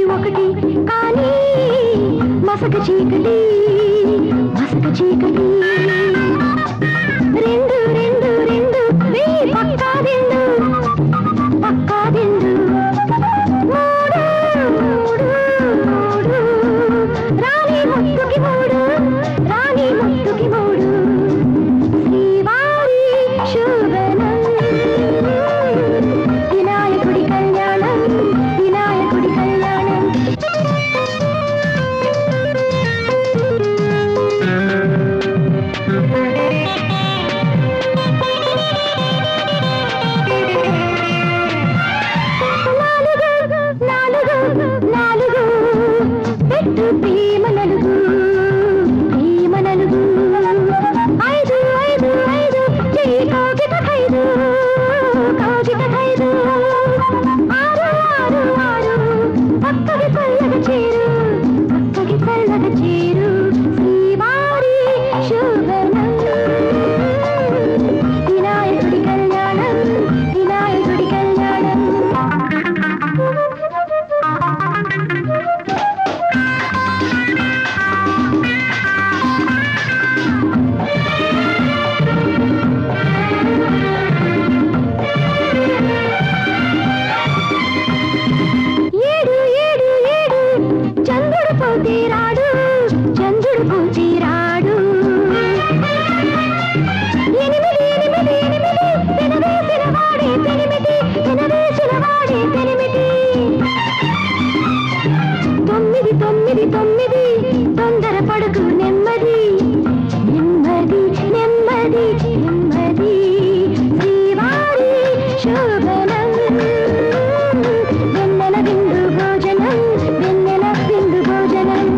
ఒకటి కానీ మసక చీకటి మసక చీకటి రెండు రెండు రెండు వెయ్యి పక్కా రెండు పక్కా రెండు మూడు మూడు మూడు రాణి ముత్తుకి మూడు రాణి ముత్తుకి మూడు శ్రీవారి శోభనం వినాయకుడి కళ్యాణం వినాయకుడి కళ్యాణం నాలుగు నాలుగు నాలుగు పెట్టు ప్రేమ నలుగు ప్రేమ నలుగు ఐదు ఐదు ఐదు చెయ్యి కాగిత ఖైదు కాగిత ఖైదు ఆరు ఆరు ఆరు పక్కకి చల్లగా చేరు పక్కకి చల్లగా చేరు శ్రీవారి శుభనం వినాయకుడి కళ్యాణం వినాయకుడి కళ్యాణం ఏడు ఏడు ఏడు చంద్రుడు పోతే రాడు చంద్రుడు పోతే రాడు ఎనిమిది ఎనిమిది ఎనిమిది పెనవేసిన వాడే పెనిమిటి పెనవేసిన వాడే పెనిమిటి తొమ్మిది తొమ్మిది తొమ్మిది తొందర పడుకు నెమ్మది నెమ్మది నెమ్మది నెమ్మది శ్రీవారి శోభనం వెన్నెల విందు భోజనం వెన్నెల విందు భోజనం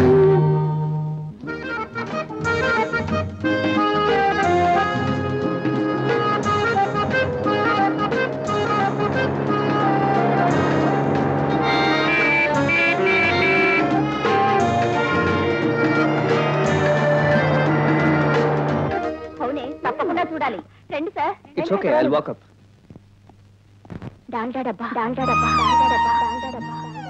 అవునే తప్పకుండా చూడాలి రండి sir it's okay I walk up డాండా డబ్బా డాండా డబ్బా డాండా డబ్బా డాండా డబ్బా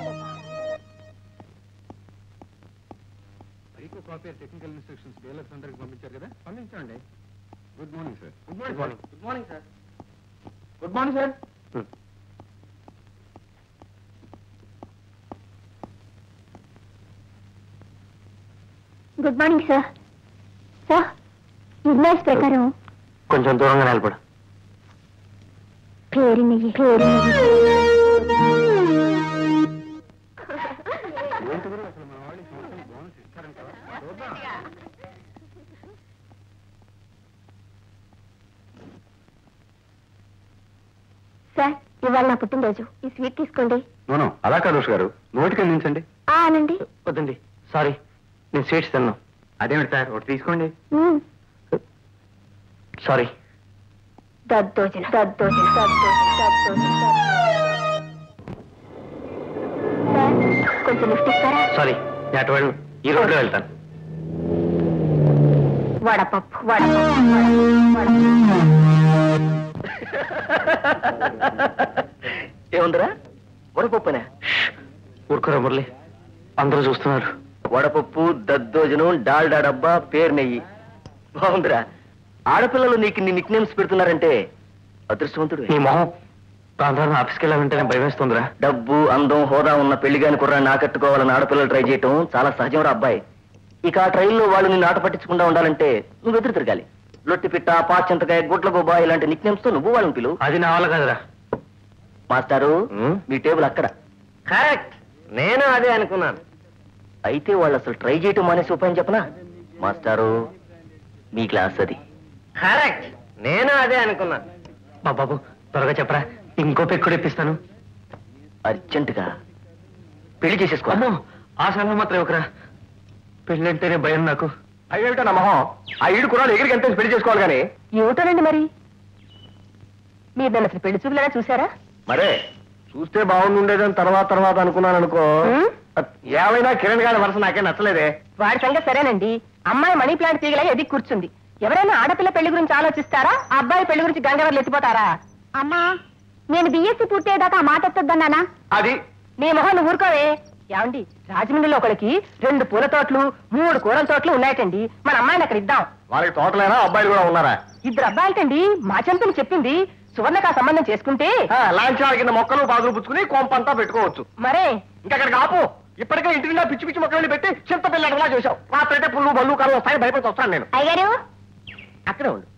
హైకో కాపీ టెక్నికల్ ఇన్స్ట్రక్షన్స్ డీలర్స్ అందరికి పంపించారు కదా పంపించండి good morning sir good morning sir good morning sir good morning sir good morning sir sir invoice ప్రకారం కొంచెం దూరంగా నిలబడు పేరునియ్యి పేరునియ్యి ఏంటి గురు అసలు మన వాళ్ళు ఈ సంవత్సరం బోనస్ ఇస్తారంటావా చూద్దాం సార్ ఇవాళ నా పుట్టినరోజు ఈ స్వీట్ తీసుకోండి నోనో అలా కాదు ఉష్ గారు నోటికి అందించండి ఆ అనండి వద్దండి సారీ నేను స్వీట్స్ తిన్నాను అదేమిటి సార్ ఒకటి తీసుకోండి మ్మ్. సారీ దద్దోజన దద్దోజన దద్దోజన దద్దోజన సార్ కొంచెం లిఫ్ట్ ఇస్తారా సారీ నేను అటు వెళ్ళను ఈ రోడ్లో వెళ్తాను వడపప్పు వడపప్పు వడపప్పు ఏముందిరా వడపప్పునే ఊరుకోరా మురళి అందరూ చూస్తున్నారు వడపప్పు దద్దోజనం డాల్డా డబ్బా పేరు నెయ్యి బాగుందిరా ఆడపిల్లలు నీకు నీ నిక్ నేమ్స్ పెడుతున్నారంటే అదృష్టవంతుడు నీ మొహం ప్రాంతాలను ఆఫీస్కి వెళ్ళాలంటే భయం వేస్తుందిరా డబ్బు అందం హోదా ఉన్న పెళ్లిగాని కుర్రాన్ని ఆకట్టుకోవాలని ఆడపిల్లలు ట్రై చేయటం చాలా సహజం రా అబ్బాయి ఇక ఆ ట్రైల్లో వాళ్ళు నిన్ను ఆట పట్టించకుండా ఉండాలంటే నువ్వు ఎదురు తిరగాలి లొట్టి పిట్ట పాచింతకాయ గుట్ల గోబా ఇలాంటి నిక్ నేమ్స్ తో నువ్వు వాళ్ళని పిలు అది నా వల్ల కదరా మాస్టారు మీ టేబుల్ అక్కడ కరెక్ట్ నేను అదే అనుకున్నాను అయితే వాళ్ళు అసలు ట్రై చేయటం మానేసి ఉపాయం చెప్పనా మాస్టారు మీ క్లాస్ అది కరెక్ట్ నేను అదే అనుకున్నాను మా బాబు త్వరగా చెప్పరా ఇంకో పెక్కుడు ఇప్పిస్తాను అర్జెంటుగా పెళ్లి చేసేసుకో ఆ సలహా మాత్రం ఒకరా పెళ్ళి అంటేనే భయం నాకు అయ్యేమిటో నా మొహం ఆ ఈడు కురాలు ఎగిరికి ఎంత పెళ్లి చేసుకోవాలి కానీ ఏమిటోనండి మరి మీరు నన్ను అసలు పెళ్లి చూపులేనా చూసారా మరే చూస్తే బాగుండుండేదని తర్వాత తర్వాత అనుకున్నాను అనుకో హ్మ్? ఏమైనా కిరణ్ గారి వరుస నాకే నచ్చలేదే వాడి సంగతి సరేనండి అమ్మాయి మనీ ప్లాంట్ తీగలా ఎదిగి కూర్చుంది ఎవరైనా ఆడపిల్ల పెళ్లి గురించి ఆలోచిస్తారా ఆ అబ్బాయి పెళ్లి గురించి గంగవర్లు ఎత్తిపోతారా అమ్మా నేను బిఎస్సి పూర్తయ్యేదాకా ఆ మాట ఎత్తొద్దన్నానా అది నీ మొహం నువ్వు ఊరుకోవే ఏమండి రాజమండ్రిలో ఒకడికి రెండు పూల తోటలు మూడు కూరల తోటలు ఉన్నాయటండి మన అమ్మాయిని అక్కడ ఇద్దాం వాళ్ళకి తోటలేనా అబ్బాయిలు కూడా ఉన్నారా ఇద్దరు అబ్బాయిలటండి మా చెంతని చెప్పింది సువర్ణక సంబంధం చేసుకుంటే ఆ, లాంఛనాల కింద మొక్కలు బాగులు పుచ్చుకుని కొంపంతా పెట్టుకోవచ్చు మరే ఇంకా అక్కడికి ఆపు ఇప్పటికే ఇంటి నిండా పిచ్చి పిచ్చి మొక్కలు పెట్టి చింత పిల్లడలా చేశావు రాత్రైతే పుల్లు బల్లు కళ్ళు వస్తాయని భయపడి వస్తాను నేను అయ్యారు అక్కడే ఉండు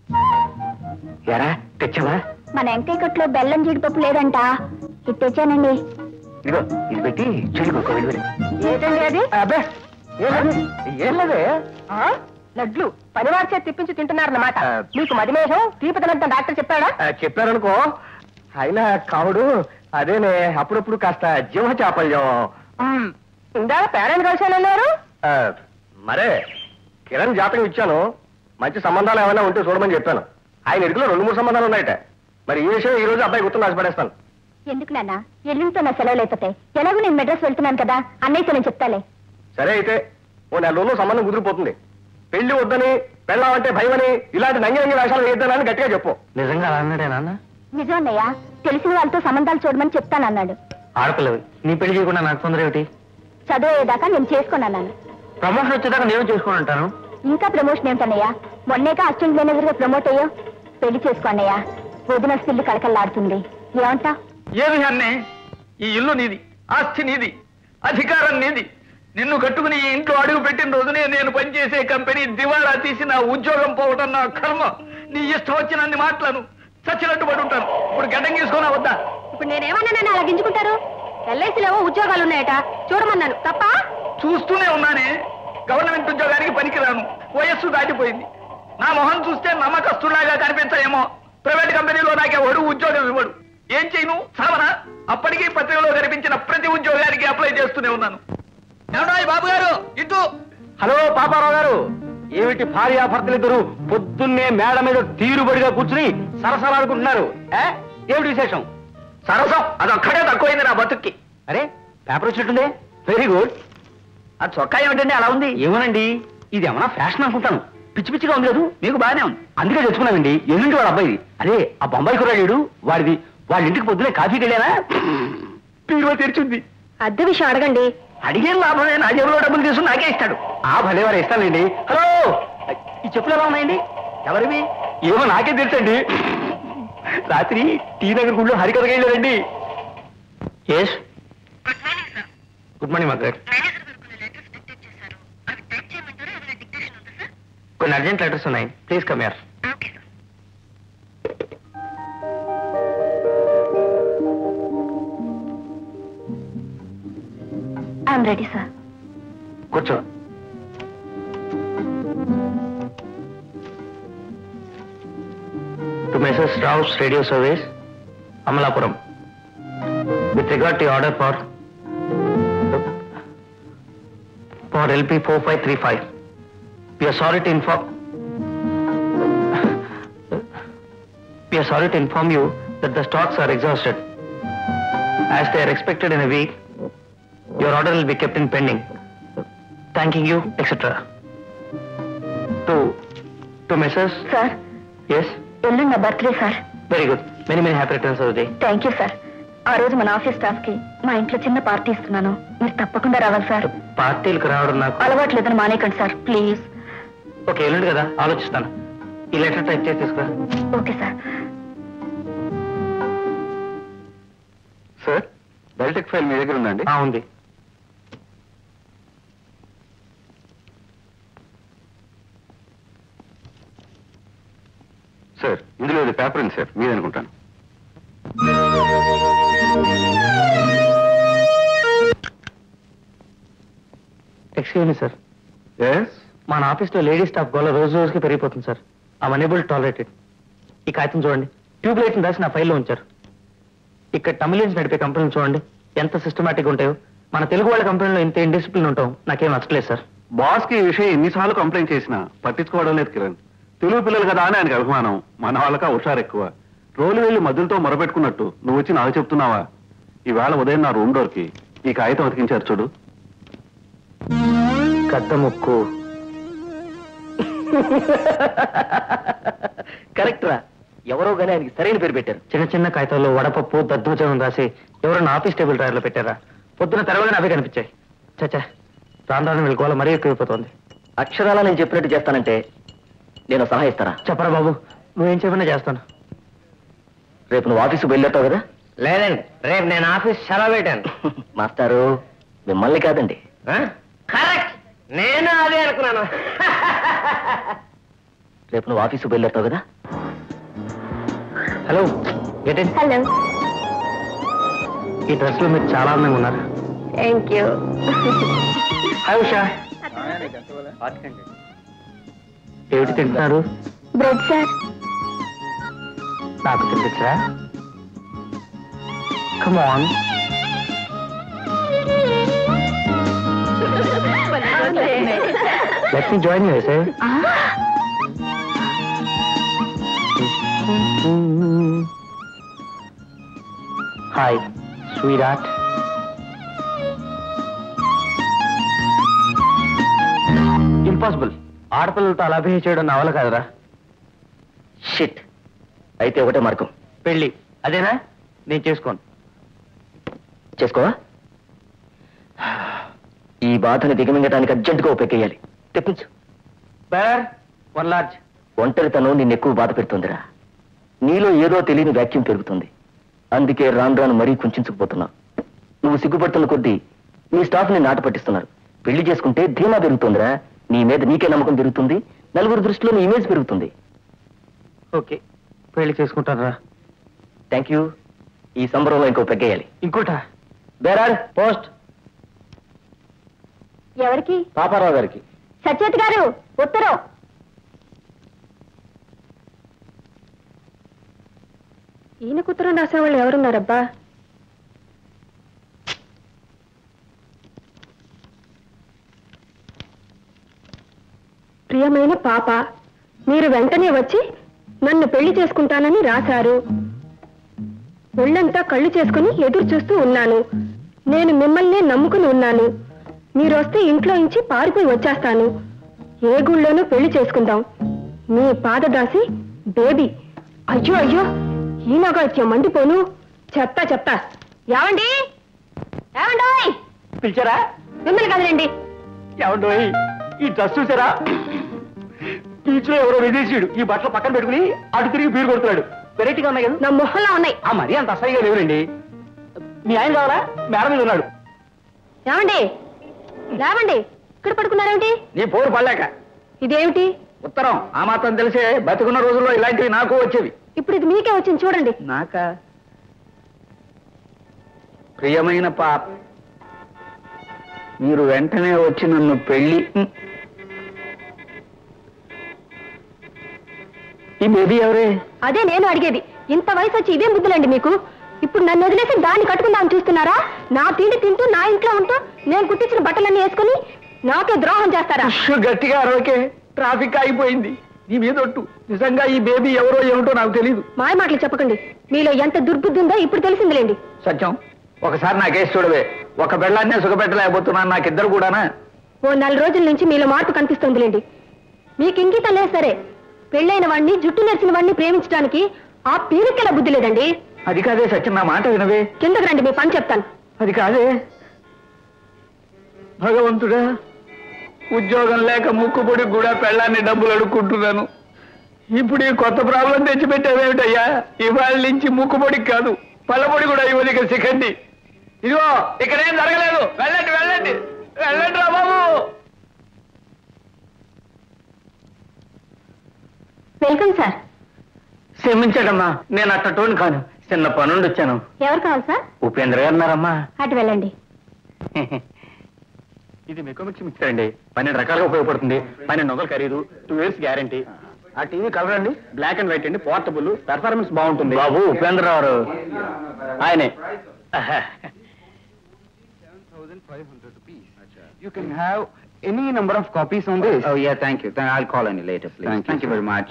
ఎరా తెచ్చావా మన వెంకయ్య కొట్లో బెల్లం జీడిపప్పు లేదంట ఇది తెచ్చానండి ఇదిగో ఇది పెట్టి చెల్లి వెళ్ళి ఏంటండి అది అబ్బే ఏం లేదు ఏం లేదే ఆ? లడ్లు పనివారి చేతి తిప్పించి తింటున్నారన్నమాట ఆ. మీకు మదిమేషం తీపదనంత డాక్టర్ చెప్పాడా ఆ, చెప్పారనుకో అయినా కావుడు అదేనే అప్పుడప్పుడు కాస్త జీవ చాపల్యం మ్మ్. ఇందా పేరెంట్ కలిసానన్నారు ఆ, మరే కిరణ్ జాతకం ఇచ్చాను మంచి సంబంధాలు ఏమైనా ఉంటే చూడమని చెప్పాను ఆయన ఇరుకులో రెండు మూడు సంబంధాలు ఉన్నాయట మరి ఈ విషయం ఈ రోజు అబ్బాయి గుర్తు రాసిపడేస్తాను ఎందుకు నాన్న ఎల్లుండితో నా సెలవులు అయిపోతాయి ఎలాగో నేను మెడ్రాస్ వెళ్తున్నాను కదా అన్నయ్యతో నేను చెప్తాలే సరే అయితే ఓ నెల రోజులు సంబంధం కుదిరిపోతుంది పెళ్లి వద్దని పెళ్ళామంటే భయమని ఇలాంటి నంగి నంగి వేషాలు వేద్దానని గట్టిగా చెప్పు నిజంగా అలా అన్నాడే నాన్న నిజం అన్నయ్య తెలిసిన వాళ్ళతో సంబంధాలు చూడమని చెప్తానన్నాడు ఆడపిల్లవి నీ పెళ్లి చేయకుండా నాకు తొందర ఏమిటి చదువు అయ్యేదాకా నేను చేసుకున్నాను ప్రమోషన్ వచ్చేదాకా నేను చేసుకుని ఉంటాను ఇంకా ప్రమోషన్ ఏమిటన్నయ్య మొన్నేక అసిస్టెంట్ మేనేజర్ గా ప్రమోట్ అయ్యో పెళ్లి చేసుకో అన్నయ్య వదిన స్టిల్లు కళకళలాడుతుంది ఏమంటా ఏమి అన్నే ఈ ఇల్లు నీది ఆస్తి నీది అధికారం నీది నిన్ను కట్టుకుని ఈ ఇంట్లో అడుగు పెట్టిన రోజునే నేను పనిచేసే కంపెనీ దివాళా తీసి నా ఉద్యోగం పోవటం నా కర్మ నీ ఇష్టం వచ్చినన్ని మాటలను చచ్చినట్టు పడి ఉంటాను ఇప్పుడు గడ్డం గీసుకోనా వద్దా ఇప్పుడు నేనేమన్నా నన్ను అలా గింజుకుంటారు ఎల్ఐసిలో ఉద్యోగాలు ఉన్నాయట చూడమన్నాను తప్ప చూస్తూనే ఉన్నానే గవర్నమెంట్ ఉద్యోగానికి పనికిరాను వయస్సు దాటిపోయింది నా మొహం చూస్తే నమ్మకస్తులాగా కనిపించాయేమో ప్రైవేట్ కంపెనీలో నాకే ఒడు ఉద్యోగం ఇవ్వడు ఏం చేయను సావనా అప్పటికీ పత్రికలో కనిపించిన ప్రతి ఉద్యోగానికి అప్లై చేస్తూనే ఉన్నాను ఏమన్నా బాబు గారు ఇటు హలో పాపారావు గారు ఏమిటి భార్యాభర్తలిద్దరు పొద్దున్నే మేడ మీద తీరుబడిగా కూర్చుని సరసలాడుకుంటున్నారు ఏ? ఏమిటి విశేషం సరసం అదొక్కడే తక్కువైంది నా బతుక్కి అరే పేపర్ వచ్చినట్టుందే వెరీ గుడ్ ఆ చొక్కా ఏమిటండి అలా ఉంది ఏమోనండి ఇది ఏమన్నా ఫ్యాషన్ అనుకుంటాను పిచ్చి పిచ్చిగా ఉంది లేదు మీకు బాగానే ఉంది అందుకే తెచ్చుకున్నానండి ఎల్లుండి వాడు అబ్బాయి అదే ఆ బొంబాయి కుర్రాడు వాడిది వాళ్ళ ఇంటికి పొద్దునే కాఫీకి వెళ్ళానా పీరువ తెరిచింది అద్దె విషయం అడగండి అడిగే లాభమే నా జేబులో డబ్బులు తీసుకుని నాకే ఇస్తాడు ఆ భలే వారు ఇస్తానండి హలో ఈ చెప్పులు ఎలా ఉన్నాయండి ఎవరివి ఏమో నాకే తెలుసండి రాత్రి టీ నగర్ గుళ్ళో హరికథగా వెళ్ళారండి ఎస్ గుడ్ మార్నింగ్ మార్గరెట్ కొన్ని అర్జెంట్ లెటర్స్ ఉన్నాయి please come here I'm ready sir కూర్చో to Mrs Rao's radio service Amalapuram with regard to order for for LP four five three five We are sorry to inform. We are sorry to inform you that the stocks are exhausted. As they are expected in a week, your order will be kept in pending. Thanking you, etc. To to Mrs. Sir Yes. ఎల్లుండి నా birthday sir Very good. Many many happy returns of the day. Thank you sir ఆ రోజు మన office staff కి మా ఇంట్లో చిన్న party ఇస్తున్నాను మీరు తప్పకుండా రావాలి సార్ పార్టీలకు రావడం నాకు అలవాటు లేదని మానేయకండి సార్ ప్లీజ్ ఓకే ఎల్లుండి కదా ఆలోచిస్తాను ఈ లెటర్ టైప్ చేసి తీసుకురా okay sir sir Beltek file మీ దగ్గర ఉందండి ఆ, ఉంది సార్ ఇందులో ఇది పేపర్ ఉంది సార్ మీదనుకుంటాను ఎక్స్క్యూజ్ మీ సార్ ఎస్ మన ఆఫీస్లో లేడీ స్టాఫ్ గోల రోజు రోజుకి పెరిగిపోతుంది సార్ ఐమ్ అనేబుల్ టాలరేటెడ్ ఈ కాగితం చూడండి ట్యూబ్ లైట్ని రాసి నా ఫైల్లో ఉంచారు ఇక్కడ తమిళన్స్ నడిపే కంపెనీలు చూడండి ఎంత సిస్టమేటిక్ ఉంటాయో మన తెలుగు వాళ్ళ కంపెనీలో ఇంత ఇండిసిప్లిన్ ఉంటాం నాకేం నచ్చలేదు సార్ బాస్ కి ఈ విషయం ఎన్నిసార్లు కంప్లైంట్ చేసినా పట్టించుకోవడం లేదు కిరణ్ తెలుగు పిల్లలు కదా అని ఆయనకు అభిమానం మన వాళ్ళక హుషారు ఎక్కువ రోలు వెళ్ళి మధ్యలతో మొరపెట్టుకున్నట్టు నువ్వు వచ్చి నాకు చెప్తున్నావా ఈవేళ ఉదయం నా రూమ్ డోర్ కి ఈ కాగితం అతికించారు చూడు గద్ద ముక్కు కరెక్ట్ రా ఎవరో గానీ ఆయనకి సరైన పేరు పెట్టారు చిన్న చిన్న కాగితాల్లో వడపప్పు దద్దోజనం రాసి ఎవరైనా ఆఫీస్ టేబుల్ డ్రాయర్లో పెట్టారా పొద్దున తెరవగానే అవే కనిపించాయి చచ్చా రాను రాను వెళ్ళుకోవాలి మరీ ఎక్కువైపోతుంది అక్షరాల నేను చెప్పినట్టు చేస్తానంటే నేను సలహా ఇస్తారా చెప్పరా బాబు నువ్వేం చెప్పినా చేస్తాను రేపు నువ్వు ఆఫీసు బయలుదేరుతావు కదా లేదండి రేపు నేను ఆఫీస్ సెలవు పెట్టాను మాస్టారు మిమ్మల్ని కాదండి కరెక్ట్ నేను అదే అనుకున్నాను రేపు నువ్వు ఆఫీసు బయలుదేరుతావు కదా హలో గెట్ ఇన్ హలో ఈ డ్రెస్ లో మీరు చాలా అందంగా ఉన్నారు థ్యాంక్ యూ హాయ్ ఉషా ఏమిటి తింటున్నారు బ్రెడ్ సార్ నాకు తినిపించరా come on let me join you sir hi sweetheart impossible ఆడపిల్లలతో అలా బిహేవ్ చేయడం నా వల్ల కాదురా షిట్ అయితే ఒకటే మార్గం పెళ్ళి అదేనా నేను చేసుకోను చేసుకోవా ఈ బాధని దిగమింగటానికి అర్జెంటుగా ఉపయోగేయాలి తెప్పించు బేర్ వన్ లార్జ్ ఒంటరితనం నిన్ను ఎక్కువ బాధ పెడుతుందిరా నీలో ఏదో తెలియని వ్యాక్యూమ్ పెరుగుతుంది అందుకే రాను రాను మరీ కుంచుకుపోతున్నావు నువ్వు సిగ్గుపడుతున్న కొద్దీ నీ స్టాఫ్ ని నాట పట్టిస్తున్నారు పెళ్లి చేసుకుంటే ధీమా పెరుగుతుందిరా నీ మీద నీకే నమ్మకం పెరుగుతుంది నలుగురు దృష్టిలో నీ ఇమేజ్ పెరుగుతుంది ఓకే పెళ్లి చేసుకుంటారా థ్యాంక్ యూ ఈ సంబరంలో ఇంకో పెగ్గేయాలి ఇంకోట బేరార్ పోస్ట్ ఎవరికి పాపారావు గారికి సత్యవతి గారు ఉత్తరం ఈయన ఉత్తరం రాసేవాళ్ళు ఎవరున్నారబ్బా ప్రియమైన పాప మీరు వెంటనే వచ్చి నన్ను పెళ్లి చేసుకుంటానని రాశారు ఒళ్ళంతా కళ్ళు చేసుకుని ఎదురు చూస్తూ ఉన్నాను నేను మిమ్మల్నే నమ్ముకుని ఉన్నాను మీరు వస్తే ఇంట్లో నుంచి పారిపోయి వచ్చేస్తాను ఏ గుళ్ళోనూ పెళ్లి చేసుకుందాం మీ పాదదాసి బేబీ అయ్యో అయ్యో ఈనాగాత్యం మండిపోను చెత్త చెత్త ఏమండి ఏమండోయ్ పిలిచారా మిమ్మల్ని కదలండి ఏమండోయ్ ఈ డ్రెస్ చూసారా బీచ్ లో ఎవరో విదేశీయుడు ఈ బట్టలు పక్కన పెట్టుకుని అటు తిరిగి బీరు కొడుతున్నాడు వెరైటీగా ఉన్నాయి కదా నా మొహంలో ఉన్నాయి ఆ మరీ అంత అసహ్యంగా లేవులండి మీ ఆయన కావాలా మేడ మీద ఉన్నాడు ఏమండి లేవండి ఇక్కడ పడుకున్నారేమిటి నీ పోరు పడలేక ఇదేమిటి ఉత్తరం ఆ మాత్రం తెలిసే బతుకున్న రోజుల్లో ఇలాంటివి నాకు వచ్చేవి ఇప్పుడు ఇది మీకే వచ్చింది చూడండి నాకా ప్రియమైన పాప మీరు వెంటనే వచ్చి నన్ను పెళ్లి ఈ బేబీ ఎవరే అదే నేను అడిగేది ఇంత వయసు వచ్చి ఇవేం బుద్ధులండి మీకు ఇప్పుడు నన్ను వదిలేసి దాన్ని కట్టుకుందామని చూస్తున్నారా నా తిండి తింటూ నా ఇంట్లో ఉంటూ నేను కుట్టించిన బట్టలన్నీ వేసుకుని నాకే ద్రోహం చేస్తారా ఉష్, గట్టిగా అరవకే ట్రాఫిక్ ఆగిపోయింది నీ మీద ఒట్టు నిజంగా ఈ బేబీ ఎవరో ఏమిటో నాకు తెలియదు మాయ మాటలు చెప్పకండి మీలో ఎంత దుర్బుద్ధి ఉందో ఇప్పుడు తెలిసిందిలేండి సత్యం ఒకసారి నా కేసు చూడవే ఒక బెళ్ళాన్నే సుఖపెట్టలేకపోతున్నాను నాకిద్దరు కూడానా ఓ నెల రోజుల నుంచి మీలో మార్పు కనిపిస్తుందిలేండి మీకు ఇంకితం లేదు సరే పెళ్ళైన వాడిని జుట్టు నెరిసిన వాడిని ప్రేమించడానికి ఆ పీరికెల బుద్ధి లేదండి అది కాదే సత్యం నా మాట వినవే కిందకు రండి మీ పని చెప్తాను అది కాదే భగవంతుడా ఉద్యోగం లేక ముక్కుపొడి కూడా పెళ్ళాన్ని డబ్బులు అడుక్కుంటున్నాను ఇప్పుడు ఈ కొత్త ప్రాబ్లం తెచ్చిపెట్టావేమిటయ్యా ఇవాళ నుంచి ముక్కుపొడికి కాదు పళ్ళపొడి కూడా ఇవ్వదు సికండి ఇదిగో ఇక్కడేం జరగలేదు వెళ్ళండి వెళ్ళండి వెళ్ళండి రా బాబు వెల్కమ్ సార్ క్షమించడమ్మా నేను అట్టటోని కాను చిన్న పనుండి వచ్చాను ఎవరు కావాలి సార్ ఉపేంద్ర గారు ఉన్నారమ్మా అటు వెళ్ళండి ఇది మెకోమిక్స్ మిక్సర్ అండి పన్నెండు రకాలుగా ఉపయోగపడుతుంది పన్నెండు వందలు ఖరీదు టూ ఇయర్స్ గ్యారంటీ ఆ టీవీ కలర్ అండి బ్లాక్ అండ్ వైట్ అండి పోర్టబుల్ పెర్ఫార్మెన్స్ బాగుంటుంది బాబు ఉపేంద్రరావు ఆయనే You can have any number of copies on this. Oh yeah, thank you. I'll call any later, please. Thank you, Thank you sir. very much.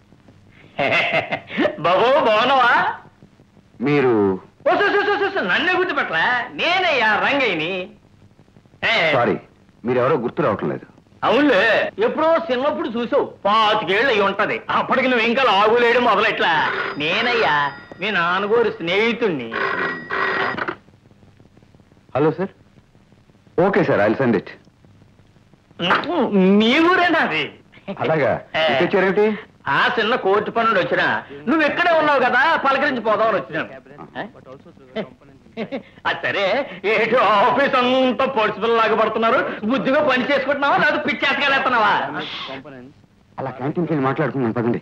బాబు బాగున్నావా మీరు ఓ సు, సు, సు, సు, సు, నన్నే గుర్తుపెట్టలా నేనయ్యా రంగయ్యని ఏ, సారీ మీరెవరో గుర్తు రావటం లేదు అవునులే ఎప్పుడో చిన్నప్పుడు చూసావు పాతికేళ్ళు అయి ఉంటది అప్పటికి నువ్వు ఇంకా లాగులేయడం మొదలెట్లా నేనయ్యా మీ నాన్నగోరు స్నేహితుణ్ణి hello sir okay sir I send it నీ ఊరేనా అది అలాగా ఇటు వచ్చారేంటి ఆ చిన్న కోర్టు పనులు వచ్చినా నువ్వు ఎక్కడే ఉన్నావు కదా పలకరించి పోదామని వచ్చినాను అది సరే ఏంటి ఆఫీస్ అంతా పొడిచి పిల్లలాగా పడుతున్నారు బుద్ధిగా పని చేసుకుంటున్నావా లేదా పిచ్చేసుకెళ్ళేస్తున్నావా అలా క్యాంటీన్కి వెళ్ళి మాట్లాడుకుందాం పదండి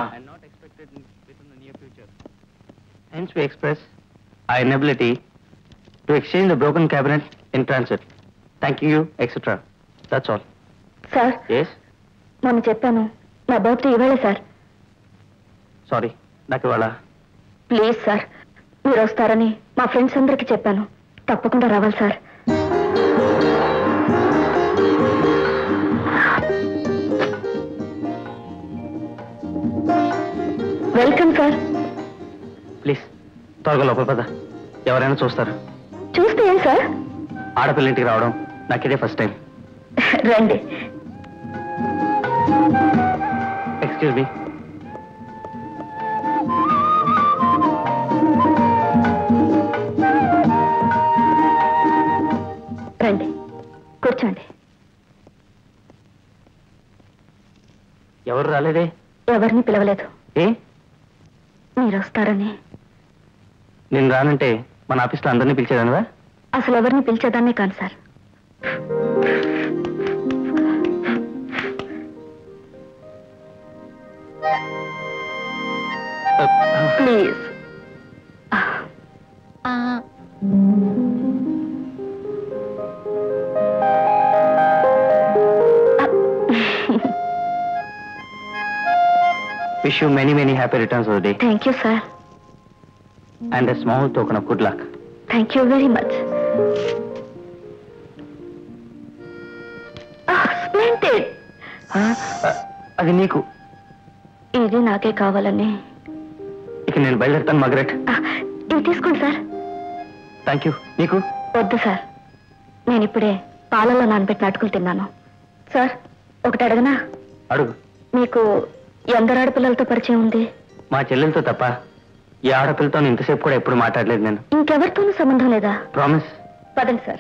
Hence we express our inability to exchange the broken cabinet in transit. Thanking you, etc. That's all. Sir Yes? మొన్న చెప్పాను నా బర్త్డే ఇవాళే సార్ Sorry. నాకు ఇవాళ ప్లీజ్ సార్ మీరు వస్తారని మా ఫ్రెండ్స్ అందరికి చెప్పాను తప్పకుండా రావాలి సార్ వెల్కమ్ సార్ ప్లీజ్ త్వరగా లోపల పద ఎవరైనా చూస్తారు చూస్తే ఏం సార్ ఆడపిల్ల ఇంటికి రావడం నాకు ఇదే ఫస్ట్ టైం రండి ఎక్స్క్యూజ్ మీ రండి కూర్చోండి ఎవరు రాలేదే ఎవరిని పిలవలేదు ఏ మీరు వస్తారని నేను రానంటే మన ఆఫీస్లో అందరినీ పిలిచేదానివా అసలు ఎవరిని పిలిచేదాన్నే కాను sir please wish you many many happy returns of day thank you sir and a small token of good luck thank you very much splendid అది నీకు ఇది నాకే కావాలని ఇక నేను బయలుదేరుతాను మగరెట్ ఆ, ఇవి తీసుకోండి సార్ థ్యాంక్ యూ నీకు వద్దు సార్ నేను ఇప్పుడే పాలలో నానబెట్టిన అటుకులు తిన్నాను సార్ ఒకటి అడగనా అడుగు మీకు ఎందరు ఆడపిల్లలతో పరిచయం ఉంది మా చెల్లెలతో తప్ప ఈ ఆడపిల్లతో ఇంతసేపు కూడా ఎప్పుడు మాట్లాడలేదు నేను ఇంకెవరితోనూ సంబంధం లేదా ప్రామిస్ పదండి సార్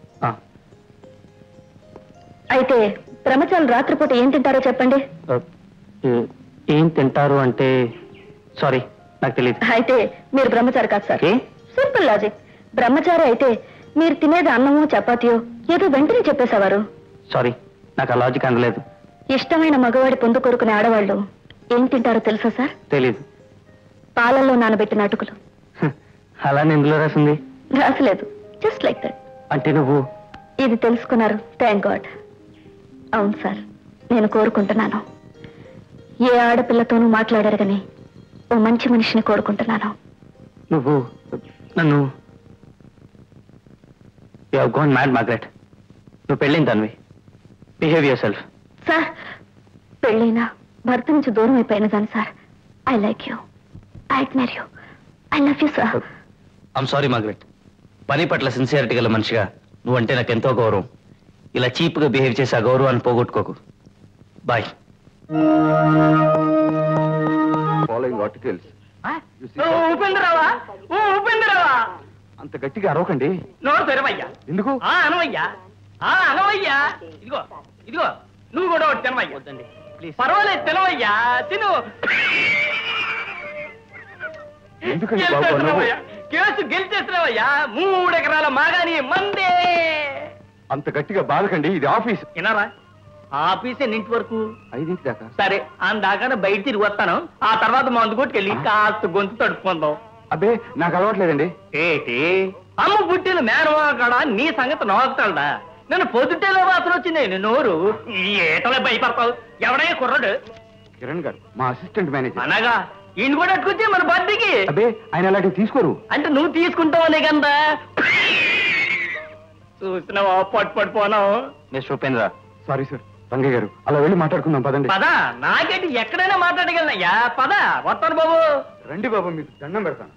అయితే బ్రహ్మచారులు రాత్రిపూట ఏం తింటారో చెప్పండి ఏం తింటారు అంటే సారీ నాకు తెలియదు అయితే మీరు బ్రహ్మచారి కాదు సార్ ఏ? సింపుల్ లాజిక్ బ్రహ్మచారి అయితే మీరు తినేది అన్నమో చపాతీయో ఏదో వెంటనే చెప్పేసేవారు సారీ నాకు ఆ లాజిక్ అందలేదు ఇష్టమైన మగవాడి పొందు కోరుకునే ఆడవాళ్ళు ఏం తింటారో తెలుసా సార్ తెలీదు పాలల్లో నానబెట్టిన అటుకులు హ, అలానే ఎందులో రాసింది రాసలేదు జస్ట్ లైక్ దట్ అంటే నువ్వు ఇది తెలుసుకున్నారు థ్యాంక్ గాడ్ అవును సార్ నేను కోరుకుంటున్నాను ఏ ఆడపిల్లతోనూ మాట్లాడారు కానీ ఓ మంచి మనిషిని కోరుకుంటున్నాను నువ్వు నన్ను you have gone mad Margaret నువ్వు పెళ్ళింది Tanvi behave yourself sir పెళ్ళైనా భర్త నుంచి దూరం అయిపోయాను కానీ sir I like you I admire you I love you sir I'm sorry Margaret పని పట్ల సిన్సియారిటీ గల మనిషిగా నువ్వంటే నాకు ఎంతో గౌరవం ఇలా చీప్గా బిహేవ్ చేసి ఆ గౌరవాన్ని పోగొట్టుకోకు బాయ్ ఫాలోయింగ్ ఆర్టికల్స్ ఊపిందిరావా ఊపిందిరావా అంత గట్టిగా అరవకండి నోరు తెరవయ్యా ఎందుకు ఆ అనవయ్యా ఆ అనవయ్యా ఇదిగో ఇదిగో నువ్వు కూడా ఒకటి తినవయ్యా వద్దండి ప్లీజ్ పర్వాలేదు తినవయ్యా తిను ఎందుకండి బాబు నవ్వు? గెలిచేస్తున్నావయ్యా. కేసు గెలిచేస్తున్నావయ్యా మూడు ఎకరాల మాగాని మందే అంత గట్టిగా బాధకండి ఇది ఆఫీస్ వినారా ఆఫీస్ ఎన్నింటి వరకు ఐదింటి దాకా సరే అందాక బయట తిరిగి వస్తాను ఆ తర్వాత మందు కొట్టుకెళ్ళి కాస్త గొంతు తడుపుకుందాం అబ్బే నాకు అలవాట్లేదండి ఏటి అమ్మ పుట్టిన మేనమా కాడ నీ సంగతి నోగుతాడా నన్ను పొద్దుటేలో వాసన వచ్చింది నీ నోరు ఈ ఏటలే భయపడతావు ఎవడయ్యా కుర్రాడు కిరణ్ గారు మా అసిస్టెంట్ మేనేజర్ అనగా ఈయన కూడా అట్టుకొచ్చి మన బర్త్డేకి అబ్బే ఆయన అలాంటివి తీసుకోరు అంటే నువ్వు తీసుకుంటావనే కదా చూసినావా పట్టు పట్టుపోనావు mister Upendra sorry sir Rangayya garu అలా వెళ్ళి మాట్లాడుకుందాం పదండి పద నాకేంటి ఎక్కడైనా మాట్లాడగలనయ్యా పద వస్తాను బాబు రండి బాబు మీకు దండం పెడతాను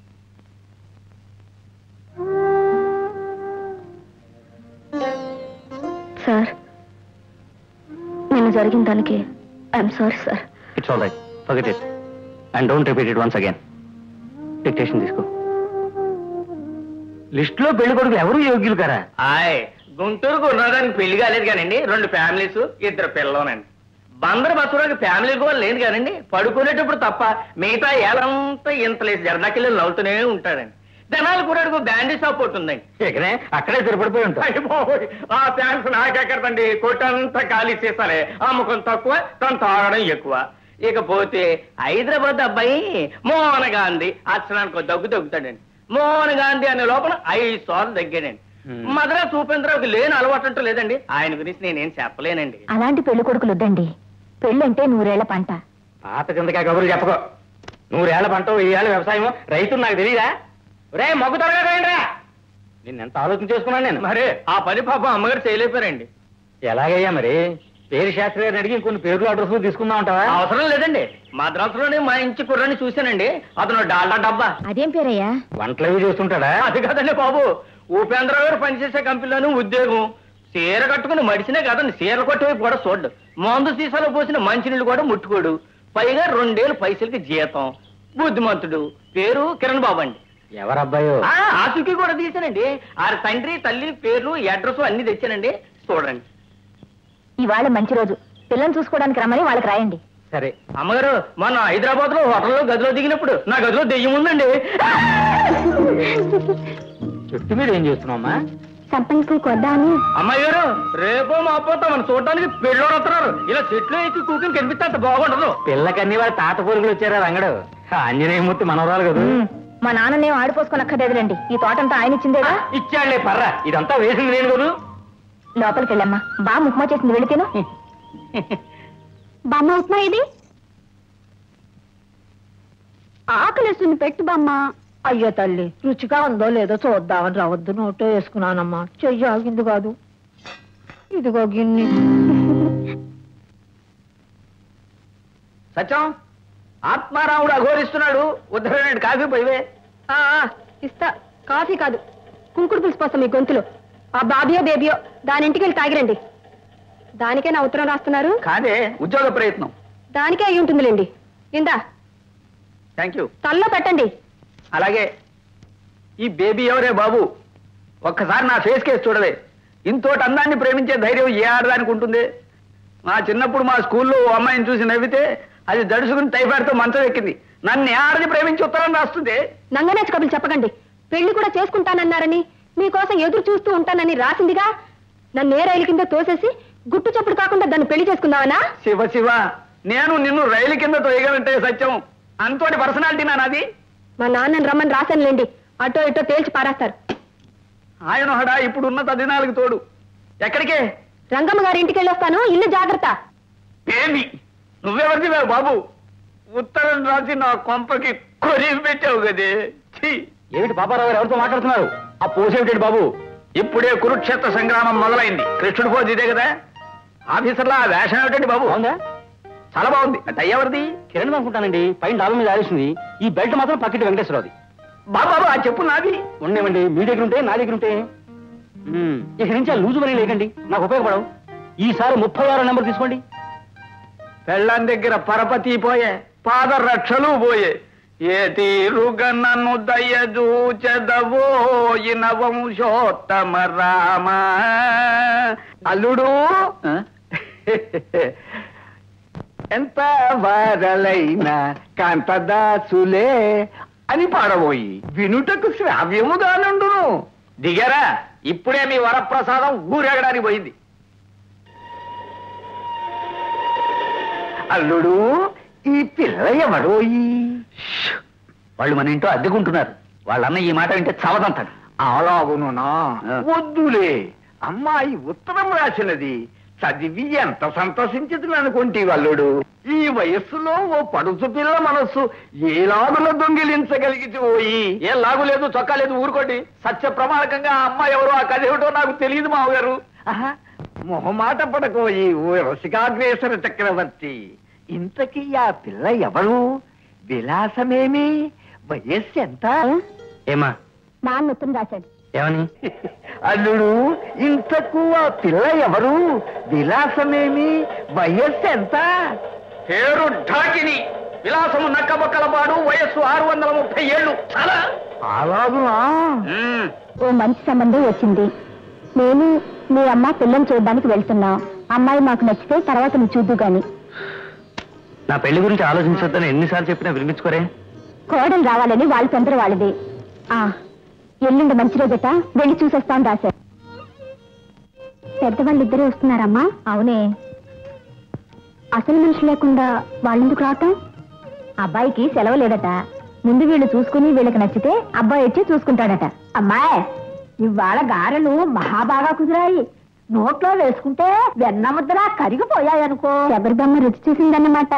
సార్ నేను జరిగిన దానికి I'm sorry sir it's all right forget it and don't repeat it once again dictation తీసుకో లిస్ట్ లో పెళ్లి కొడుకులు ఎవరు యోగ్యులు కారా ఆయ్ గుంటూరుకు ఉన్నదానికి పెళ్లి కాలేదు కానండి రెండు ఫ్యామిలీస్ ఇద్దరు పిల్లలోనండి బందరు బస్సులోకి ఫ్యామిలీ కూడా లేదు కానండి పడుకునేటప్పుడు తప్ప మిగతా ఏలంతా ఇంత లేదు జరదాకిల్లు నవ్వుతూనే ఉంటాడండి జనాలు కూడా బ్యాండీ సపోర్ట్ ఉందండి ఇకనే అక్కడే స్థిరపడిపోయి ఉంటాం అయ్య బాబోయ్, ఆ థ్యాంక్స్ నాకెక్కడండి కొట్టంతా ఖాళీ చేసాలే అమ్మకం తక్కువ తను తాగడం ఎక్కువ ఇకపోతే హైదరాబాద్ అబ్బాయి మోహన్ గాంధీ అచ్చడానికి ఒక దగ్గు దగ్గుతాడండి మోహన్ గాంధీ అనే లోపల ఐదు సార్లు దగ్గాడండి Hmm. మద్రాసు చూపేంద్రకి లేని అలవాటు అంటూ లేదండి ఆయన గురించి నేనేం చెప్పలేనండి అలాంటి పెళ్లి కొడుకులు వద్దండి పెళ్ళంటే నూరేళ్ల పంట పాత కిందకా కబుర్లు చెప్పకో నూరేళ్ల పంట వెయ్యేళ్ళ వ్యవసాయం రైతులు నాకు తెలియదా రే మొగ్గు త్వరగా రా నిన్నెంత ఆలోచన చేసుకున్నాను నేను మరి ఆ పని పాపం అమ్మగారు చేయలేపారండి ఎలాగయ్యా మరి పేరు శాస్త్రి గారిని అడిగి ఇంకొన్ని పేర్లు అడ్రస్ తీసుకుందాం అంటావా అవసరం లేదండి మద్రాసులోనే మా ఇంటి కుర్రాన్ని చూశానండి అతను డాల్డా డబ్బా అదేం పేరయ్యా వంటలు అవి చేస్తుంటాడా అది కాదండి బాబు ఉపేంద్ర గారు పనిచేసే కంపెనీలోనే ఉద్యోగం చీర కట్టుకుని మడిసినే కాదండి చీర కొట్టి కూడా చూడ్డు మందు సీసాలో పోసిన మంచినీళ్ళు కూడా ముట్టుకోడు పైగా రెండేళ్ళు పైసలకి జీతం బుద్ధిమంతుడు పేరు కిరణ్ బాబు అండి ఎవరబ్బాయో ఆ, ఆచూకీ కూడా తీశానండి ఆరి తండ్రి తల్లి పేర్లు అడ్రస్ అన్ని తెచ్చానండి చూడండి ఇవాళ మంచి రోజు పిల్లల్ని చూసుకోవడానికి రమ్మని వాళ్ళకి రాయండి సరే అమ్మగారు మొన్న హైదరాబాద్ లో హోటల్లో గదిలో దిగినప్పుడు నా గదిలో దెయ్యం ఉందండి చెట్టు మీద ఏం చేస్తున్నావమ్మా సంపంగి పువ్వు కొద్దామని అమ్మాయి గారు రేపో మాపో మనం చూడడానికి పెళ్ళోడు వస్తున్నారు ఇలా చెట్లు ఎక్కి కూకిని కనిపిస్తే అంత బాగుండదు పిల్లకన్నీ వాళ్ళ తాత పొరుగులు వచ్చారా రంగడు ఆంజనేయమూర్తి మనవరాలు కదా మా నాన్ననేం ఆడిపోసుకునక్కర్లేదులేండి ఈ తోటంతా ఆయన ఇచ్చిందేగా ఇచ్చాడులే పర్రా ఇదంతా వేసింది నేను కదా లోపలికి వెళ్ళమ్మా బా ముక్మా చేసింది వెళ్ళి తిను బామ్మ ఉప్మా ఇది ఆకలిస్తుంది పెట్టు బామ్మ అయ్యో తల్లి రుచిగా ఉందో లేదో చూద్దామని రావద్దు నోటో వేసుకున్నానమ్మా చెయ్యి ఆగింది కాదు ఇదిగో గిన్నె సత్యం ఆత్మారాముడు అఘోరిస్తున్నాడు ఉద్ధరణి కాఫీ పోయివే ఆ, ఆ, ఇస్తా కాఫీ కాదు కుంకుడు పులుసు పోస్తాం మీ గొంతులో ఆ బాబియో బేబియో దాని ఇంటికి వెళ్ళి తాగిరండి దానికే నా ఉత్తరం రాస్తున్నారు కాదే ఉద్యోగ ప్రయత్నం దానికే అయి ఉంటుందిలేండి ఇందా థ్యాంక్ యూ తల్లో పెట్టండి అలాగే ఈ బేబీ ఎవరే బాబు ఒక్కసారి నా ఫేస్ కేసు చూడవే ఇంతోటి అందాన్ని ప్రేమించే ధైర్యం ఏ ఆడదానికి ఉంటుంది మా చిన్నప్పుడు మా స్కూల్లో ఓ అమ్మాయిని చూసి నవ్వితే అది దడుచుకుని టైఫాయిడ్తో మంచం ఎక్కింది నన్ను ఏ ఆడది ప్రేమించి ఉత్తరం రాస్తుంది నంగనేచ కబులు చెప్పకండి పెళ్లి కూడా చేసుకుంటానన్నారని మీకోసం ఎదురు చూస్తూ ఉంటానని రాసిందిగా నన్ను ఏ రైలు కింద తోసేసి గుట్టు చప్పుడు కాకుండా దాన్ని పెళ్లి చేసుకుందావనా శివ శివ నేను నిన్ను రైలు కింద తొయ్యగలంటే సత్యం అంతోటి పర్సనాలిటీ నాది మా నాన్నని రమ్మని రాశానులేండి అటో ఇటో తేల్చి పారేస్తారు ఆయన హడా ఇప్పుడున్న తదినాలకు తోడు ఎక్కడికే రంగమ్మ గారి ఇంటికి వెళ్ళొస్తాను ఇల్లు జాగ్రత్త ఏమి నువ్వెవరిదివే బాబు ఉత్తరం రాసి నా కొంపకి కొరివి పెట్టావు కదే ఛీ! ఏమిటి పాపారావు గారు ఎవరితో మాట్లాడుతున్నారు ఆ పోసేమిటండి బాబు ఇప్పుడే కురుక్షేత్ర సంగ్రామం మొదలైంది కృష్ణుడు పోజ్ ఇదే కదా ఆఫీసర్లా ఆ వేషం ఏమిటండి బాబు బాగుందా చాలా బాగుంది అంటే ఎవరిది కిరణ్ అనుకుంటానండి పైన డాబా మీద ఆరేసింది ఈ బెల్ట్ మాత్రం పక్కిటి వెంకటేశ్వరరావుది బాబు బాబు ఆ చెప్పు నాది ఉండేవండి మీ దగ్గర ఉంటే నా దగ్గర ఉంటే మ్మ్. ఇక నుంచి ఆ లూజు మనీ లేకండి నాకు ఉపయోగపడవు ఈసారి ముప్పై ఆరో నెంబర్ తీసుకోండి పెళ్ళం దగ్గర పరపతి పోయే పాదరక్షలు పోయే ఏ తీరుగా నన్ను దయచూచెదవో ఇన వంశోత్తమ రామ అల్లుడు ఎంత వారలైన కాంతదాసులే అని పాడబోయి వినుటకు శ్రావ్యముగానుండును దిగారా ఇప్పుడే మీ వరప్రసాదం ఊరెగడానికి పోయింది అల్లుడు ఈ పిల్ల ఎవడోయి వాళ్ళు మన ఇంట్లో అద్దెకుంటున్నారు వాళ్ళన్న ఈ మాట వింటే చవదంతాడు అలాగునునా ఆ. వద్దులే అమ్మాయి ఉత్తరం రాసినది చదివి ఎంత సంతోషించదు అనుకుంటే అల్లుడు ఈ వయస్సులో ఓ పడుచు పిల్ల మనస్సు ఏ లాగులో దొంగిలించగలిగితే పోయి ఏ లాగు లేదు చొక్కా లేదు ఊరుకోండి సత్య ప్రమాణకంగా ఆ అమ్మాయి ఎవరో ఆ కథ ఏమిటో నాకు తెలియదు మావగారు ఆహా, మొహమాట పడకోయి ఓ రసికాగ్రేసర చక్రవర్తి ఇంతకీ ఆ పిల్ల ఎవరు విలాసమేమి వయస్సు ఎంత ఏమా నాన్న ఉత్తరం రాశాడు ఏమని అల్లుడు ఇంతకు ఆ పిల్ల ఎవరు విలాసమేమి వయస్సు ఎంత పేరు ఢాకిని విలాసము నక్కబొక్కల పాడు వయస్సు ఆరు వందల ముప్పై ఏళ్ళు చాలా అలాగునా ఓ మంచి సంబంధం వచ్చింది నేను మీ అమ్మ పిల్లని చూడడానికి వెళ్తున్నాం అమ్మాయి మాకు నచ్చితే తర్వాత నువ్వు చూద్దు గాని నా పెళ్లి గురించి ఆలోచించొద్దని ఎన్నిసార్లు చెప్పినా వినిపించుకోరే కోడలు రావాలని వాళ్ళ తొందర వాళ్ళది ఆ ఎల్లుండి మంచి రోజట వెళ్ళి చూసేస్తాం రాశారు పెద్దవాళ్ళు ఇద్దరే వస్తున్నారమ్మా అవునే అసలు మనిషి లేకుండా వాళ్ళెందుకు రావటం అబ్బాయికి సెలవు లేదట ముందు వీళ్ళు చూసుకుని వీళ్ళకి నచ్చితే అబ్బాయి వచ్చి చూసుకుంటాడట అమ్మాయి ఇవాళ గారెలు మహాబాగా కుదిరాయి నోట్లో వేసుకుంటే వెన్న ముద్దలా కరిగిపోయాయనుకో శబరిబమ్మ రుచి చూసిందన్నమాట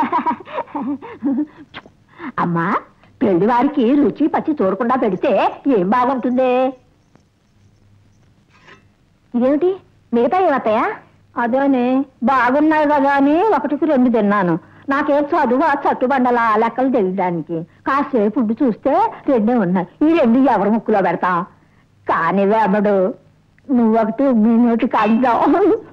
అమ్మా పెళ్లి వారికి రుచి పచ్చి చూడకుండా పెడితే ఏం బాగుంటుంది ఇదేమిటి మిగతా ఏమత్తయ్యా అదేనే బాగున్నాయి కదా అని ఒకటికి రెండు తిన్నాను నాకేం చదువు ఆ చట్టుబండల ఆ లెక్కలు తెలియడానికి కాసేపు ఉండి చూస్తే రెండే ఉన్నాయి ఈ రెండు ఎవరి ముక్కులో పెడతాం కానీ వేమడు నువ్వొకటి మీ నోటి కాద్దాం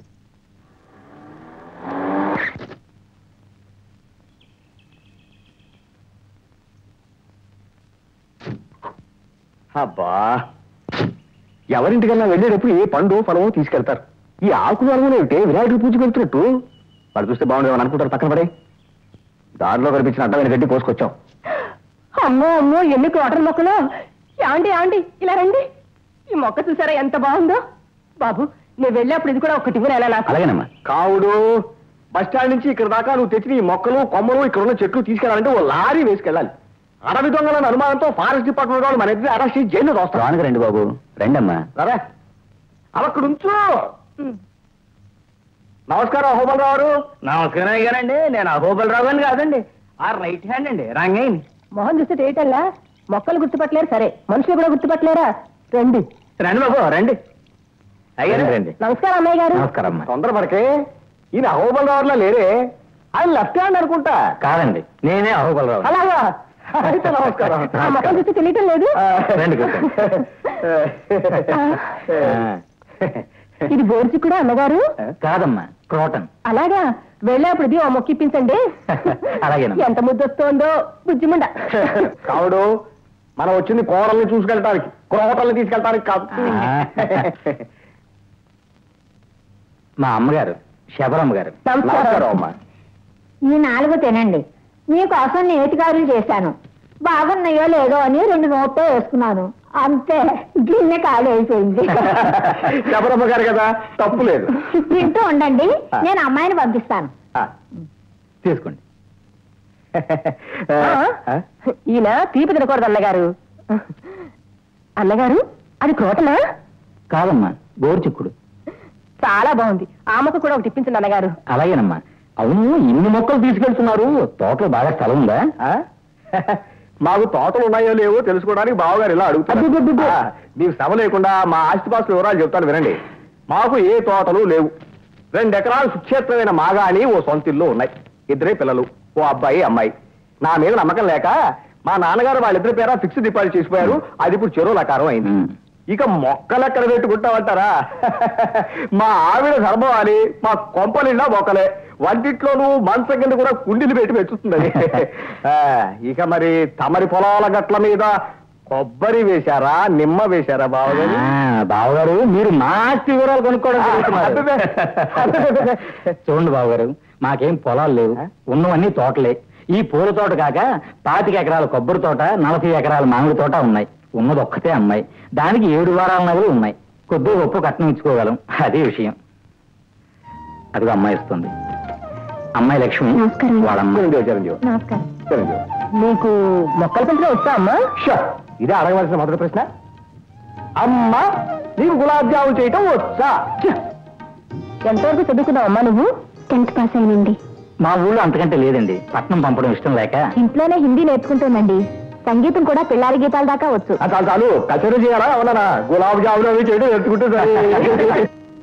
అబ్బా ఎవరింటికన్నా వెళ్ళేటప్పుడు ఏ పండు ఫలమో తీసుకెళ్తారు ఈ ఆకులు అరుగులు ఏమిటి వినాయకుడి పూజకి వెళ్తున్నట్టు వాళ్ళు చూస్తే బాగుండేమని అనుకుంటారు పక్కన పడే దారిలో కనిపించిన అడ్డమైన గడ్డి కోసుకొచ్చాం అమ్మో అమ్మో ఎన్ని కోటల మొక్కలు యాండి యాండి ఇలా రండి ఈ మొక్క చూసారా ఎంత బాగుందో బాబు నేను వెళ్ళేప్పుడు ఇది కూడా ఒకటి ఇవ్వరు ఎలా నాకు అలాగేనమ్మా కావుడు బస్ స్టాండ్ నుంచి ఇక్కడ దాకా నువ్వు తెచ్చిన ఈ మొక్కలు కొమ్మలు ఇక్కడ ఉన్న చెట్లు తీసుకెళ్ళాలంటే ఓ లారీ వేసుకెళ్ళాలి అడవి దొంగల అనుమానంతో ఫారెస్ట్ డిపార్ట్మెంట్ వాళ్ళు మన ఎదురు అరెస్ట్ చేసి జైలు దోస్తారు రండి బాబు రండమ్మా సరే అక్కడ ఉంచు నమస్కారం అహోబల్ రావు నమస్కారం అయ్యారండి నేను అహోబల్ రావు అని కాదండి ఆ రైట్ హ్యాండ్ అండి రంగయ్య మొహం చూస్తే ఏటల్లా మొక్కలు గుర్తుపట్టలేరు సరే మనుషులు కూడా గుర్తుపట్టలేరా రండి రండి బాబు రండి అయ్యారు రండి నమస్కారం అమ్మాయి గారు నమస్కారం అమ్మా తొందరపడకే ఈయన అహోబల్ రావులా లేరే ఆయన లెఫ్ట్ హ్యాండ్ అనుకుంటా కాదండి నేనే అహోబల్ రావు అలాగా అయితే నమస్కారం ఆ మొక్కలు చూస్తే తెలియటం లేదు ఆ, రండి కూర్చోండి. ఇది బోర్చి కూడా అన్నగారు కాదమ్మా క్రోటన్ అలాగా వెళ్ళేప్పుడు ఇది ఓ మొక్క ఇప్పించండి అలాగేనమ్మా. ఎంత ముద్దు వస్తుందో బుజ్జిముండ కావుడు మనం వచ్చింది కోడల్ని చూసుకెళ్ళటానికి కోటల్ని తీసుకెళ్ళటానికి కాదు మా అమ్మగారు శబరమ్మ గారు నమస్కారం అమ్మా ఈ నాలుగు తినండి మీకోసం నేతిగారులు చేశాను బాగున్నాయో లేదో అని రెండు నోట్లో వేసుకున్నాను అంతే గిన్నె ఖాళీ అయిపోయింది శబరమ్మ గారు కదా తప్పు లేదు తింటూ ఉండండి నేను అమ్మాయిని పంపిస్తాను ఆ, తీసుకోండి ఆ? ఈయన తీపి తినకూడదు అన్నగారు అన్నగారు అది క్రోటనా కాదమ్మా గోరుచిక్కుడు చాలా బాగుంది ఆ మొక్క కూడా ఒకటి ఇప్పించండి అన్నగారు అలాగేనమ్మా అవును ఇన్ని మొక్కలు తీసుకెళ్తున్నారు తోటలో బాగా స్థలం ఉందా ఆ? మాకు తోటలు ఉన్నాయో లేవో తెలుసుకోవడానికి బావగారు ఇలా అడుగుతారు ఆ, మీకు శ్రమ లేకుండా మా ఆస్తిపాస్తుల వివరాలు చెప్తాను వినండి మాకు ఏ తోటలు లేవు రెండు ఎకరాలు సుక్షేత్రమైన మాగాని ఓ సొంత ఇల్లు ఉన్నాయి ఇద్దరే పిల్లలు ఓ అబ్బాయి అమ్మాయి నా మీద నమ్మకం లేక మా నాన్నగారు వాళ్ళిద్దరి పేర ఫిక్స్డ్ డిపాజిట్ చేసిపోయారు అది ఇప్పుడు చెరువుల ఆకారం అయింది మ్. ఇక మొక్కలు ఎక్కడ పెట్టుకుంటామంటారా మా ఆవిడ సర్భవాలి మా కొంపలిండా మొక్కలే వంటిట్లోనూ మంచం కింద కూడా కుండీలు పెట్టి పెంచుతుంది ఆ, ఇక మరి తమరి పొలాల గట్ల మీద కొబ్బరి వేశారా నిమ్మ వేశారా బావగారు ఆ, బావగారు మీరు మా ఆస్తి వివరాలు కొనుక్కోవడం జరుగుతున్నారు. అబ్బబ్బే. అబ్బబ్బే. చూడండి బావగారు మాకేం పొలాలు లేవు ఉన్నవన్నీ తోటలే ఈ పూల తోట కాక పాతిక ఎకరాల కొబ్బరి తోట నలభై ఎకరాల మామిడి తోట ఉన్నాయి ఉన్నది ఒక్కతే అమ్మాయి దానికి ఏడు వారాల నగలు ఉన్నాయి కొద్ది గొప్ప కట్నం ఇచ్చుకోగలం అదే విషయం అదిగో అమ్మాయి ఇస్తుంది అమ్మాయి లక్ష్మి నమస్కారం. వాళ్ళమ్మ చిరంజీవి చిరంజీవి నమస్కారం చిరంజీవి నీకు మొక్కలు పెంచడం వచ్చా అమ్మా షో, ఇదే అడగవలసిన మొదటి ప్రశ్న అమ్మా నీకు గులాబ్ జామున్ చేయటం వచ్చా ఛ, ఎంతవరకు చదువుకున్నావు అమ్మా నువ్వు టెన్త్ పాస్ అయినండి మా ఊళ్ళో అంతకంటే లేదండి పట్నం పంపడం ఇష్టం లేక ఇంట్లోనే హిందీ నేర్చుకుంటానండి సంగీతం కూడా పిల్లారి గీతాల దాకా వచ్చు ఆ చాలు చాలు కచేరీ చేయాలా అవునా గులాబ్ జామున్ అవి చేయడం ఎత్తుకుంటే సరే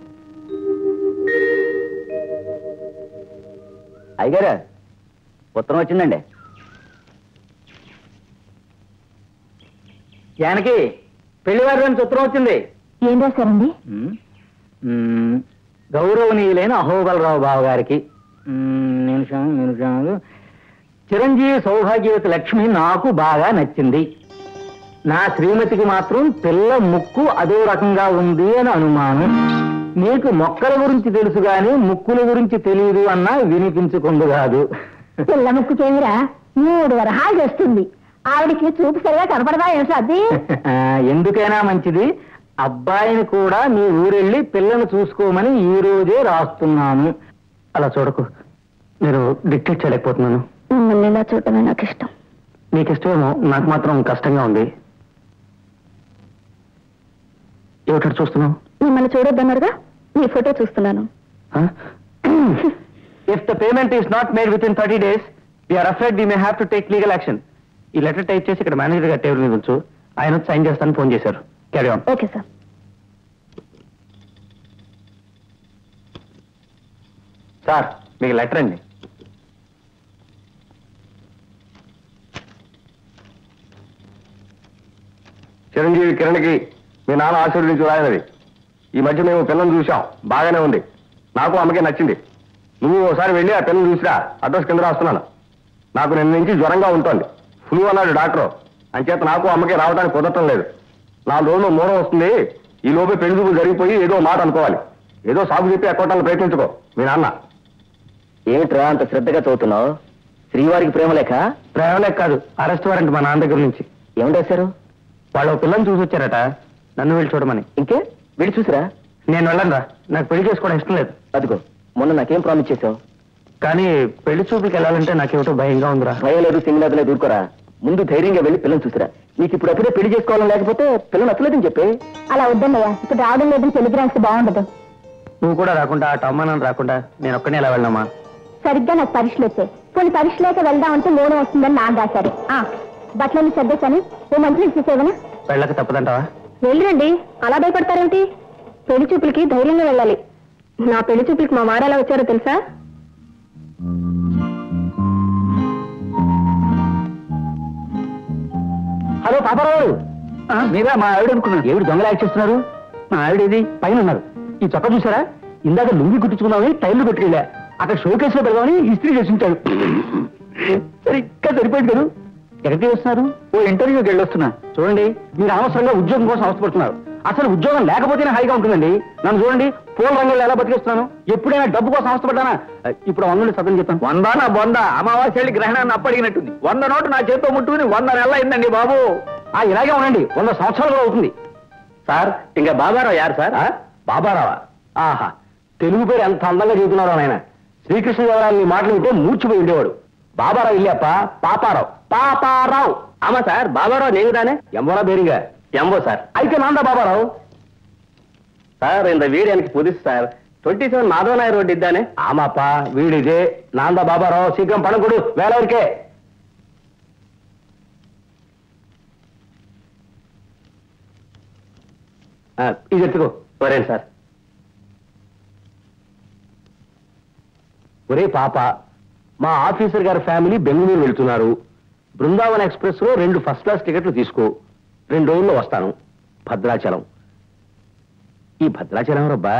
అయ్యగారు ఉత్తరం వచ్చిందండి జానకి పెళ్లివారి నుంచి ఉత్తరం వచ్చింది ఏం రాశారండి మ్మ్. మ్మ్. గౌరవనీయులైన అహోబలరావు బావ గారికి మ్మ్, నిమిషం నిమిషాలు చిరంజీవి సౌభాగ్యవతి లక్ష్మి నాకు బాగా నచ్చింది నా శ్రీమతికి మాత్రం పిల్ల ముక్కు అదో రకంగా ఉంది అని అనుమానం నీకు మొక్కల గురించి తెలుసు గాని ముక్కుల గురించి తెలియదు అన్నా వినిపించుకుంది కాదు పిల్ల ముక్కుకేమిరా మూడు వరహాలు చేస్తుంది ఆవిడికి చూపు సరిగా కనపడదా ఏమిటి అది ఎందుకైనా మంచిది అబ్బాయిని కూడా మీ ఊరెళ్ళి పిల్లను చూసుకోమని ఈ రోజే రాస్తున్నాను అలా చూడకు నేను డిక్టేట్ చేయలేకపోతున్నాను మిమ్మల్ని ఇలా చూడటమే నాకు ఇష్టం నీకు ఇష్టమేమో నాకు మాత్రం కష్టంగా ఉంది ఏమిటో చూస్తున్నావు మిమ్మల్ని చూడొద్దన్నారుగా మీ ఫోటో చూస్తున్నాను if the payment is not made within thirty days we are afraid we may have to take legal action ఈ లెటర్ టైప్ చేసి ఇక్కడ మేనేజర్ గారి టేబుల్ మీద ఉంచు ఆయన సైన్ చేస్తాను ఫోన్ చేశారు carry on okay sir sir మీకు లెటర్ అండి చిరంజీవి కిరణ్కి మీ నాన్న ఆశీర్వదించి రాయనది ఈ మధ్య మేము పిల్లని చూసాం బాగానే ఉంది నాకు అమ్మకే నచ్చింది నువ్వు ఒకసారి వెళ్ళి ఆ పిల్లని చూసిరా అడ్రస్ కింద రాస్తున్నాను నాకు నిన్న నుంచి జ్వరంగా ఉంటుంది ఫ్లూ అన్నాడు డాక్టర్ అంచేత నాకు అమ్మకే రావడానికి కుదరటం లేదు నాలుగు రోజులు మూలం వస్తుంది ఈ లోపే పెళ్లి చూపులు జరిగిపోయి ఏదో మాట అనుకోవాలి ఏదో సాగు చెప్పి ఎక్కొట్టాలని ప్రయత్నించుకో మీ నాన్న ఏమిట్రా అంత శ్రద్ధగా చదువుతున్నావు శ్రీవారికి ప్రేమ లేక ప్రేమలే కాదు అరెస్ట్ వారెంట్ మా నాన్న దగ్గర నుంచి ఏమిటి రాశారు వాళ్ళు ఓ పిల్లని చూసి వచ్చారట నన్ను వెళ్ళి చూడమని ఇంకే వెళ్ళి చూసిరా నేను వెళ్ళను నాకు పెళ్లి చేసుకోవడం ఇష్టం లేదు అదిగో మొన్న నాకేం ప్రామిస్ చేసావు కానీ పెళ్లి చూపులకు వెళ్ళాలంటే నాకేమిటో భయంగా ఉందిరా భయం లేదు సింగిల్ లేదు దూరుకోరా ముందు ధైర్యంగా వెళ్ళి పిల్లని చూసిరా నీకు ఇప్పుడు అప్పుడే పెళ్లి చేసుకోవాలని లేకపోతే పిల్లని నచ్చలేదని చెప్పి అలా వద్దన్నయ్య ఇప్పుడు రావడం లేదని టెలిగ్రామ్స్ బాగుండదు నువ్వు కూడా రాకుండా అటు అమ్మానాన్ని రాకుండా నేను ఒక్కనే ఎలా వెళ్ళామా సరిగ్గా నాకు పరీక్షలు వచ్చాయి కొన్ని పరీక్షలేక వెళ్దామంటే మూడు వస్తుందని నాన్న రాశారు ఆ, బట్టలన్నీ సర్దేశాను ఓ మంచి చూసేవనా వెళ్ళక తప్పదంటావా వెళ్ళండి అలా భయపడతారేమిటి పెళ్లి చూపులకి ధైర్యంగా వెళ్ళాలి నా పెళ్లి చూపులకి మా వారు ఎలా వచ్చారో తెలుసా హలో పాపారావు మీరా మా ఆవిడ అనుకున్నాను ఏమిటి దొంగలు యాక్ట్ చేస్తున్నారు మా ఆవిడ ఏది పైన ఉన్నారు ఈ చొక్క చూసారా ఇందాక లుంగి కుట్టించుకున్నామని టైర్లు పెట్టుకెళ్ళా అక్కడ షోకేస్ లో పెడదామని ఇస్త్రీ చేసి ఉంటాడు సరిగ్గా సరిపోయింది కదా ఎక్కడికి వస్తున్నారు ఓ ఇంటర్వ్యూకి వెళ్ళొస్తున్నా చూడండి మీరు అనవసరంగా ఉద్యోగం కోసం అవసరపడుతున్నారు అసలు ఉద్యోగం లేకపోతేనే హాయిగా ఉంటుందండి నన్ను చూడండి పూల రంగంలో ఎలా బతికిస్తున్నాను ఎప్పుడైనా డబ్బు కోసం అవసరపడ్డానా ఇప్పుడు వందలు సతం చెప్తాను వంద నా బొంద అమావాస్య గ్రహణాన్ని అప్పడిగినట్టుంది వంద నోటు నా చేతితో ముట్టుకుని వంద నెలలు అయిందండి బాబు ఆ ఇలాగే ఉండండి వంద సంవత్సరాలు కూడా అవుతుంది సార్ ఇంకా బాబారావు యారు సార్ ఆ? బాబారావా ఆహా తెలుగు పేరు ఎంత అందంగా చెబుతున్నారో ఆయన శ్రీకృష్ణదేవరాయలు నీ మాటలు వింటే మూర్చిపోయి ఉండేవాడు బాబారావు ఇల్లప్ప పాపారావు పాపారావు ఆమా సార్ బాబారావు నేను தானே ఎంబోరా బేరిగా ఎంబో సార్ అయితే నాందా బాబారావు సార్ இந்த வீடு எனக்கு புதுசு sir twenty seven Madhavanayar road இதானே ఆమాప వీడిదే నాందా బాబారావు శీఘ్రం పడకుడు వేలవరికే ఆ, ఇది ఎత్తుకో வரேன் சார் ఒరే పాప మా ఆఫీసర్ గారి ఫ్యామిలీ బెంగళూరు వెళ్తున్నారు బృందావన్ ఎక్స్ప్రెస్ లో రెండు ఫస్ట్ క్లాస్ టికెట్లు తీసుకో రెండు రోజుల్లో వస్తాను భద్రాచలం ఈ భద్రాచలం రబ్బా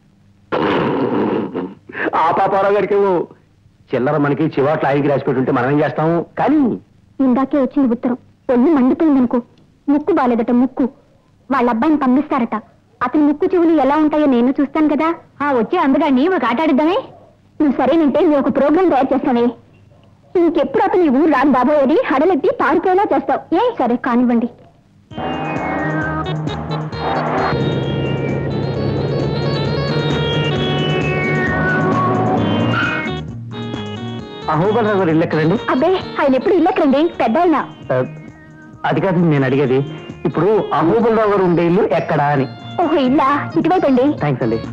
ఆ పాపారావు గారికి ఏమో చిల్లర మనకి చివాట్లు ఆయనకి రాసి పెట్టుంటే మనం ఏం చేస్తాము కానీ ఇందాకే వచ్చింది ఉత్తరం ఒళ్ళు మండుతుందనుకో ముక్కు బాలేదట ముక్కు వాళ్ళ అబ్బాయిని పంపిస్తారట అతని ముక్కు చెవులు ఎలా ఉంటాయో నేను చూస్తాను కదా ఆ వచ్చే అందగాన్ని ఒక ఆట ఆడిద్దామే నువ్వు సరేనంటే నువ్వు ఒక ప్రోగ్రాం తయారు చేస్తానే ఇంకెప్పుడు అతను ఈ ఊరు రాను బాబోయేది హడలెట్టి పారిపోయేలా చేస్తావు ఏ సరే కానివ్వండి అహోబలరావు గారు ఇల్లు ఎక్కడండి అబ్బే ఆయన ఎప్పుడు ఇల్లెక్కడండి పెద్ద ఆయన ఆ, అది కాదు నేను అడిగేది ఇప్పుడు అహోబలరావు గారు ఉండే ఇల్లు ఎక్కడా అని ఓహో ఇల్లా ఇటువైపు అండి థ్యాంక్స్ అండి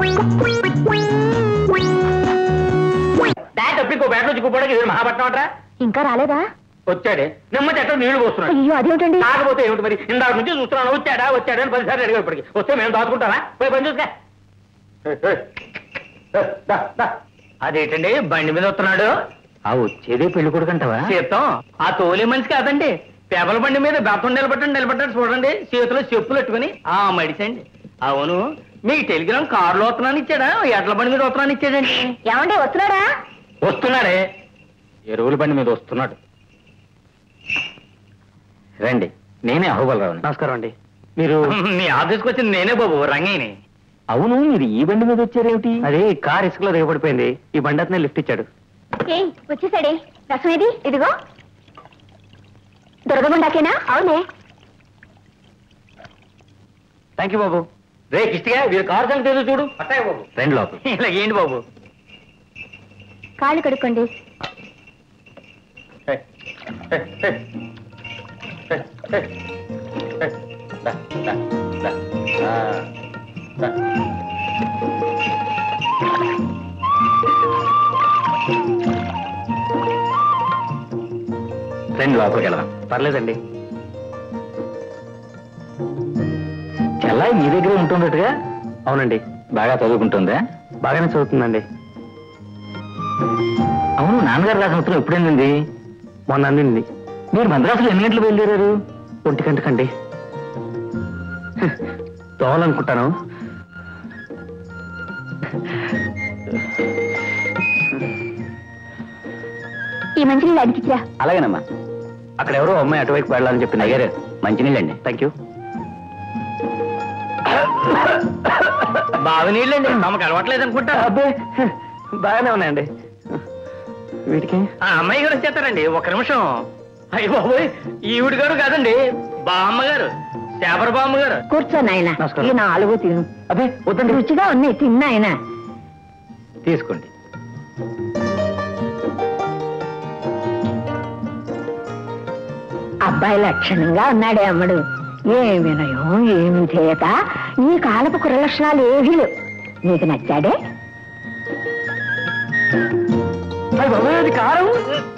బ్యాట్ తప్పికో బ్యాట్ నుంచి కుప్పడానికి ఇది మహాపట్నం అంటారా ఇంకా రాలేదా వచ్చాడే నిమ్మ చెట్టు నీళ్లు పోస్తున్నాడు అయ్యో అదేమిటండి కాకపోతే ఏమిటి మరి ఇందాక నుంచి చూస్తున్నాను వచ్చాడా వచ్చాడా అని పదిసార్లు అడిగా ఇప్పటికి వస్తే మేము దాచుకుంటారా పోయి పని చూసుకా అదేంటండి బండి మీద వస్తున్నాడు ఆ వచ్చేదే పెళ్లి కొడుకంటావా సీతం ఆ తోలే మనిషి కాదండి పేపల బండి మీద బెత్తం నిలబట్టండి నిలబడ్డాడు చూడండి చేతిలో చెప్పులు పెట్టుకుని ఆ మడిసండి అవును మీకు టెలిగ్రామ్ కారులో వస్తున్నాను ఇచ్చాడా ఎడ్ల బండి మీద వస్తున్నాను ఇచ్చాడండి ఏమండి వస్తున్నారా వస్తున్నాడే ఎరువుల బండి మీద వస్తున్నాడు రండి నేనే అహోబలరావు నమస్కారం అండి మీరు మీ ఆఫీస్కి వచ్చింది నేనే బాబు రంగయ్యని అవును మీరు ఈ బండి మీద వచ్చారేమిటి అదే కార్ ఇసుకలో దిగబడిపోయింది ఈ బండి అతనే లిఫ్ట్ ఇచ్చాడు ఏయ్ వచ్చేసాడే రసం ఏది ఇదిగో దొరకగుండాకేనా అవునే థ్యాంక్ యూ బాబు రే కిష్టిగా వీరు కార్ సంగతి ఏదో చూడు పట్టాయి బాబు రెండు లోపల ఇలా ఏంటి బాబు కాళ్ళు కడుక్కోండి హే, హే, హే. హే, హే. హే. దా, దా, దా. ఆ, దా. రెండు లోపలికి వెళ్దాం పర్లేదండి చెల్లాయి మీ దగ్గర ఉంటుందట్టుగా అవునండి బాగా చదువుకుంటుందా బాగానే చదువుతుందండి అవును నాన్నగారు రాసిన ఉత్తరం ఎప్పుడు అందింది మొన్న అందింది మీరు మద్రాసులో ఎన్ని గంటలు బయలుదేరారు ఒంటి గంటకండి తోవాలనుకుంటాను ఈ మంచినీళ్ళు అడిగిచ్చిరా అలాగేనమ్మా అక్కడ ఎవరో అమ్మాయి అటువైపు వెళ్ళాలని చెప్పింది అయ్యారు మంచినీళ్ళండి థ్యాంక్ యూ బావి నీళ్ళండి తమకు అలవాట్లేదు అనుకుంటా అబ్బే బాగానే ఉన్నాయండి వీటికి అమ్మాయి గారు వచ్చేస్తారండి ఒక నిమిషం అయ్యి బాబోయ్ ఈవిడ గారు కాదండి బామ్మ గారు శాబర బామ్మ గారు కూర్చో నాయన నమస్కారం. ఈ నాలుగు తిను అబ్బే వద్దండి రుచిగా ఉన్నాయి తిన్నాయన తీసుకోండి అబ్బాయి లక్షణంగా ఉన్నాడే అమ్మడు ఏమి వినయం ఏమి చేత నీ కాలపు కుర లక్షణాలు ఏవీ లేవు నీకు నచ్చాడే అయ్య బాబోయ్, అది కారం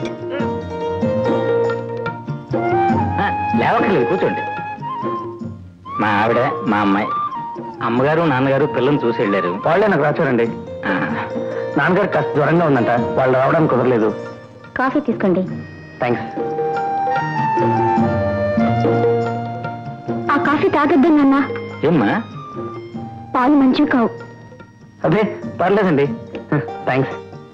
ఆ, లేవక్కర్లేదు కూర్చోండి మా ఆవిడ మా అమ్మాయి అమ్మగారు నాన్నగారు పిల్లల్ని చూసి వెళ్ళారు వాళ్ళే నాకు రాచారండి నాన్నగారు కాస్త జ్వరంగా ఉందంట వాళ్ళు రావడానికి కుదరలేదు కాఫీ తీసుకోండి థ్యాంక్స్ ఆ కాఫీ తాగొద్దు నాన్న ఏమ్మా పాలు మంచివి కావు అదే పర్లేదండి థ్యాంక్స్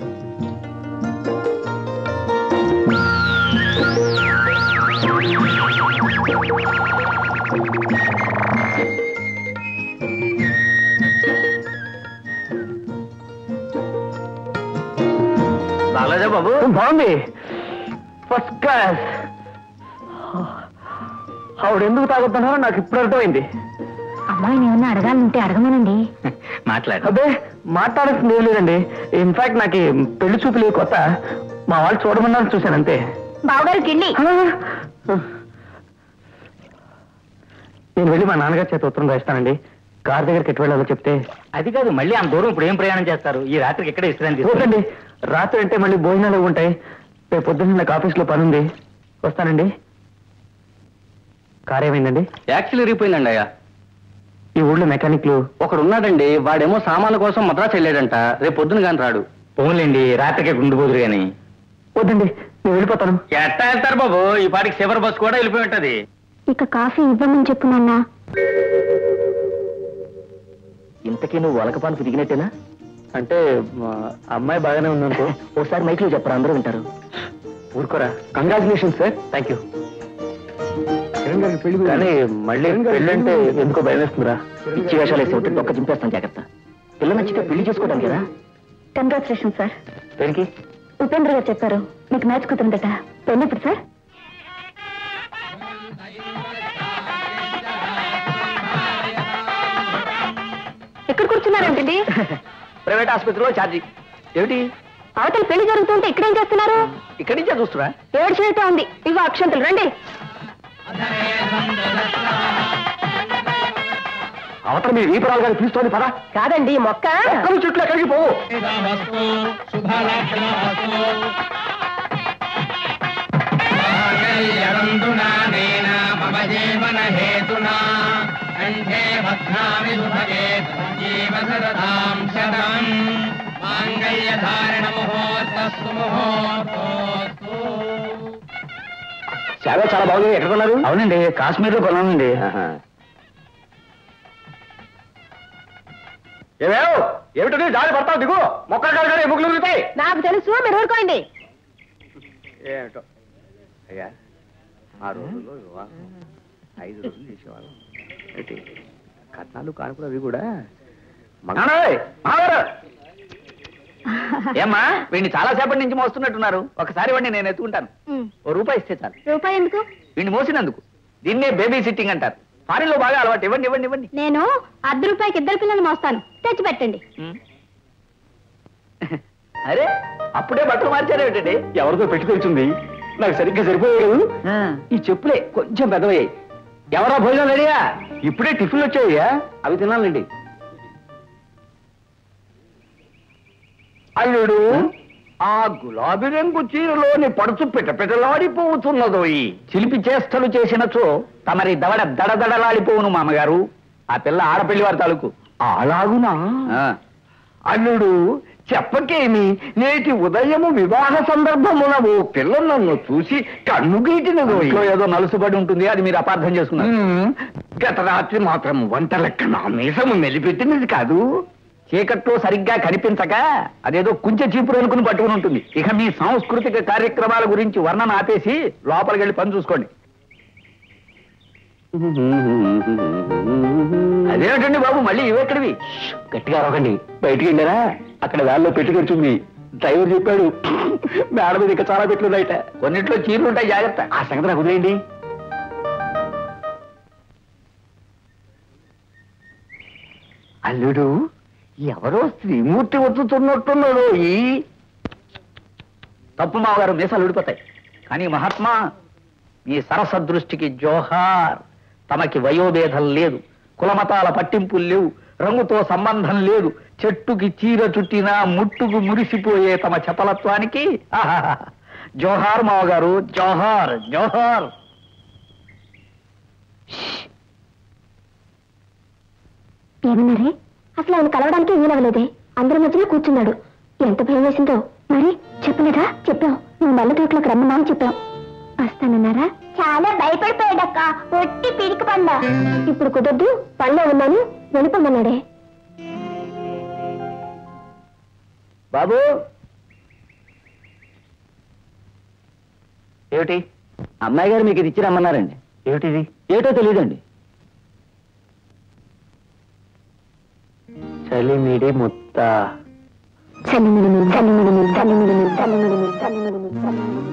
బాగలేదా బాబు బాగుంది ఫస్ట్ క్లాస్ ఆవిడ ఎందుకు తాగుతున్నారో నాకు ఇప్పుడు అర్థమైంది అమ్మాయిని ఏమన్నా అడగాలంటే అడగమనండి మాట్లాడు అదే మాట్లాడాల్సింది ఏం లేదండి ఇన్ఫాక్ట్ నాకు ఈ పెళ్లి చూపులు కొత్త మా వాళ్ళు చూడమన్నారు చూశాను అంతే బావగారికి వెళ్ళి నేను వెళ్ళి మా నాన్నగారి చేత ఉత్తరం రాస్తానండి కార్ దగ్గరికి ఎటు వెళ్ళాలో చెప్తే అది కాదు మళ్ళీ అంత దూరం ఇప్పుడు ఏం ప్రయాణం చేస్తారు ఈ రాత్రికి ఎక్కడ ఇస్తారని చూడండి రాత్రి అంటే మళ్ళీ భోజనాలు అవి ఉంటాయి రేపు పొద్దున్న నాకు ఆఫీస్లో పని ఉంది వస్తానండి కార్ ఏమైందండి యాక్చువల్ ఇరిగిపోయిందండి అయ్యా ఈ ఊళ్ళో మెకానిక్లు ఒకడు ఉన్నాడండి వాడేమో సామాన్ల కోసం మద్రాసు వెళ్ళాడంట రేపు పొద్దున కానీ రాడు పోన్లేండి రాత్రికే గుండు పోదురు కానీ వద్దండి నేను వెళ్ళిపోతాను ఎట్టా వెళ్తారు బాబు ఈ పాటికి చివరి బస్సు కూడా వెళ్ళిపోయి ఉంటది ఇక కాఫీ ఇవ్వమని చెప్పు నాన్న ఇంతకీ నువ్వు వలకపాలు తిరిగినట్టేనా అంటే మా అమ్మాయి బాగానే ఉందనుకో ఓసారి మైక్లో చెప్పరా అందరూ వింటారు ఊరుకోరా కంగ్రాచులేషన్ సార్ థ్యాంక్ యూ కానీ మళ్ళీ పెళ్ళంటే ఎందుకో భయం వేస్తుందిరా పిచ్చి వేషాలు వేసి ఉంటుంది ఒక్క చింపేస్తాను జాగ్రత్త పిల్ల నచ్చితే పెళ్లి చేసుకోవడానికి కదా కంగ్రాచులేషన్ సార్ దేనికి ఉపేంద్ర గారు చెప్పారు మీకు మ్యాచ్ కుదిరిందట పెళ్ళిప్పుడు సార్ ఎక్కడ కూర్చున్నారంటండి ప్రైవేట్ ఆసుపత్రిలో ఛార్జీ ఏమిటి అవతల పెళ్లి జరుగుతుంటే ఇక్కడేం చేస్తున్నారు ఇక్కడి నుంచే చూస్తున్నా ఏడ్చినట్టే ఉంది ఇవి అక్షంతలు రండి అవతల మీ వీపరాలు గారి పిలుస్తోంది పదా కాదండి ఈ మొక్క ఒక్కరు చెట్లు ఎక్కడికి పోవు చాలా చాలా బాగుంది ఎక్కడ కొన్నారు అవునండి కాశ్మీర్లో కొన్నానండి ఏమేవ్ ఏమిటది జారి పడతావు దిగు మొక్కలు కాదు కానీ ఎముకలు ఉరుగుతాయి నాకు తెలుసు మీరు ఊరుకోండి ఏమిటో అయ్యా ఆ రోజుల్లో వివాహం ఐదు రోజులు చేసేవాళ్ళం ఏంటి కట్నాలు కానుకలు అవి కూడా ఏమ్మా వీడిని చాలా సేపటి నుంచి మోస్తున్నట్టున్నారు ఒకసారి వాడిని నేను ఎత్తుకుంటాను ఓ రూపాయి ఇస్తే చాలు రూపాయి ఎందుకు వీడిని మోసినందుకు దీన్నే బేబీ సిట్టింగ్ అంటారు ఫారిన్ లో బాగా అలవాటు ఇవ్వండి ఇవ్వండి ఇవ్వండి నేను అర్ధ రూపాయికి ఇద్దరు పిల్లలు మోస్తాను తెచ్చి పెట్టండి ఉమ్. అరే అప్పుడే బట్టలు మార్చారేమిటండి ఎవరితో పెట్టి తెచ్చింది నాకు సరిగ్గా సరిపోయాడు ఈ చెప్పులే కొంచెం పెద్దవయ్యాయి ఎవరా భోజనం రెడీయా ఇప్పుడే టిఫిన్లు వచ్చాయ్యా అవి తినాలండి అల్లుడు ఆ గులాబీ రంగు చీరలోని పడుచు పిటపిటలాడిపోతున్నదో ఈ చిలిపి చేష్టలు చేసినచో తమరి దవడ దడదడలాడిపోవును మామగారు ఆ పిల్ల ఆడపిల్లి వారి తాలూకు అలాగునా ఆ. అల్లుడు చెప్పకేమి నేటి ఉదయము వివాహ సందర్భమున ఓ పిల్ల నన్ను చూసి కన్ను గీటినదో ఇంట్లో ఏదో నలుసుబడి ఉంటుంది అది మీరు అపార్థం చేసుకున్నారు ఉమ్, గత రాత్రి మాత్రం వంట లెక్క నా మీసము మెలిపెట్టినది కాదు చీకట్లో సరిగ్గా కనిపించక అదేదో కుంచె చీపురు అనుకుని పట్టుకుని ఉంటుంది ఇక మీ సాంస్కృతిక కార్యక్రమాల గురించి వర్ణన ఆపేసి లోపలికి వెళ్ళి పని చూసుకోండి అదేమిటండి బాబు మళ్ళీ ఇవెక్కడివి గట్టిగా అరవకండి బయటికి వెళ్ళారా అక్కడ వ్యాన్లో పెట్టి తెచ్చింది డ్రైవర్ చెప్పాడు మేడ మీద ఇంకా చాలా పెట్లున్నాయిట కొన్నిట్లో చీరలు ఉంటాయి జాగ్రత్త ఆ సంగతి నాకు వదిలేయండి అల్లుడు ఎవరో శ్రీమూర్తి వస్తున్నట్టున్నాడు ఈ తప్పు మావగారు మీసాలు ఊడిపోతాయి కానీ మహాత్మా మీ సరస దృష్టికి జోహార్ తమకి వయోభేదం లేదు కులమతాల పట్టింపులు లేవు రంగుతో సంబంధం లేదు చెట్టుకి చీర చుట్టినా ముట్టుకు మురిసిపోయే తమ చపలత్వానికి ఆహాహా. జోహార్ మావగారు జోహార్ జోహార్ ఏమన్నారే అసలు ఆయన కలవడానికి వీలవలేదే అందరి మధ్యలో కూర్చున్నాడు ఎంత భయం వేసిందో మరి చెప్పలేదా చెప్పాం నువ్వు మల్ల తోటలోకి రమ్మన్నా చెప్పాం వస్తానన్నారా చాలా భయపడిపోయాడక్క ఒట్టి పిరికి పండ ఇప్పుడు కుదరదు పనిలో ఉన్నాను వెళ్ళిపోమన్నాడే బాబు ఏమిటి అమ్మాయి గారు మీకు ఇది ఇచ్చి రమ్మన్నారండి ఏమిటిది ఏటో తెలియదండి చలిమిడి ముత్త చల్లిమిడిమి చల్లిమిడిమి చల్లిమిడిమి చల్లిమిడిమి చల్లిమిడిమి చల్లిమిడిమి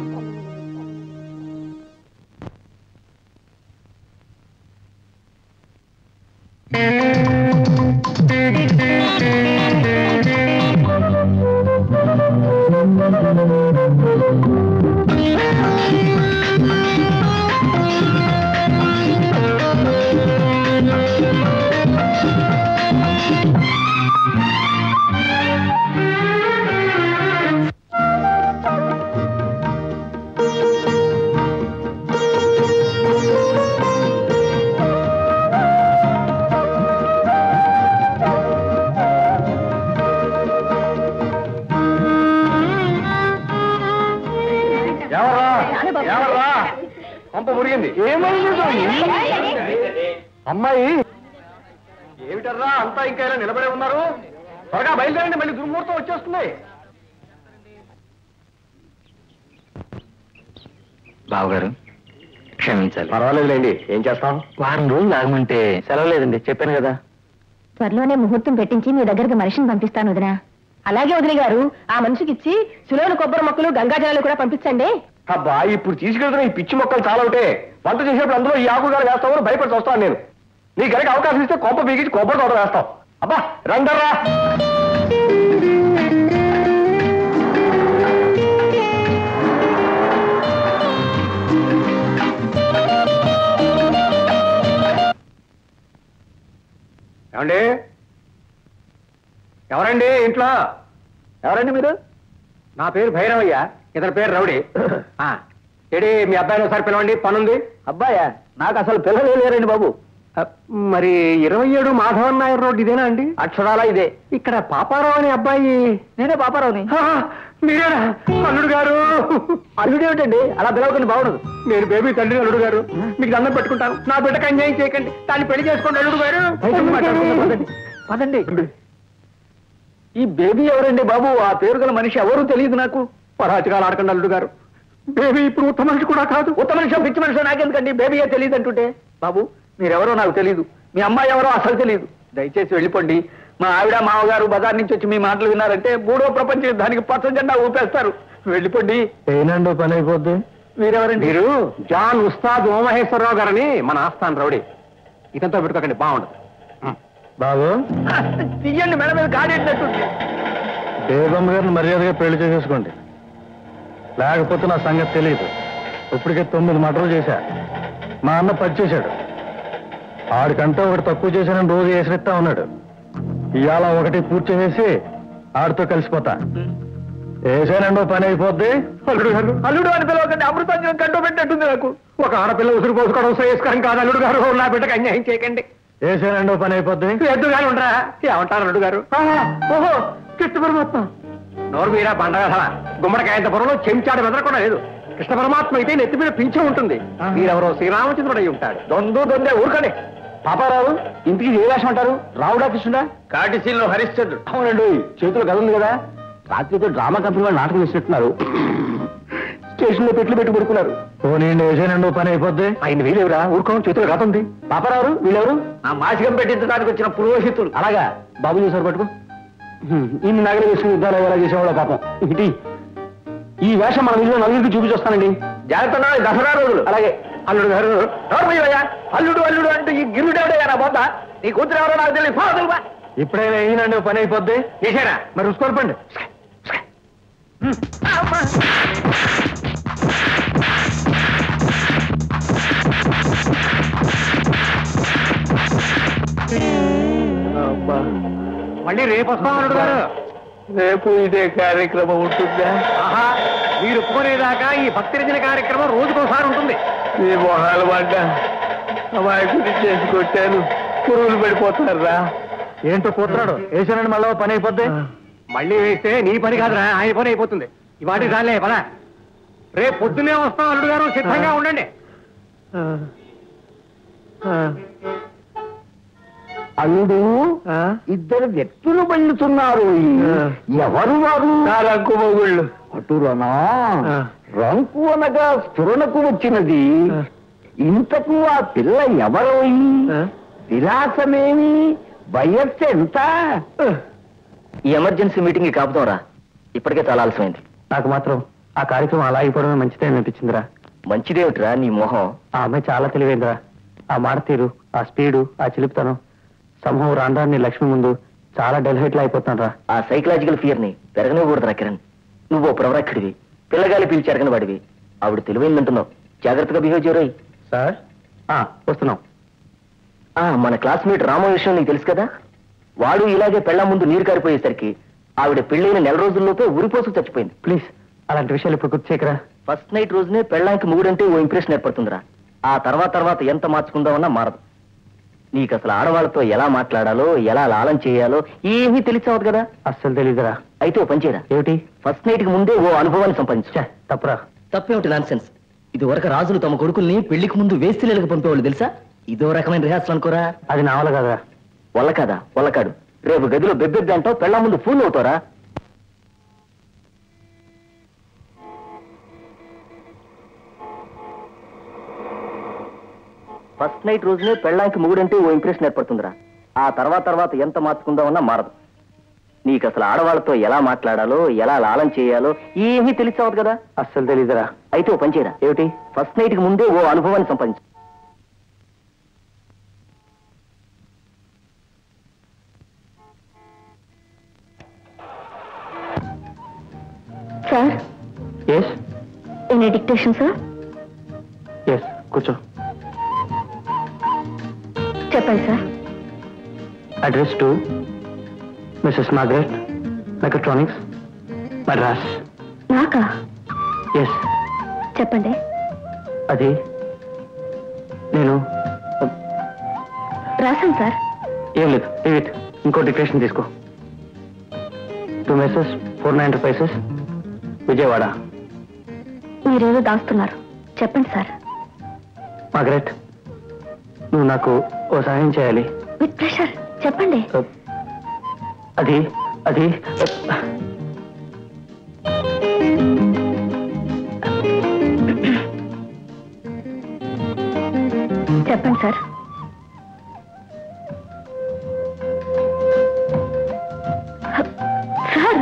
ఎవర్రా ఎవర్రా పంప మురిగింది ఏమైంది అమ్మాయి ఏమిటర్రా అంతా ఇంకా ఇలా నిలబడే ఉన్నారు త్వరగా బయలుదేరండి మళ్ళీ దుర్ముహూర్తం వచ్చేస్తుంది బావగారు క్షమించాలి పర్వాలేదులేండి ఏం చేస్తాం వారం రోజులు ఆగమంటే సెలవు లేదండి చెప్పాను కదా త్వరలోనే ముహూర్తం పెట్టించి మీ దగ్గరికి మనిషిని పంపిస్తాను వదినా అలాగే వదిన గారు ఆ మనిషికి ఇచ్చి సులోని కొబ్బరి మొక్కలు గంగాజలాలు కూడా పంపించండి అబ్బా ఇప్పుడు తీసుకెళ్తున్న ఈ పిచ్చి మొక్కలు చాలా ఉంటే వంట చేసేప్పుడు అందులో ఈ ఆకుగారు వేస్తామని భయపడి వస్తాను నేను నీ కనుక అవకాశం ఇస్తే కొబ్బ బిగించి కొబ్బరి తోట వేస్తాం అబ్బా రండర్రా ఎవరండి ఇంట్లో ఎవరండి మీరు నా పేరు భైరవయ్య ఇతని పేరు రౌడీ ఆ, ఏడి మీ అబ్బాయిని ఒకసారి పిలవండి పనుంది అబ్బాయా నాకు అసలు పిల్లలే లేరండి బాబు ఆ, మరి ఇరవై ఏడు మాధవన్ నాయర్ రోడ్ ఇదేనా అండి అక్షరాల ఇదే ఇక్కడ పాపారావు అనే అబ్బాయి నేనే పాపారావుని ఆ, మీరేనా అల్లుడు గారు అల్లుడు ఏమిటండి అలా పిలవకండి బాగుండదు నేను బేబీ తండ్రి అల్లుడు గారు మీకు దండం పెట్టుకుంటాను నా బిడ్డకు అన్యాయం చేయకండి దాన్ని పెళ్లి చేసుకోండి అల్లుడు గారు బయటికి మాట్లాడుకుందాం, పదండి. పదండి ఈ బేబీ ఎవరండి బాబు ఆ పేరు గల మనిషి ఎవరు తెలియదు నాకు పరాచకాలు ఆడకండి అల్లుడు గారు బేబీ ఇప్పుడు ఉత్తమ మనిషి కూడా కాదు ఉత్తమ మనిషి పిచ్చి మనిషి నాకెందుకండి బేబీయే తెలియదు అంటుంటే బాబు మీరెవరో నాకు తెలియదు మీ అమ్మాయి ఎవరో అసలు తెలియదు దయచేసి వెళ్ళిపోండి మా ఆవిడ మామగారు బజార్ నుంచి వచ్చి మీ మాటలు విన్నారంటే మూడో ప్రపంచ యుద్ధానికి పచ్చ జెండా ఊపేస్తారు వెళ్ళిపోండి ఏనండో పని అయిపోద్ది మీరెవరండి మీరు జాన్ ఉస్తాద్ ఉమామహేశ్వరరావు గారని మన ఆస్థాన్ రౌడీ ఇదంతా పెట్టుకోకండి బాగుండదు బాబు తీయండి మెడ మీద కాడేటట్టుంది దేవమ్మ గారిని మర్యాదగా పెళ్లి చేసేసుకోండి లేకపోతే నా సంగతి తెలియదు ఇప్పటికే తొమ్మిది మటర్లు చేశా మా అన్న పది చేశాడు ఆడికంటే ఒకటి తక్కువ చేశానని రోజు వేసిస్తా ఉన్నాడు ఇవాళ ఒకటి పూర్తి చేసేసి ఆడితో కలిసిపోతా వేసానండో పని అయిపోద్ది అల్లుడు గారు అల్లుడు అని పిలవకండి అమృతాంజనం కంటూ పెట్టినట్టుంది నాకు ఒక ఆడపిల్ల ఉసురు పోసుకోవడం శ్రేయస్కరం కాదు అల్లుడు గారు నా బిడ్డకు అన్యాయం చేయకండి వేసానండో పని అయిపోద్ది ఎద్దుగాని ఉండరా ఏమంటారు అల్లుడు గారు ఆహా, ఓహో కృష్ణ పరమాత్మ నోరు మీరా బండగల గుమ్మడికాయంత పొరలో చెంచాడు మెదలకుండా లేదు కృష్ణ పరమాత్మ అయితే నెత్తి మీద పింఛ ఉంటుంది మీరెవరో శ్రీరామచంద్రుడు అయి ఉంటాడు దొందు దొందే ఊరుకండి పాపారావు ఇంటికి ఏ వేషం అంటారు రావుడా కృష్ణుడా కాటిసీల్లో హరిశ్చంద్రుడు అవునండి చేతులు కథ ఉంది కదా రాత్రితో డ్రామా కంపెనీ వాళ్ళు నాటకం చేసినట్టున్నారు స్టేషన్ లో పెట్లు పెట్టి పడుకున్నారు పోనీ వేసానండో పని అయిపోద్ది ఆయన వీళ్ళెవరా ఊరుకోండి చేతులు కథ ఉంది పాపారావు వీళ్ళెవరు ఆ మాసికం పెట్టించడానికి వచ్చిన పురోహితుడు అలాగా బాబు చేశారు పట్టుకో ఇన్ని నగలు వేసుకుని యుద్ధాలు ఎలా చేసేవాళ్ళో పాపం ఇటు ఈ వేషం మన వీధిలో నలుగురికి చూపించొస్తానండి జాగ్రత్త నాడు, దసరా రోజులు అలాగే అల్లుడు గారు నోర్మయ్యా అల్లుడు అల్లుడు అంటే ఈ గిరుడేవడయ్యా నా బొద్ద నీ కూతురు ఎవరో నాకు తెలియదు పో అవతలికి పో. ఇప్పుడైనా వేయనండి పని అయిపోద్ది చేశారా మరి రుసుకోరు పండి అమ్మా. మళ్ళీ రేపు వస్తాం అల్లుడు గారు రేపు ఇదే కార్యక్రమం ఉంటుందా ఆహా మీరు ఒప్పుకునేదాకా ఈ భక్తి రచన కార్యక్రమం రోజుకోసారి ఉంటుంది నీ మొహాలు పడ్డ అమాయకుని చేసి కొట్టాను పురుగులు పడిపోతారా ఏంటో కూతున్నాడు వేసానండి మళ్ళీ పని అయిపోద్ది మళ్ళీ వేస్తే నీ పని కాదురా ఆయన పని అయిపోతుంది ఇవాటి రాలే పద రేపు పొద్దున్నే వస్తాం అల్లుడు గారు సిద్ధంగా ఉండండి అల్లుడు ఇద్దరు వ్యక్తులు బండుతున్నారు ఎవరు వారు రంకు మొగుళ్ళు అటురనా రంకు అనగా స్ఫురణకు వచ్చినది ఇంతకు ఆ పిల్ల ఎవరు విలాసమేమి వయస్సు ఎంత ఈ ఎమర్జెన్సీ మీటింగ్ కాపుదాంరా ఇప్పటికే చాలా ఆలస్యమైంది నాకు మాత్రం ఆ కార్యక్రమం అలా అయిపోవడం మంచిదే అనిపించిందిరా మంచిదేమిట్రా నీ మొహం ఆ అమ్మాయి చాలా తెలివైందిరా ఆ మాట తీరు ఆ స్పీడు ఆ చిలుపుతనం సమూహం రాండాన్ని లక్ష్మి ముందు చాలా డెలిహేట్లు అయిపోతాను రా ఆ సైకలాజికల్ ఫియర్ ని పెరగనివ్వకూడదురా కిరణ్ నువ్వు ఓ ప్రవరక్షుడివి పిల్లగాలి పిలిచి ఎరగని వాడివి ఆవిడ తెలివైందంటున్నావు జాగ్రత్తగా బిహేవ్ చేయరోయ్ సార్ ఆ, వస్తున్నాం ఆ మన క్లాస్మేట్ రామ విషయం నీకు తెలుసు కదా వాడు ఇలాగే పెళ్ళ ముందు నీరు కారిపోయేసరికి ఆవిడ పెళ్ళైన నెల రోజుల్లోపే ఉరిపోసు చచ్చిపోయింది ప్లీజ్ అలాంటి విషయాలు ఇప్పుడు గుర్తు చేయకరా ఫస్ట్ నైట్ రోజునే పెళ్ళాంకి మొగుడంటే ఓ ఇంప్రెషన్ ఏర్పడుతుందిరా ఆ తర్వాత తర్వాత ఎంత మార్చుకుందామన్నా మారదు నీకు అసలు ఆడవాళ్ళతో ఎలా మాట్లాడాలో ఎలా లాలం చేయాలో ఏమీ తెలిసావదు కదా అస్సలు తెలీదురా అయితే ఓ పని చేయరా ఏమిటి ఫస్ట్ నైట్ కి ముందే ఓ అనుభవాన్ని సంపాదించు ఛే, తప్పురా తప్పేమిటి నాన్సెన్స్ ఇది వరకు రాజులు తమ కొడుకుల్ని పెళ్లికి ముందు వేస్తిలేలకు పంపేవాళ్ళు తెలుసా ఇదో రకమైన రిహార్సల్ అనుకోరా అది నా వల్ల కదా వల్ల కదా వల్లకాడు రేపు గదిలో బెబ్బెబ్బి అంటావు పెళ్ళ ముందు ఫూల్ అవుతారా ఫస్ట్ నైట్ రోజునే పెళ్ళాంకి మొగుడంటే ఓ ఇంప్రెషన్ ఏర్పడుతుందిరా ఆ తర్వాత తర్వాత ఎంత మార్చుకుందామన్నా మారదు నీకు అసలు ఆడవాళ్ళతో ఎలా మాట్లాడాలో ఎలా లాలం చేయాలో ఏమీ తెలిసావదు కదా అస్సలు తెలీదురా అయితే ఓ పని చేయరా ఏమిటి ఫస్ట్ నైట్ కి ముందే ఓ అనుభవాన్ని సంపాదించు sir yes any dictation sir yes కూర్చో చెప్పండి sir address to Mrs Margaret mechatronics Madras నాకా ఎస్ చెప్పండి అది నేను రాశాను సార్ ఏం లేదు డేవిడ్ ఇంకో డిక్రేషన్ తీసుకో to Messrs four nine enterprises Vijayawada మీరేదో దాస్తున్నారు చెప్పండి సార్ మార్గరెట్ నువ్వు నాకు ఓ సహాయం చేయాలి విత్ ప్రెషర్ చెప్పండి అది అది చెప్పండి సార్ సార్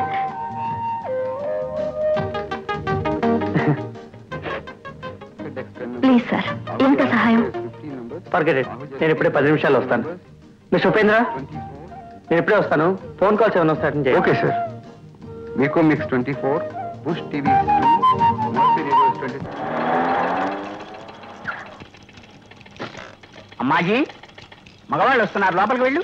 ప్లీజ్ సార్ ఎంత సహాయం ఫర్గెట్ ఇట్ నేను ఇప్పుడే పది నిమిషాలు వస్తాను మిస్ ఉపేంద్ర నేను ఇప్పుడే వస్తాను ఫోన్ కాల్స్ ఏమైనా వస్తాయని చేయి ఓకే సార్ మీకు mix twenty four Bush TV twenty Ammaji మగవాళ్ళు వస్తున్నారు లోపలికి వెళ్ళు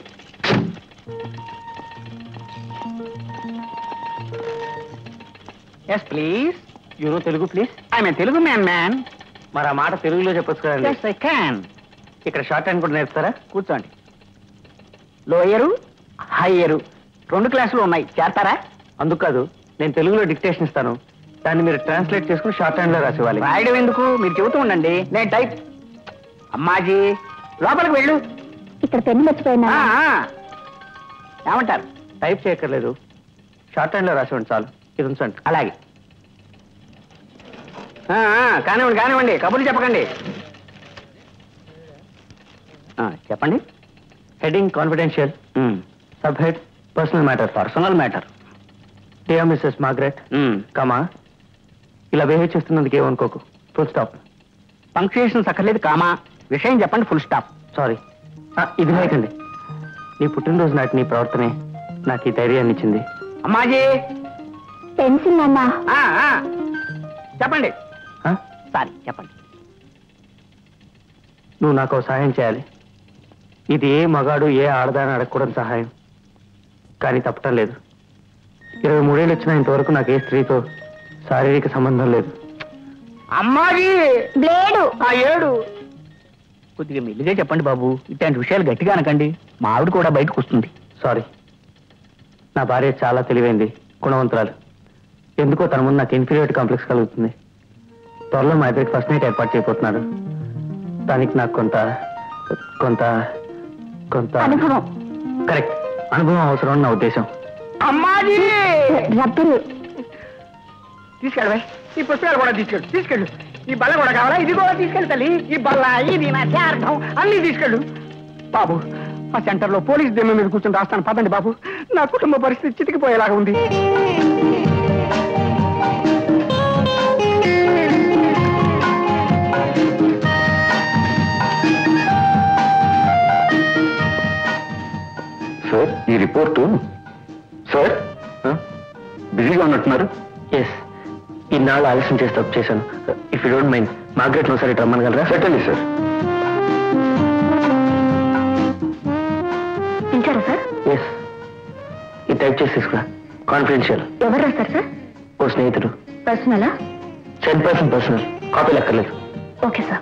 yes please you're Telugu please I mean Telugu man man మరి ఆ మాట తెలుగులో చెప్పొచ్చు కదండి ఎస్ ఐ క్యాన్ ఇక్కడ షార్ట్ హ్యాండ్ కూడా నేర్పుతారా కూర్చోండి లోయరు హయ్యరు రెండు క్లాసులు ఉన్నాయి చేస్తారా అందుకు కాదు నేను తెలుగులో డిక్టేషన్ ఇస్తాను దాన్ని మీరు ట్రాన్స్లేట్ చేసుకుని షార్ట్ హ్యాండ్ లో రాసివ్వాలి రాయడం ఎందుకు మీరు చెబుతూ ఉండండి నేను టైప్ అమ్మాజీ లోపలికి వెళ్ళు ఇక్కడ పెన్ను మర్చిపోయినా ఆ, ఆ. ఏమంటారు టైప్ చేయక్కర్లేదు షార్ట్ హ్యాండ్ లో రాసివ్వండి చాలు ఇది ఉంచండి అలాగే ఆ, ఆ, కానివ్వండి కానివ్వండి కబుర్లు చెప్పకండి ఆ, చెప్పండి heading confidential sub head personal matter personal matter dear Mrs Margaret comma ఇలా బిహేవ్ చేస్తున్నందుకు ఏమనుకోకు ఫుల్ స్టాప్ పంక్చుయేషన్ అక్కర్లేదు కామా విషయం చెప్పండి ఫుల్ స్టాప్ సారీ ఇది లేకండి నీ పుట్టినరోజు నాటి నీ ప్రవర్తనే నాకు ఈ ధైర్యాన్ని ఇచ్చింది అమ్మాజీ పెన్సిల్ అమ్మా ఆ, ఆ. చెప్పండి ఆ? సారీ చెప్పండి నువ్వు నాకు ఓ సహాయం చేయాలి ఇది ఏ మగాడు ఏ ఆడదాని అడగకూడని సహాయం కానీ తప్పటం లేదు ఇరవై మూడేళ్ళు వచ్చిన ఇంతవరకు నాకు ఏ స్త్రీతో శారీరక సంబంధం లేదు అమ్మాజీ బ్లేడు ఆ ఏడు కొద్దిగా మెల్లిగా చెప్పండి బాబు ఇట్లాంటి విషయాలు గట్టిగా అనకండి మా ఆవిడ కూడా బయటకు వస్తుంది సారీ నా భార్య చాలా తెలివైంది గుణవంతురాలు ఎందుకో తన ముందు నాకు ఇన్ఫీరియారిటీ కాంప్లెక్స్ కలుగుతుంది త్వరలో మా ఇద్దరికి ఫస్ట్ నైట్ ఏర్పాటు చేయబోతున్నాడు దానికి నాకు కొంత కొంత కొంత అనుభవం కరెక్ట్ అనుభవం అవసరం అని నా ఉద్దేశం అమ్మాజీ రబ్బరు తీసుకెళ్ళవే ఈ పుస్తకాలు కూడా తీసుకెళ్ళు తీసుకెళ్ళు ఈ బల్ల కూడా కావాలా ఇది కూడా తీసుకెళ్ళి తల్లి ఈ బల్ల ఇది నా చార్థం అన్ని తీసుకెళ్ళు బాబు ఆ సెంటర్లో పోలీస్ దిమ్మ మీద కూర్చొని రాస్తాను పదండి బాబు నా కుటుంబ పరిస్థితి చితికిపోయేలాగా ఉంది సార్ ఈ రిపోర్టు సార్ బిజీగా ఉన్నట్టున్నారు ఎస్ ఇన్నాళ్ళు ఆలస్యం చేసి తప్పు చేశాను if you don't mind Margaret ఒకసారి ఇటు రమ్మనగలరా సెటండి సార్ పిలిచారా సార్ ఎస్ ఇది టైప్ చేసి తీసుకురా కాన్ఫిడెన్షియల్ ఎవరు రాస్తారు సార్ ఓ స్నేహితుడు పర్సనలా టెన్ పర్సెంట్ పర్సనల్ కాపీలు అక్కర్లేదు ఓకే సార్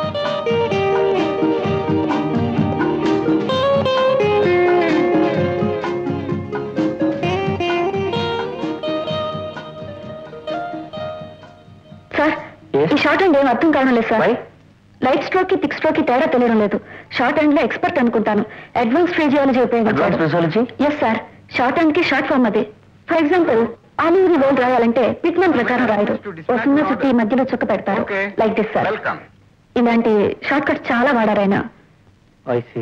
సార్ Yes? ఈ షార్ట్ హ్యాండ్ ఏం అర్థం కావడం లేదు సార్ Why? లైట్ స్ట్రోక్ కి థిక్ స్ట్రోక్ కి తేడా తెలియడం లేదు షార్ట్ హ్యాండ్ లో ఎక్స్పర్ట్ అనుకుంటాను అడ్వాన్స్ ఫిజియాలజీ అడ్వాన్స్ ఉపయోగించారు physiology yes sir shorthand కి షార్ట్ ఫామ్ అది ఫర్ ఎగ్జాంపుల్ ఆలివరి వేల్ రాయాలంటే పిట్మెంట్ ప్రకారం రాయరు ఓ సున్నా చుట్టి మధ్యలో చుక్క పెడతారు Okay. Like this sir welcome ఇలాంటి షార్ట్ కట్స్ చాలా వాడారు ఆయన ఐ సీ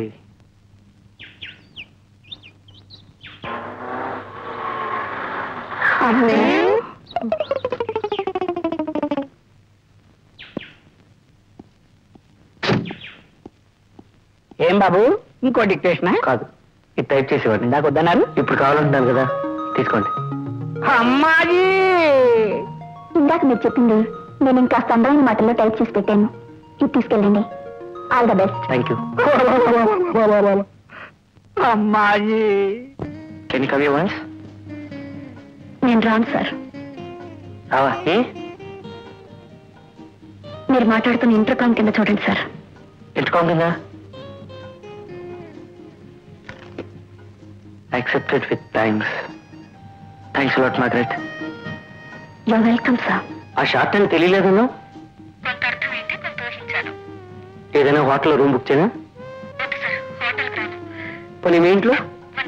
ఏం బాబు ఇంకో డిక్టేషన్ కాదు ఇది టైప్ చేసేవాడిని ఇందాక వద్దన్నారు ఇప్పుడు కావాలంటున్నాను కదా తీసుకోండి అమ్మాజీ ఇందాక మీరు చెప్పింది నేను ఇంకా అందమైన మాటల్లో టైప్ చేసి పెట్టాను ఇది తీసుకెళ్ళండి all the best thank you Ammaji can come you once నేను రాను సార్ రావా ఏ మీరు మాట్లాడుతున్న ఇంటర్కామ్ కింద చూడండి సార్ ఇంటర్కామ్ కింద accepted with thanks thanks lot Margaret you welcome sir ఆ షార్ట్ అని తెలియలేదు నువ్వు కొంత అర్థమైతే కొంత ఊహించాను ఏదైనా హోటల్లో రూమ్ బుక్ చేయనా వద్దు సార్ హోటల్కి రాను పోనీ మీ ఇంట్లో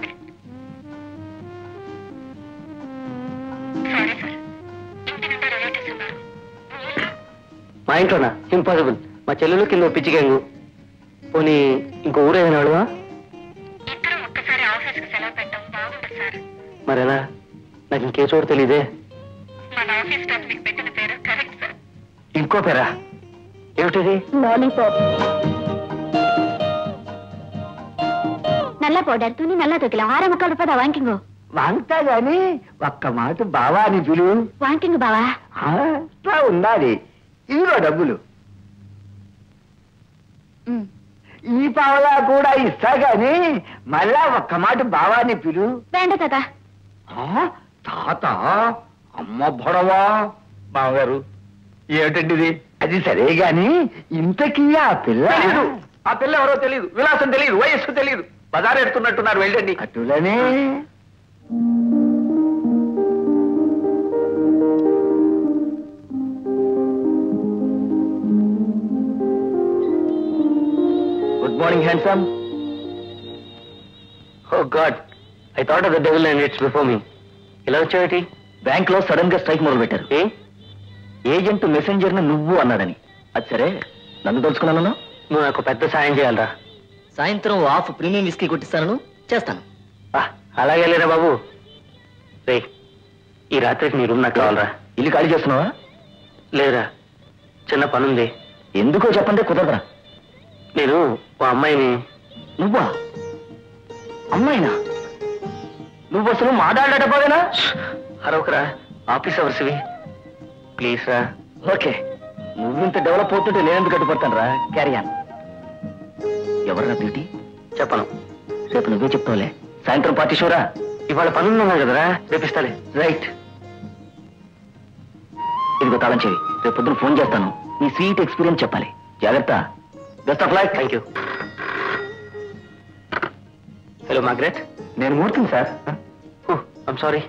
సారీ సార్ ఇంటి నిండా రిలేటివ్స్ ఉన్నారు మా ఇంట్లోనా ఇంపాసిబుల్ మా చెల్లెలు కింద ఓ పిచ్చి గ్యాంగు పోనీ ఇంకో ఊరు ఏదైనా అడువా ఇద్దరం ఒక్కసారి ఆఫీస్కి సెలవు పెట్టడం బాగుండదు సార్ మరి ఎలా నాకు ఇంకే చోటు తెలియదే మన ఆఫీస్ స్టాఫ్ మీకు పెట్టిన పేరు కరెక్ట్ సార్ ఇంకో పేరా ఏమిటిది లాలీపాప్ నల్ల పౌడర్ తూని నల్ల తొకిల ఆర ముక్కలు రూపాయలు వాంకింగ్ వాంగ్తా గాని ఒక్క మాట బావా అని పిలువు వాంకింగ్ బావా ఆ, ఇట్లా ఉండాలి ఇదిగో డబ్బులు ఈ పావలా కూడా ఇస్తా గాని మళ్ళా ఒక్క మాట బావాని పిలు వేండ తాత ఆ, తాత అమ్మ భొడవా బావగారు ఏమిటండి ఇది అది సరే గాని ఇంతకీ ఆ పిల్ల తెలీదు ఆ పిల్ల ఎవరో తెలియదు విలాసం తెలియదు వయస్సు తెలియదు బజార్ ఎడుతున్నట్టున్నారు వెళ్ళండి అటులనే good morning handsome oh god I thought of the devil and it's before me ఇలా వచ్చావేటి బ్యాంక్ లో సడన్ గా స్ట్రైక్ మొదలు పెట్టారు ఏ ఏజెంట్ మెసెంజర్ ని నువ్వు అన్నాడని అది సరే నన్ను దోచుకున్నాను నువ్వు నాకు పెద్ద సాయం చేయాలరా సాయంత్రం హాఫ్ ప్రీమియం విస్కీ కొట్టిస్తాను చేస్తాను ఆ, అలాగే లేరా బాబు రే ఈ రాత్రికి నీ రూమ్ నాకు కావాలరా ఇల్లు ఖాళీ చేస్తున్నావా లేరా చిన్న పనుంది ఎందుకో చెప్పండి కుదరదరా నేను ఓ అమ్మాయిని నువ్వా అమ్మాయినా నువ్వు అసలు మాట్లాడటపోవేనా అరొకరా ఆఫీస్ అవర్స్వి ప్లీజ్ రా ఓకే నువ్వింత డెవలప్ అవుతుంటే నేనెందుకు అడ్డుపడతాను రా క్యారియాన్ ఎవర్రా బ్యూటీ చెప్పను రేపు నువ్వే చెప్తావులే సాయంత్రం పార్టీ షోరా ఇవాళ పనులున్నా కదరా రేపిస్తాలే రైట్ ఇదిగో తాళం చెవి రేపు పొద్దున ఫోన్ చేస్తాను నీ స్వీట్ ఎక్స్పీరియన్స్ చెప్పాలి జాగ్రత్త best of like thank you hello Margaret నేను మూర్తిని sir I'm sorry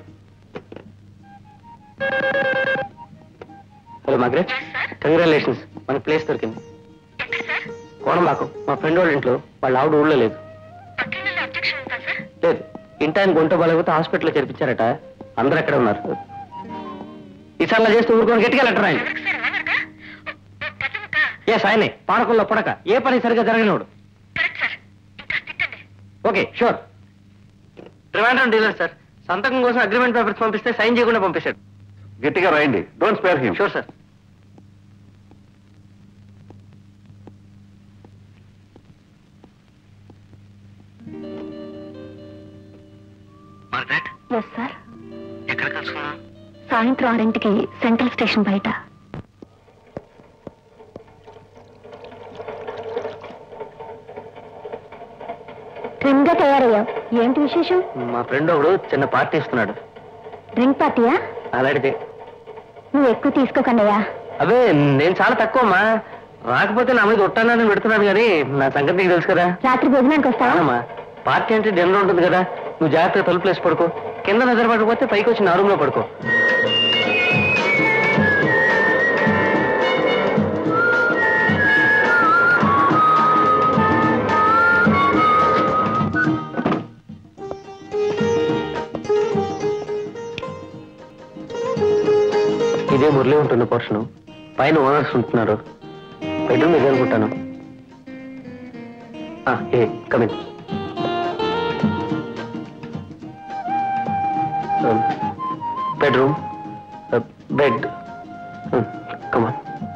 hello Margaret congratulations మన ప్లేస్ దొరికింది కోణంబాకు మా ఫ్రెండ్ వాళ్ళ ఇంట్లో వాళ్ళ ఆవిడ ఊళ్ళో లేదు అబ్జెక్షన్ ఉందా సార్ లేదు ఇంటి ఆయన గుంట బాలేకపోతే హాస్పిటల్లో చేర్పించారట అందరూ అక్కడే ఉన్నారు ఈసారి అలా చేస్తే ఊరుకొని గట్టిగా లెటర్ ఆయన సార్ ఓనర్గా పెద్ద ముక్క ఏ సాయనే పాడకుల్లో పడక ఏ పని సరిగ్గా జరగనివాడు కరెక్ట్ సార్ ఇంకా తిట్టండి okay sure Trivandrum dealer sir సంతకం కోసం అగ్రిమెంట్ పేపర్స్ పంపిస్తే సైన్ చేయకుండా పంపిస్తాడు గట్టిగా రాయండి don't spare him sure sir Margaret yes sir ఎక్కడ కలుసుకున్నాం సాయంత్రం ఆరింటికి సెంట్రల్ స్టేషన్ బయట ట్రిమ్ గా తయారయ్యావు ఏంటి విశేషం మా ఫ్రెండ్ ఒకడు చిన్న పార్టీ ఇస్తున్నాడు డ్రింక్ పార్టీయా అలాంటిదే నువ్వు ఎక్కువ తీసుకోకండియా అదే నేను చాలా తక్కువ అమ్మా రాకపోతే నా మీద ఒట్టానని పెడుతున్నాను కానీ నా సంగతి నీకు తెలుసు కదా రాత్రి భోజనానికి వస్తావా అవునమ్మా పార్టీ అంటే డిన్నర్ ఉంటుంది కదా నువ్వు జాగ్రత్తగా తలుపులు వేసి పడుకో కింద నజర పడకపోతే పైకి వచ్చి నా రూమ్ లో పడుకో ఇదే మురళి ఉంటుంది పోర్షన్ పైన ఓనర్స్ ఉంటున్నారు బెడ్రూమ్ ఇదే అనుకుంటాను ఆ, ఏ కమిన్ బెడ్రూమ్ బెడ్ కమాన్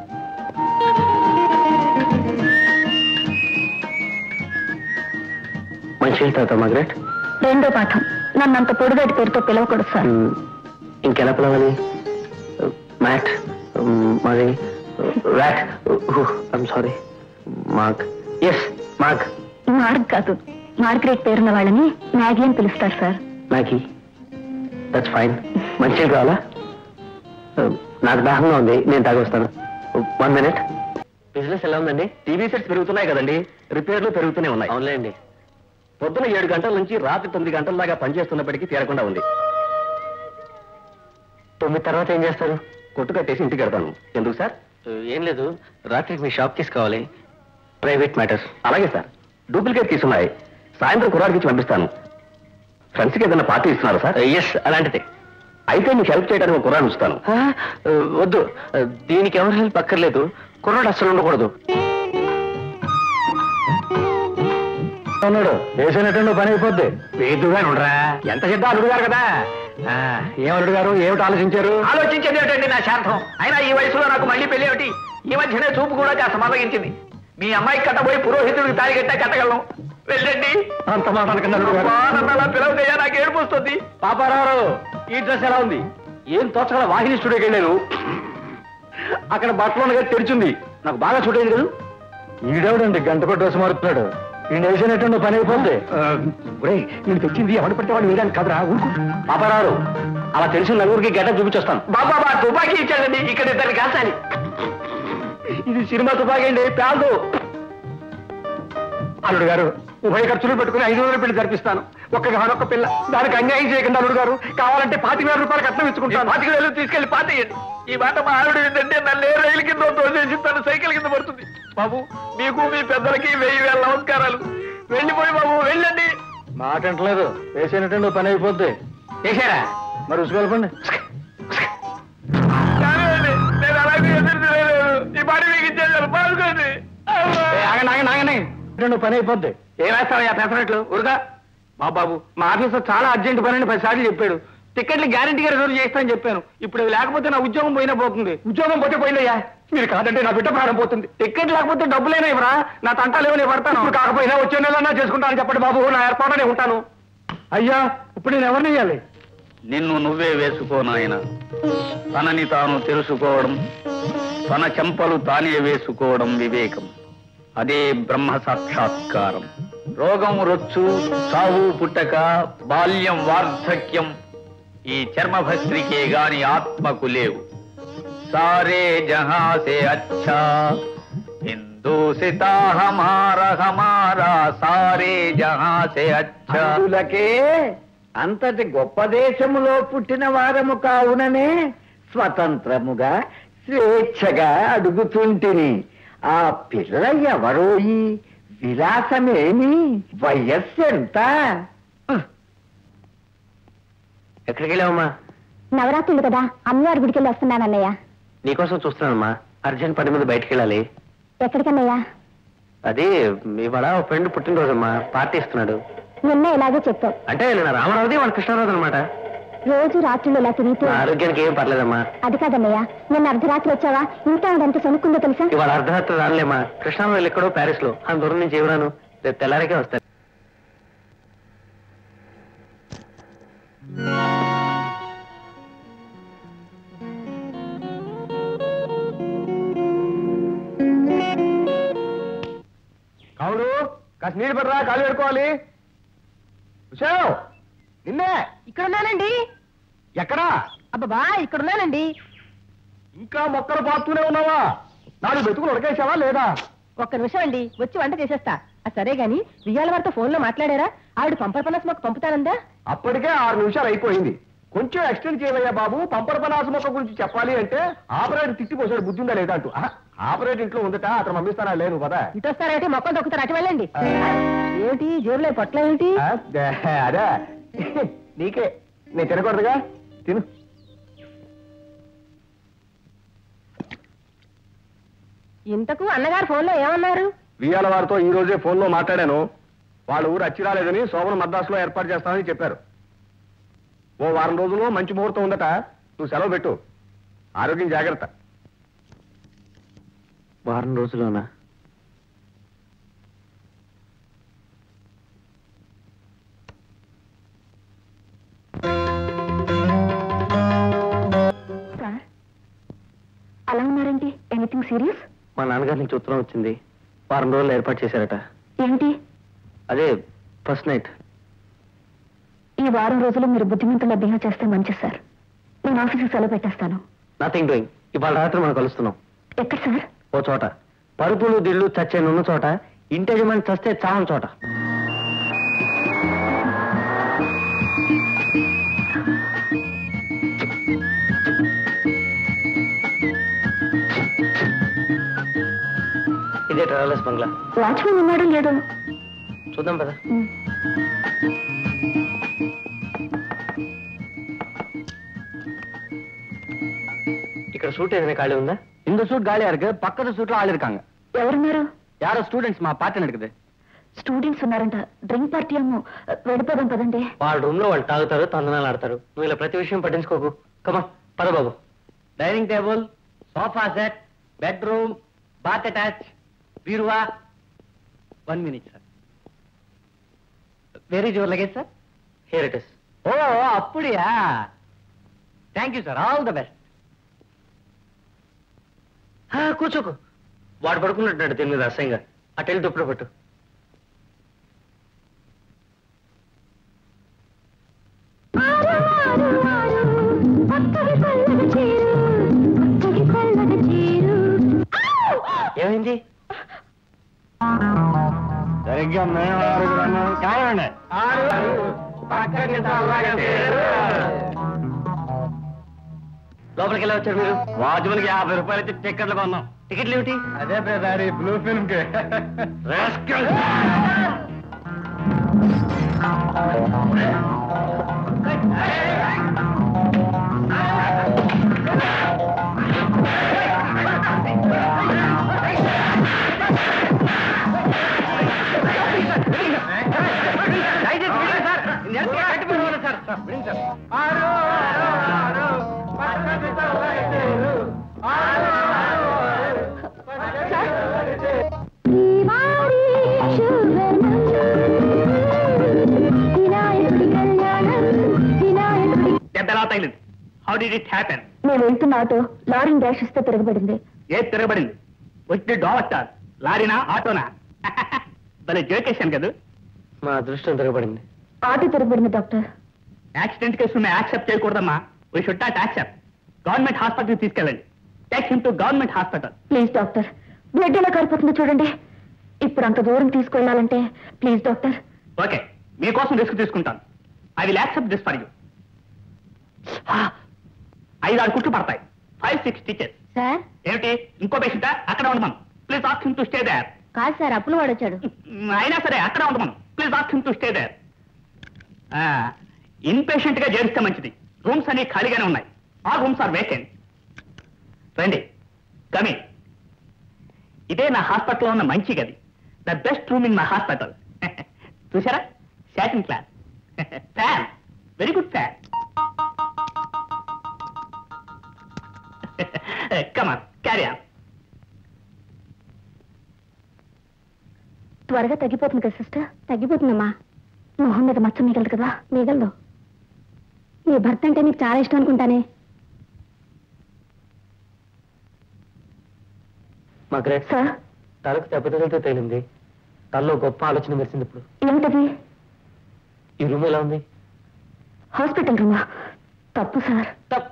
మంచి తాత మార్గరెట్ రెండో పాఠం నన్ను అంత పొడుగటి పేరుతో పిలవకూడదు సార్ ఇంకెలా పిలవాలి మ్యాట్ మాది rack I'm sorry Mark yes Mark Mark కాదు మార్గరేట్ పేరున్న వాళ్ళని మ్యాగీ అని పిలుస్తారు సార్ నాకి దట్స్ ఫైన్ మంచిగా కావాలా Uh, నాకు దాహంగా ఉంది నేను తాగొస్తాను వన్ మినిట్ బిజినెస్ ఎలా ఉందండి టీవీ సెట్స్ పెరుగుతున్నాయి కదండి రిపేర్లు పెరుగుతూనే ఉన్నాయి అవునులేండి పొద్దున ఏడు గంటల నుంచి రాత్రి తొమ్మిది గంటల దాకా పనిచేస్తున్నప్పటికీ తీరకుండా ఉంది తొమ్మిది తర్వాత ఏం చేస్తారు కొట్టు కట్టేసి ఇంటికి వెళ్తాను ఎందుకు సార్ ఏం లేదు రాత్రికి మీ షాప్ తీసుకోవాలి ప్రైవేట్ మ్యాటర్స్ అలాగే సార్ డూప్లికేట్ తీసున్నాయి సాయంత్రం కుర్రాడికి ఇచ్చి పంపిస్తాను ఫ్రెండ్స్కి ఏదైనా పార్టీ ఇస్తున్నారు సార్ ఎస్ అలాంటిదే అయితే మీకు హెల్ప్ చేయడానికి ఒక కుర్రాడు ఉంచుతాను వద్దు దీనికి ఎవరు హెల్ప్ అక్కర్లేదు కుర్రాడు అస్సలు ఉండకూడదు ఉన్నాడు వేసినట్టు పని అయిపోద్ది వేదుగా ఉండరా ఎంత చెడ్డ అల్లుడు గారు కదా ఆ, ఏం అల్లుడు గారు ఏమిటి ఆలోచించారు ఆలోచించేది ఏమిటండి నా శార్థం అయినా ఈ వయసులో నాకు మళ్ళీ పెళ్లి ఏమిటి ఈ మధ్యనే చూపు కూడా కాస్త మల్లగించింది మీ అమ్మాయికి కట్టబోయి పురోహితుడికి తాళి కట్టా కట్టగలను వెళ్ళండి అంత మాట అనకండి అల్లుడు గారు అబ్బా, నన్ను అలా పిలవకయ్యా నాకు ఏడుపు వస్తుంది పాపారావు ఈ డ్రెస్ ఎలా ఉంది ఏం తోచగల వాహిని స్టూడియోకి వెళ్ళాను అక్కడ బట్టలు ఉండగా తెరిచింది నాకు బాగా చూడేది కదా ఈడేవిడండి గంటకో డ్రెస్ మారుతున్నాడు ఈ వేసినట్టు పని అయిపోద్ది నేను తెచ్చింది ఎవడు పడితే వాడు వేయడానికి కదరా ఊరుకో పాపారావు అలా తెలిసిన నలుగురికి గడ్డ చూపించొస్తాను బాబా బా తుపాకీ ఇచ్చాడండి ఇక్కడ ఇద్దరు కాసాలి ఇది సినిమా తుపాకీ అండి పేదు అల్లుడు గారు ఉభయ ఖర్చులు పెట్టుకుని ఐదు వందల పెళ్లి జరిపిస్తాను ఒక్క గానొక్క పిల్ల దానికి అన్యాయం చేయకుండా అల్లుడు గారు కావాలంటే పాతిక వేల రూపాయలు కట్నం ఇచ్చుకుంటాను పాతిక వేలు తీసుకెళ్లి పాతేయండి ఈ మాట మా ఆవిడ ఏంటంటే నన్ను ఏ రైలు కింద తోసేసి తను సైకిల్ కింద పడుతుంది బాబు మీకు మీ పెద్దలకి వెయ్యి వేల నమస్కారాలు వెళ్ళిపోయి బాబు వెళ్ళండి మాట అంటలేదు వేసేనట్టు పని అయిపోద్ది చేశారా మరి ఉసుకెళ్ళిపోండి కానివ్వండి, నేను అలాగే ఎదురులేదు ఈ పని మీకు ఇచ్చేసాను పాల్గొండి ఆగండి ఆగండి ఆగండి రెండు పని అయిపోద్ది ఏం వేస్తావయ్యా పెసరట్లు ఊరుగా మా బాబు మా ఆఫీసర్ చాలా అర్జెంట్ పని అని పదిసార్లు చెప్పాడు టికెట్లు గ్యారంటీగా రిజర్వ్ చేస్తానని చెప్పాను ఇప్పుడు ఇవి లేకపోతే నా ఉద్యోగం పోయినా పోతుంది ఉద్యోగం పోతే పోయిందయ్యా మీరు కాదంటే నా బిడ్డ ప్రాణం పోతుంది టికెట్ లేకపోతే డబ్బులైనా ఇవ్వరా నా తంటాలు ఏమైనా పడతాను ఇప్పుడు కాకపోయినా వచ్చే నెలన్నా చేసుకుంటానని చెప్పండి బాబు నా ఏర్పాటునే ఉంటాను అయ్యా ఇప్పుడు నేను ఎవరిని ఇవ్వాలి నిన్ను నువ్వే వేసుకో నాయన తనని తాను తెలుసుకోవడం తన చెంపలు తానే వేసుకోవడం వివేకం అదే బ్రహ్మ సాక్షాత్కారం రోగం రొచ్చు చావు పుట్టక బాల్యం వార్ధక్యం ఈ చర్మభస్త్రికే గాని ఆత్మకు లేవు సారే జహాసే అచ్చా హిందూ సితా హమారా హమారా సారే జహాసే అచ్చా అందులకే అంతటి గొప్ప దేశములో పుట్టిన వారము కావుననే స్వతంత్రముగా స్వేచ్ఛగా అడుగుతుంటిని ఆ పిల్ల ఎవరోయి విలాసమేమి వయస్సు ఎంత ఎక్కడికి వెళ్ళావమ్మా నవరాత్రులు కదా అమ్మవారి గుడికి వెళ్ళి వస్తున్నానన్నయ్య నీకోసం చూస్తున్నానమ్మా అర్జెంట్ పని మీద బయటికి వెళ్ళాలి ఎక్కడికన్నయ్యా అది మీ వాళ్ళ ఓ ఫ్రెండ్ పుట్టినరోజమ్మా పార్టీ ఇస్తున్నాడు నిన్న ఇలాగే చెప్పావు అంటే నేను రామారావుది వాళ్ళ కృష్ణారావు అనమాట రోజు రాత్రులు ఇలా తిరుగుతూ ఆరోగ్యానికి ఏం పర్లేదమ్మా అది కాదన్నయ్య నిన్న అర్ధరాత్రి వచ్చావా ఇంట్లో ఎంత సొనుక్కుందో తెలుసా ఇవాళ అర్ధరాత్రి రాలేమ్మా కృష్ణారావు ఎక్కడో ప్యారిస్ లో అంత దూరం నుంచి ఎవరాను రేపు తెల్లారికే వస్తాను కావుడు కాస్త నీళ్ళు పడరా కాలు పెట్టుకోవాలి చూసావు నిన్నే ఇక్కడ ఉన్నానండి ఎక్కడా అబ్బా ఇక్కడ ఉన్నానండి ఇంకా మొక్కలు పాతూనే ఉన్నావా నాలుగు బతుకులు ఉడకేసావా లేదా ఒక్క నిమిషం అండి వచ్చి వంట చేసేస్తా ఆ సరే గాని వియ్యాల వారితో ఫోన్ లో మాట్లాడారా ఆవిడ పంపర్ పనస్ మొక్క పంపుతానందా అప్పటికే ఆరు నిమిషాలు అయిపోయింది కొంచెం ఎక్స్టెండ్ చేయవయ్యా బాబు పంపర పనాస మొక్క గురించి చెప్పాలి అంటే ఆపరేటర్ తిట్టిపోసాడు బుద్ధి ఉందా లేదా అంటూ ఆహా, ఆపరేటర్ ఇంట్లో ఉందట అతను పంపిస్తానా లేదు కదా ఇటు వస్తారేంటి మొక్కలు తొక్కుతారు అటు వెళ్ళండి ఏమిటి జేబులో పొట్ల ఏమిటి ఆ, దే- అదే నీకే నేను తినకూడదుగా తిను ఇంతకు అన్నగారు ఫోన్ లో ఏమన్నారు వియాల వారితో ఈ రోజే ఫోన్ లో మాట్లాడాను వాళ్ళ ఊరు అచ్చి రాలేదని శోభన మద్రాసులో ఏర్పాటు చేస్తామని చెప్పారు ఓ వారం రోజుల్లో మంచి ముహూర్తం ఉందట నువ్వు సెలవు పెట్టు ఆరోగ్యం జాగ్రత్త వారం రోజులోనా సార్ అలా ఉన్నారండి ఎనీథింగ్ సీరియస్ మా నాన్నగారి నుంచి ఉత్తరం వచ్చింది వారం రోజులు ఏర్పాటు చేశారట ఏంటి అదే ఫస్ట్ నైట్ ఈ ఈ వారం రోజులు మీరు బుద్ధిమంతుల బిహేవ్ చేస్తే మంచిది సార్ నేను ఆఫీస్కి సెలవు పెట్టేస్తాను నథింగ్ డూయింగ్ ఇవాళ రాత్రి మనం కలుస్తున్నాం ఎక్కడ సార్ ఓ చోట పరుపులు దిళ్ళు చచ్చే నున్న చోట ఇంటెజమెంట్ చస్తే చావని చోట ఇదే ట్రావెలర్స్ బంగ్లా వాచ్మెన్ ఉన్నాడు లేడు చూద్దాం పదా ఇక్కడ సూట్ ఏదైనా ఖాళీ ఉందా இந்த சூட் காலியா இருக்கு பக்கத்து சூட்ல ஆள் இருக்காங்க ఎవరున్నారు யாரோ ஸ்டூடெண்ட்ஸ் మా పార్టీ నడుకుது స్టూడెంట్స్ ఉన్నారంట డ్రింక్ పార్టీ ఏమో వెళ్ళిపోదాం పదండి వాళ్ళ రూమ్ లో వాళ్ళు తాగుతారు తందనాలు ఆడతారు నువ్వు ఇలా ప్రతి విషయం పట్టించుకోకు కమా పద బాబు dining table sofa set bedroom bath attach బీరువా వన్ మినిట్ సార్ వెరీ జోర్ luggage sir here it is oh అప్పుడియా thank you sir all the best కూర్చోకు వాడు పడుకున్నట్టు దీని మీద అసహ్యంగా అటు వెళ్ళి దుప్పుడు పెట్టు ఏమైంది సరిగ్గా మేము ఆరుగురు కావండి లోపలికి ఎలా వచ్చారు మీరు వాచ్మన్కి యాభై రూపాయలు ఇచ్చి టికెట్లు కొన్నాం టికెట్లు ఏమిటి అదే ప్రధాని బ్లూ ఫిల్మ్ కి దెబ్బ ఎలా తగిలింది హౌ డిడ్ ఇట్ హ్యాపెన్ నేను వెళ్తున్న ఆటో లారీని డాష్ ఇస్తే తిరగబడింది ఏది తిరగబడింది వచ్చి డోవస్టార్ లారీనా ఆటోనా భలే జోకేశాను కదా మా అదృష్టం తిరగబడింది ఆటో తిరగబడింది డాక్టర్ యాక్సిడెంట్ కేసు ఉన్నాయి యాక్సెప్ట్ చేయకూడదమ్మా we should not accept government హాస్పిటల్కి తీసుకెళ్ళండి take him to government hospital please doctor blood ఎలా కారిపోతుందో చూడండి ఇప్పుడు అంత దూరం తీసుకెళ్ళాలంటే ప్లీజ్ డాక్టర్ ఓకే మీకోసం రిస్క్ తీసుకుంటాను I will accept this for you ఐదు ఆరు కుట్లు పడతాయి ఫైవ్ సిక్స్ స్టిచెస్ సార్ ఏమిటి ఇంకో పేషెంటా అక్కడ ఉండమను please ask him to stay there కాదు సార్ అప్పులు వాడు వచ్చాడు అయినా సరే అక్కడ ఉండమను please ask him to stay there inpatient గా చేరిస్తే మంచిది రూమ్స్ అన్ని ఖాళీగానే ఉన్నాయి ఆ రూమ్స్ ఆర్ వేకెంట్ రండి కమి ఇదే నా హాస్పిటల్లో ఉన్న మంచి గది the best room in my hospital చూసారా సాటిన్ class fan very good fan come on carry on త్వరగా తగ్గిపోతుంది కదా సిస్టర్ తగ్గిపోతుందమ్మా మొహం మీద మచ్చ మిగలదు కదా మిగలదు నీ భర్త అంటే నీకు చాలా ఇష్టం అనుకుంటానే మా గ్రేట్ సార్ తలకు దెబ్బతలతో తేలింది తనలో గొప్ప ఆలోచన మెరిసింది ఇప్పుడు ఏమిటది ఈ రూమ్ ఎలా ఉంది హాస్పిటల్ రూమా తప్పు సార్ తప్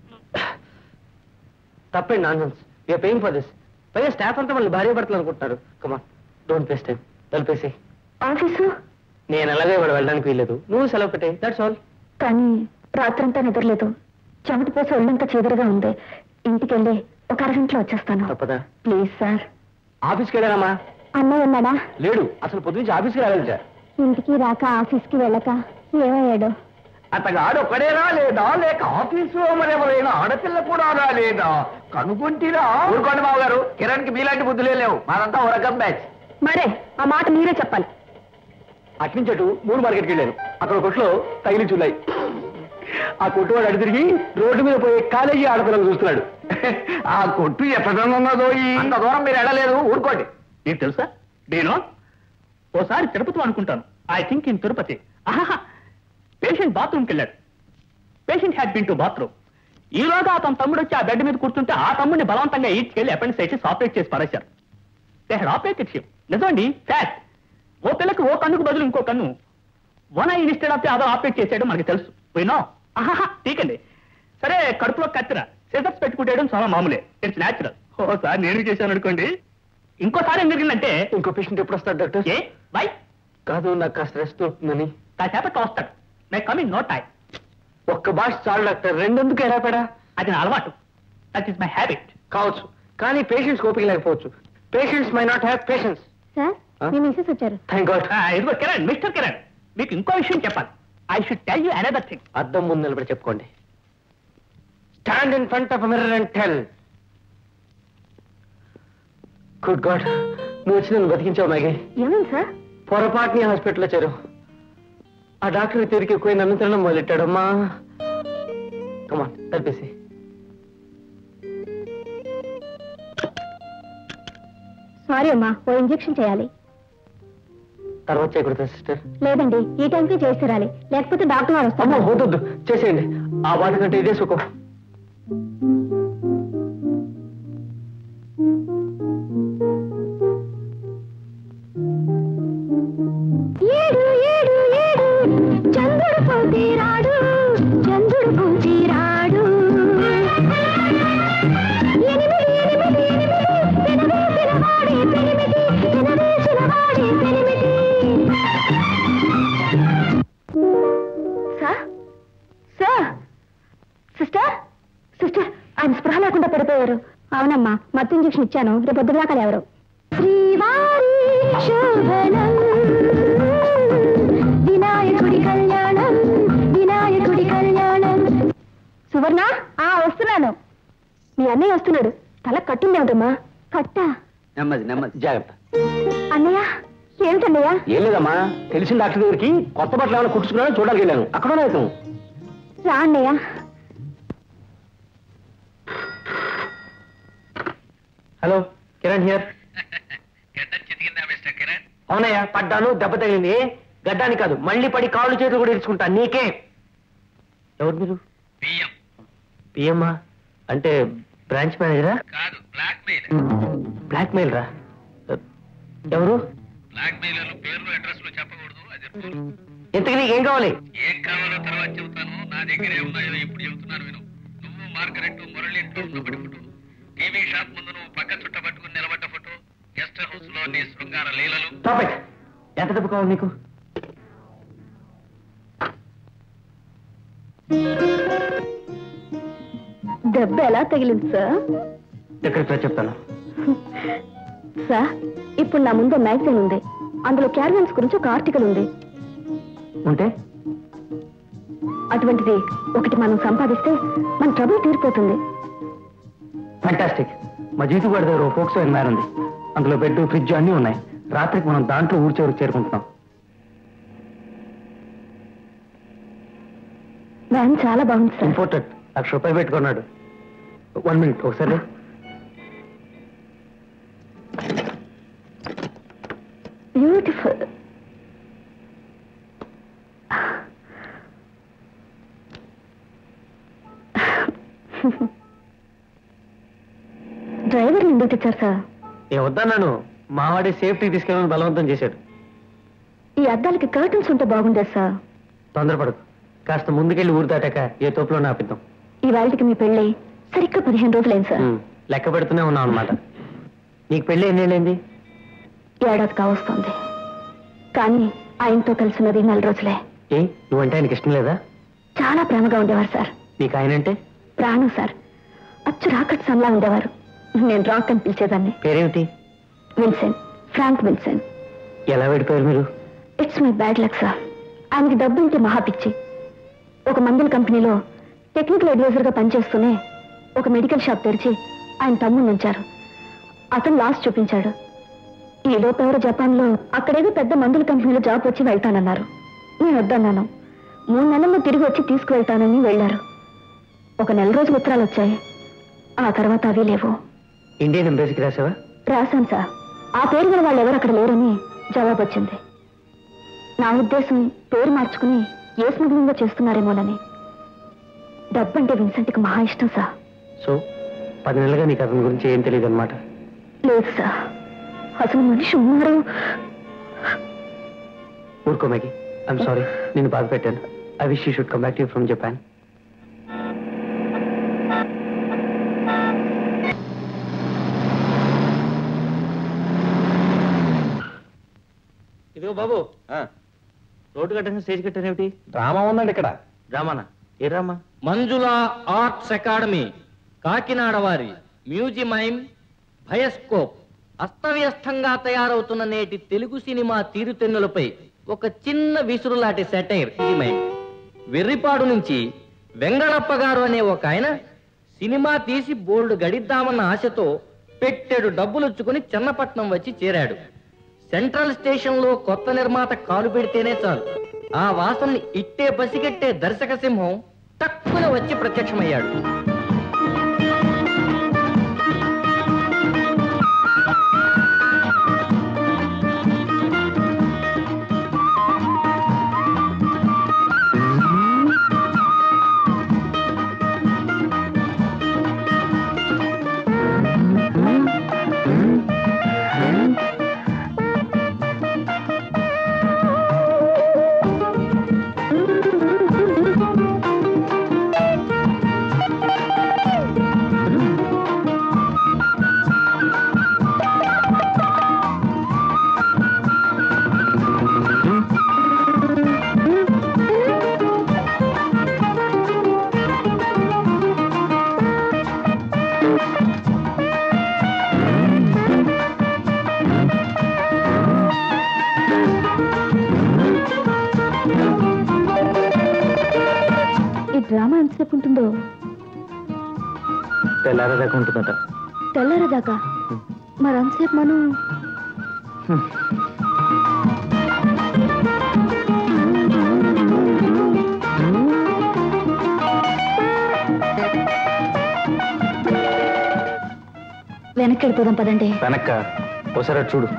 తప్పే nonsense you're paying for this పైగా స్టాఫ్ అంతా వాళ్ళు భార్య భర్తలు అనుకుంటున్నారు కమా డోంట్ పేస్ టైం తలిపేసి ఆఫీసు నేను అలాగే వాడు వెళ్ళడానికి వీల్లేదు నువ్వు సెలవు పెట్టే దట్స్ ఆల్ కానీ రాత్రంతా నిద్రలేదు చెమట పోసి ఒళ్ళంతా చీదరగా ఉంది ఇంటికి వెళ్ళి ఒక అరగంటలో వచ్చేస్తాను తప్పదా ప్లీజ్ సార్ ఆఫీస్కి వెళ్ళారమ్మా అన్నయ్య ఉన్నాడా లేడు అసలు పొద్దు నుంచి ఆఫీస్కి రాలేదు సార్ ఇంటికి రాక ఆఫీస్కి వెళ్ళక ఏమయ్యాడు అతగాడు ఒక్కడే రాలేదా లేక ఆఫీసులో మరెవరైనా ఆడపిల్ల కూడా రాలేదా కనుగొంటిరా ఊరుకోండి బాబు గారు కిరణ్ కి మీలాంటి బుద్ధులే లేవు మాదంతా ఒక రకం బ్యాచ్ మరే ఆ మాట మీరే చెప్పాలి అట్నుంచి అటు మూడు మార్కెట్కి వెళ్ళాను అక్కడ కొట్లో తగిలి చూలాయి ఆ కొట్టువాడు అడి తిరిగి రోడ్డు మీద పోయే కాలేజీ ఆడపిల్లలు చూస్తున్నాడు ఆ కొట్టు ఎక్కడున్నదో ఈ అంత దూరం మీరు వెళ్ళలేదు ఊరుకోండి నీకు తెలుసా నేను ఓసారి తిరుపతిలో అనుకుంటాను I think in Tirupati patient బాత్రూమ్కి వెళ్ళాడు patient had been to bathroom ఈలోగా అతని తమ్ముడు వచ్చి ఆ బెడ్ మీద కూర్చుంటే ఆ తమ్ముడిని బలవంతంగా ఈడ్చుకెళ్ళి అపెండిసైటిస్ ఆపరేట్ చేసి పడేశారు దే హెడ్ ఆపరేటెడ్ షిప్ నిజమండి ఫ్యాక్ట్ ఓ పిల్లకి ఓ కన్నుకు బదులు ఇంకో కన్ను one eye instead of the other operate చేసేయడం మనకి తెలుసు వినో ఆహా ఠీకండి సరే కడుపులో కత్తిర సిజర్స్ పెట్టుకుంటేయడం చాలా మామూలే ఇట్స్ న్యాచురల్ ఓ సార్ నేను చేశాను అనుకోండి ఇంకోసారి ఏం జరిగిందంటే ఇంకో పేషెంట్ ఎప్పుడు వస్తాడు డాక్టర్ ఏ బై కాదు నాకు కాస్త రెస్ట్ అవుతుందని కాసేపట్లో వస్తాడు మే కమింగ్ నో టైం ఒక్క భాష చాలు డాక్టర్ రెండెందుకు ఎడాపెడా అది నా అలవాటు దట్ ఈస్ మై హ్యాబిట్ కావచ్చు కానీ పేషెంట్స్ ఓపిక లేకపోవచ్చు patients may not have patience sir Huh? మీ మిస్సెస్ వచ్చారు థ్యాంక్ గాడ్ ఇదిగో కిరణ్ మిస్టర్ కిరణ్ మీకు ఇంకో విషయం చెప్పాలి I should tell you another thing అద్దం ముందు నిలబడి చెప్పుకోండి stand in front of mirror and tell good god నువ్వు వచ్చి నన్ను బతికించావు మ్యాగీ ఏమైంది సార్ పొరపాటుని హాస్పిటల్లో చేరు ఆ డాక్టర్ తిరిగి ఎక్కువ నన్ను తినడం మొదలెట్టాడమ్మా కమా తడిపేసి సారీ అమ్మా ఓ ఇంజెక్షన్ చేయాలి తర్వాత చేయకూడదా సిస్టర్ లేదండి ఈ టైంకి చేసి తీరాలి లేకపోతే డాక్టర్ గారు అమ్మో వస్తారు వద్దొద్దు చేసేయండి ఆ బాధ కంటే ఇదే సుఖం ఏడు ఏడు ఏడు చంద్రుడు పోతీరాడు చంద్రుడు పోతీరాడు ఎనిమిది ఎనిమిది ఎనిమిది పెనవేసిన వాడే పెనిమిది పెనవేసిన వాడే పెనిమిది సార్ సార్ సిస్టర్ సిస్టర్ ఆయన స్పృహ లేకుండా పడిపోయారు అవునమ్మా మత్తు ఇంజక్షన్ ఇచ్చాను రేపు పొద్దు దాకా ఎవరు శ్రీవారి శోభనం వినాయకుడి కళ్యాణం వినాయకుడి కళ్యాణం సువర్ణ ఆ వస్తున్నాను మీ అన్నయ్య వస్తున్నాడు తల కట్టుండేమిటమ్మా కట్ట నెమ్మది నెమ్మది జాగ్రత్త అన్నయ్య ఏమిటన్నయ్య ఏం లేదమ్మా తెలిసిన డాక్టర్ దగ్గరికి కొత్త బట్టలు ఏమైనా కుట్టుకున్నాడో చూడడానికి వెళ్ళాను అక్కడ లేదు రా అన్నయ్య హలో కిరణ్ హియర్ అవునయ్యా పడ్డాను దెబ్బ తగిలింది గడ్డానికి కాదు మళ్ళీ పడి కాళ్ళు చేతులు కూడా ఇరుచుకుంటా నీకే ఎవరు మీరు పిఎమ్మా అంటే బ్రాంచ్ మేనేజరా కాదు బ్లాక్ మెయిల్ బ్లాక్ మెయిల్ రా ఎవరు బ్లాక్ మెయిలర్లు పేర్లు అడ్రస్లు చెప్పకూడదు అది రూల్ ఇంతకు నీకు ఏం కావాలి ఏం కావాలో తర్వాత చెబుతాను నా దగ్గరే ఉన్నాయో ఇప్పుడు చెబుతున్నాను విను నువ్వు మార్గరెట్ మురళి ఇంట్లో ఉన్నప్పటి ఫోటో టీవీ షాప్ ముందు నువ్వు పక్క చుట్ట పట్టుకుని నిలబడ్డ ఫోటో గెస్ట్ హౌస్ లో నీ శృంగార లీలలు టాపిక్ ఎంత డబ్బు కావాలి నీకు దెబ్బ ఎలా తగిలింది సార్ ఎక్కడికి రా చెప్తాను సార్ ఇప్పుడు నా ముందు మ్యాగజైన్ ఉంది అందులో క్యారవన్స్ గురించి ఒక ఆర్టికల్ ఉంది ఉంటే అటువంటిది ఒకటి మనం సంపాదిస్తే మన ట్రబుల్ తీరిపోతుంది ఫ్యాంటాస్టిక్ మా జీతు గారి దగ్గర ఫోక్స్ ఎన్ఆర్ ఉంది అందులో బెడ్ ఫ్రిడ్జ్ అన్నీ ఉన్నాయి రాత్రికి మనం దాంట్లో ఊరి చివరికి చేరుకుంటున్నాం వ్యాన్ చాలా బాగుంది సార్ ఇంపోర్టెడ్ లక్ష రూపాయలు పెట్టుకున్నాడు వన్ మినిట్ ఒకసారి బ్యూటిఫుల్ డ్రైవర్ ఎందుకు తెచ్చారు సార్ నేను వద్దన్నాను మావాడి సేఫ్టీ తీసుకెళ్ళమని బలవంతం చేశాడు ఈ అద్దాలకి కర్టన్స్ ఉంటే బాగుండేది సార్ తొందరపడకు కాస్త ముందుకెళ్ళి ఊరు దాటాక ఏ తోపులో ఆపిద్దాం ఈ వాళ్ళకి మీ పెళ్ళి సరిగ్గా పదిహేను రోజులైంది సార్ ఉమ్, లెక్క పెడుతూనే ఉన్నాం అనమాట నీకు పెళ్ళి ఎన్నేళ్ళైంది ఏడాది కావస్తుంది కానీ ఆయనతో కలిసి ఉన్నది నెల రోజులే ఏ నువ్వంటే ఆయనకి ఇష్టం లేదా చాలా ప్రేమగా ఉండేవారు సార్ నీకు ఆయనంటే ప్రాణం సార్ అచ్చు రాకట్ సన్లా ఉండేవారు నేను రాక్ అని పిలిచేదాన్ని పేరేమిటి విన్సెంట్ ఫ్రాంక్ విన్సెంట్ ఎలా విడిపోయారు మీరు it's my bad luck sir ఆయనకి డబ్బు ఉంటే మహా పిచ్చి ఒక మందుల కంపెనీలో టెక్నికల్ అడ్వైజర్గా పనిచేస్తూనే ఒక మెడికల్ షాప్ తెరిచి ఆయన తమ్ముడిని ఉంచారు అతను లాస్ చూపించాడు ఈ లోపు ఎవరు జపాన్లో అక్కడేదో పెద్ద మందుల కంపెనీలో జాబ్ వచ్చి వెళ్తానన్నారు నేను వద్దన్నాను మూడు నెలల్లో తిరిగి వచ్చి తీసుకువెళ్తానని వెళ్ళారు ఒక నెల రోజులు ఉత్తరాలు వచ్చాయి ఆ తర్వాత అవి లేవు ఇండియన్ ఎంబసీకి రాసావా రాశాను సార్ ఆ పేరు గల వాళ్ళు ఎవరు అక్కడ లేరని జవాబు వచ్చింది నా ఉద్దేశం పేరు మార్చుకుని ఏ స్మగ్లింగ్ చేస్తున్నారేమోనని డబ్బంటే విన్సెంట్కి మహా ఇష్టం సార్ సో పది నెలలుగా నీకు అతని గురించి ఏం తెలియదు అనమాట లేదు సార్ అసలు మనిషి ఉన్నారు ఊరుకో మేకి ఐఎమ్ సారీ నేను బాధ పెట్టాను I wish you should come back to from Japan ఇదిగో బాబు రోడ్డు కట్టాను స్టేజ్ కట్టానేమిటి డ్రామా ఉందండి ఇక్కడ డ్రామానా ఏ drama Manjula arts academy Kakinada వారి మ్యూజిమైమ్ భయస్కోప్ అస్తవ్యస్తంగా తయారవుతున్న నేటి తెలుగు సినిమా తీరుతెన్నులపై ఒక చిన్న విసురులాంటి సెటైర్ మ్యూజిమైమ్ వెర్రిపాడు నుంచి వెంగళప్ప గారు అనే ఒక ఆయన సినిమా తీసి బోల్డ్ గడిద్దామన్న ఆశతో పెట్టెడు డబ్బులుచ్చుకుని చెన్నపట్నం వచ్చి చేరాడు సెంట్రల్ స్టేషన్ లో కొత్త నిర్మాత కాలు పెడితేనే చాలు ఆ వాసనని ఇట్టే పసిగట్టే దర్శక సింహం తక్కువ వచ్చి ప్రత్యక్షమయ్యాడు ఈ డ్రామా ఎంతసేపు ఉంటుందో తెల్లారదాకా ఉంటుందట తెల్లారదాకా మరి అంతసేపు మనం వెనక్కి వెళ్ళిపోదాం పదండి వెనక్క ఒకసారి అటు చూడు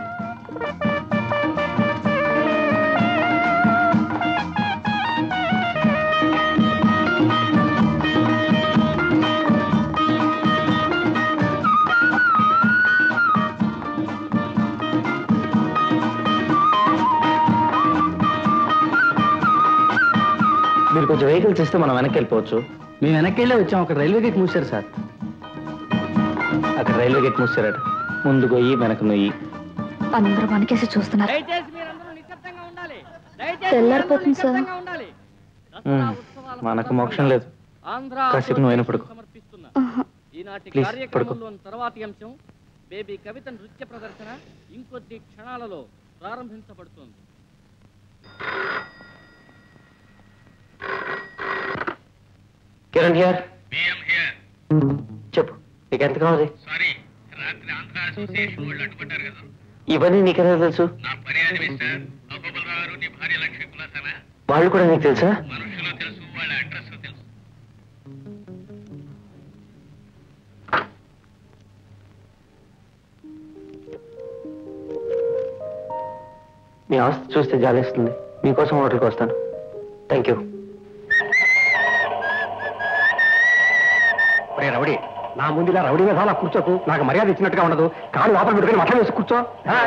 మీరు కొంచెం వెహికల్స్ ఇస్తే మనం వెనక్కి వెళ్ళిపోవచ్చు మేము వెనక్కి వెళ్ళే వచ్చాం అక్కడ రైల్వే గేట్ మూసారు సార్ అక్కడ రైల్వే గేట్ మూసారట ముందు గొయ్యి వెనక నొయ్యి అందరూ మనకేసి చూస్తున్నారు దయచేసి మీరందరూ నిశ్శబ్దంగా ఉండాలి దయచేసి తెల్లారిపోతుంది మీరందరూ సార్. నిశ్శబ్దంగా ఉండాలి మ్మ్. దసరా ఉత్సవాల మనకు మోక్షం లేదు ఆంధ్ర కాసేపు నువ్వు అయినా పడుకో. సమర్పిస్తున్న ఆహా. ఈనాటి Please, కార్యక్రమంలోని తర్వాతి అంశం బేబీ కవిత నృత్య ప్రదర్శన ఇంకొద్ది క్షణాలలో ప్రారంభించబడుతుంది కిరణ్ హియర్ బిఎం హియర్ చెప్పు నీకు ఎంత కావాలి సారీ రాత్రి ఆంధ్ర అసోసియేషన్ వాళ్ళు అడ్డుపడ్డారు కదా ఇవన్నీ నీకెలా తెలుసు నా పని అది మిస్టర్ అహోబల్ గారు నీ భార్య లక్ష్మి కులాసానా వాళ్ళు కూడా నీకు తెలుసా మనుషులు తెలుసు వాళ్ళ అడ్రస్ తెలుసు మీ ఆస్తి చూస్తే జాలేస్తుంది మీకోసం హోటల్కి వస్తాను థ్యాంక్ యూ ఒరే రౌడీ నా ముందు ఇలా రౌడీ మీద అలా కూర్చోకు నాకు మర్యాద ఇచ్చినట్టుగా ఉండదు కాళ్ళు లోపల పెట్టుకుని మఠం వేసి కూర్చో ఆ?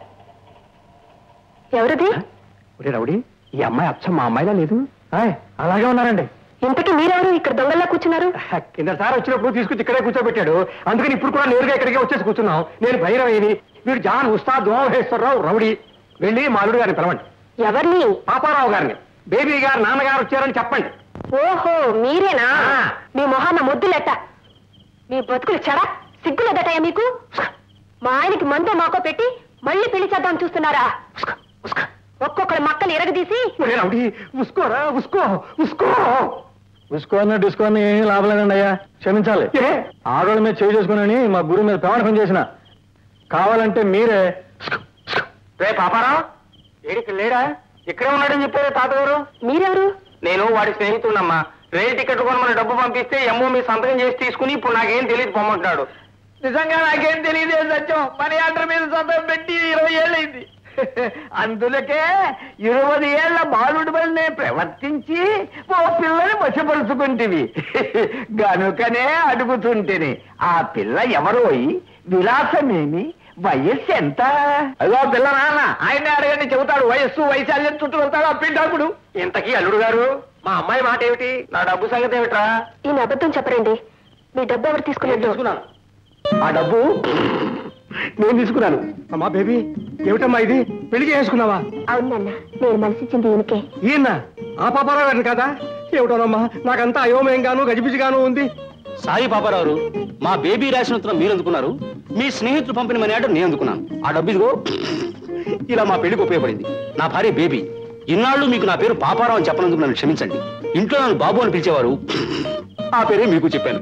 ఎవరిది ఒరే రౌడీ ఈ అమ్మాయి అచ్చం మా అమ్మాయిలా లేదు ఆయ్, అలాగే ఉన్నారండి ఇంతకీ మీరెవరు ఇక్కడ దొంగల్లా కూర్చున్నారు కిందసారి వచ్చినప్పుడు తీసుకొచ్చి ఇక్కడే కూర్చోబెట్టాడు అందుకని ఇప్పుడు కూడా నేరుగా ఇక్కడికే వచ్చేసి కూర్చున్నాం నేను భైరవేని వీడు జాన్ ఉస్తాద్ దోమహేశ్వరరావు రౌడీ వెళ్ళి మాలుడు గారిని పిలవండి ఎవరిని పాపారావు గారిని బేబీ గారు నాన్నగారు వచ్చారని చెప్పండి ఓహో మీరేనా ఆ. మీ మొహాన్న ముద్దులెట్ట మీ బతుకులు చెడ సిగ్గులేదటయ్యా మీకు మా ఆయనకి మందో మాకో పెట్టి మళ్ళీ పెళ్లి చేద్దాం చూస్తున్నారా ఒక్కొక్కరి మక్కలు ఎరగదీసి ఒరే రౌడీ ఉసుకోరా ఉసుకో ఉసుకో ఉసుకోని డిస్కోని ఏం లాభం లేదండి అయ్యా క్షమించాలి ఏ? ఆడోళ్ళ మీద చేయి చేసుకుని మా గురువు మీద ప్రమాణం చేసిన కావాలంటే మీరే రే పాపారావు ఏడికి లేడా ఇక్కడే ఉన్నాడని చెప్పారు తాతగారు మీరెవరు నేను వాడి స్నేహితుడమ్మా రైలు టికెట్ కొనమని డబ్బు పంపిస్తే ఎమ్మో మీ సంతకం చేసి తీసుకుని ఇప్పుడు నాకేం తెలియదు పొమ్మంటున్నాడు నిజంగా నాకేం తెలియదే సత్యం మనీ ఆర్డర్ మీద సంతకం పెట్టి ఇరవై ఏళ్ళైంది అందులకే ఇరవై ఏళ్ల బాలుడి వల్లనే ప్రవర్తించి ఓ పిల్లని వశపరుచుకుంటివి గనుకనే అడుగుతుంటేని ఆ పిల్ల ఎవరోయి విలాసమేమి వయస్సు ఎంత అదో పిల్ల నాన్న ఆయన్ని అడగండి చెబుతాడు వయస్సు వైశాల్యం చుట్టూ వెళ్తాడు ఆ పిండాకుడు ఇంతకీ అల్లుడు గారు మా అమ్మాయి మాట ఏమిటి నా డబ్బు సంగతి ఏమిట్రా ఈయన అబద్ధం చెప్పరండి మీ డబ్బు ఎవరు తీసుకున్నట్టు తీసుకున్నాను ఆ డబ్బు నేను తీసుకున్నాను అమ్మా బేబీ ఏమిటమ్మా ఇది పెళ్లి చేసుకున్నావా అవునన్న నేను మనసిచ్చింది ఈయనకే ఈయన ఆ పాపారావు గారిని కదా ఏమిటోనమ్మా నాకంతా అయోమయంగాను గజిబిజిగాను ఉంది సారీ పాపారావు మా బేబీ రాసిన ఉత్తరం మీరు అందుకున్నారు మీ స్నేహితులు పంపిన మనీ ఆర్డర్ నేను అందుకున్నాను ఆ డబ్బు ఇదిగో ఇలా మా పెళ్లికి ఉపయోగపడింది నా భార్య బేబీ ఇన్నాళ్ళు మీకు నా పేరు పాపారావు అని చెప్పనందుకు నన్ను క్షమించండి ఇంట్లో నన్ను బాబు అని పిలిచేవారు ఆ పేరే మీకు చెప్పాను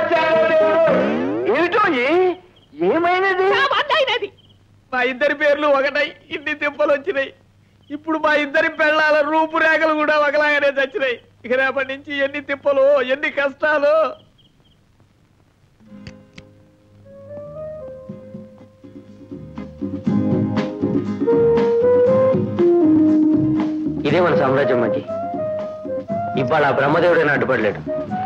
ఏమిటో ఏ- ఏమైనది అయినది మా ఇద్దరి పేర్లు ఒకటై ఇన్ని తిప్పలు వచ్చినాయి ఇప్పుడు మా ఇద్దరి పెళ్ళాల రూపురేఖలు కూడా ఒకలాగానే చచ్చినాయి ఇక రేపటి నుంచి ఎన్ని తిప్పలు ఎన్ని కష్టాలు ఇదే మన సామ్రాజ్యం మధ్య ఇవాళ ఆ బ్రహ్మదేవుడైనా అడ్డుపడలేడు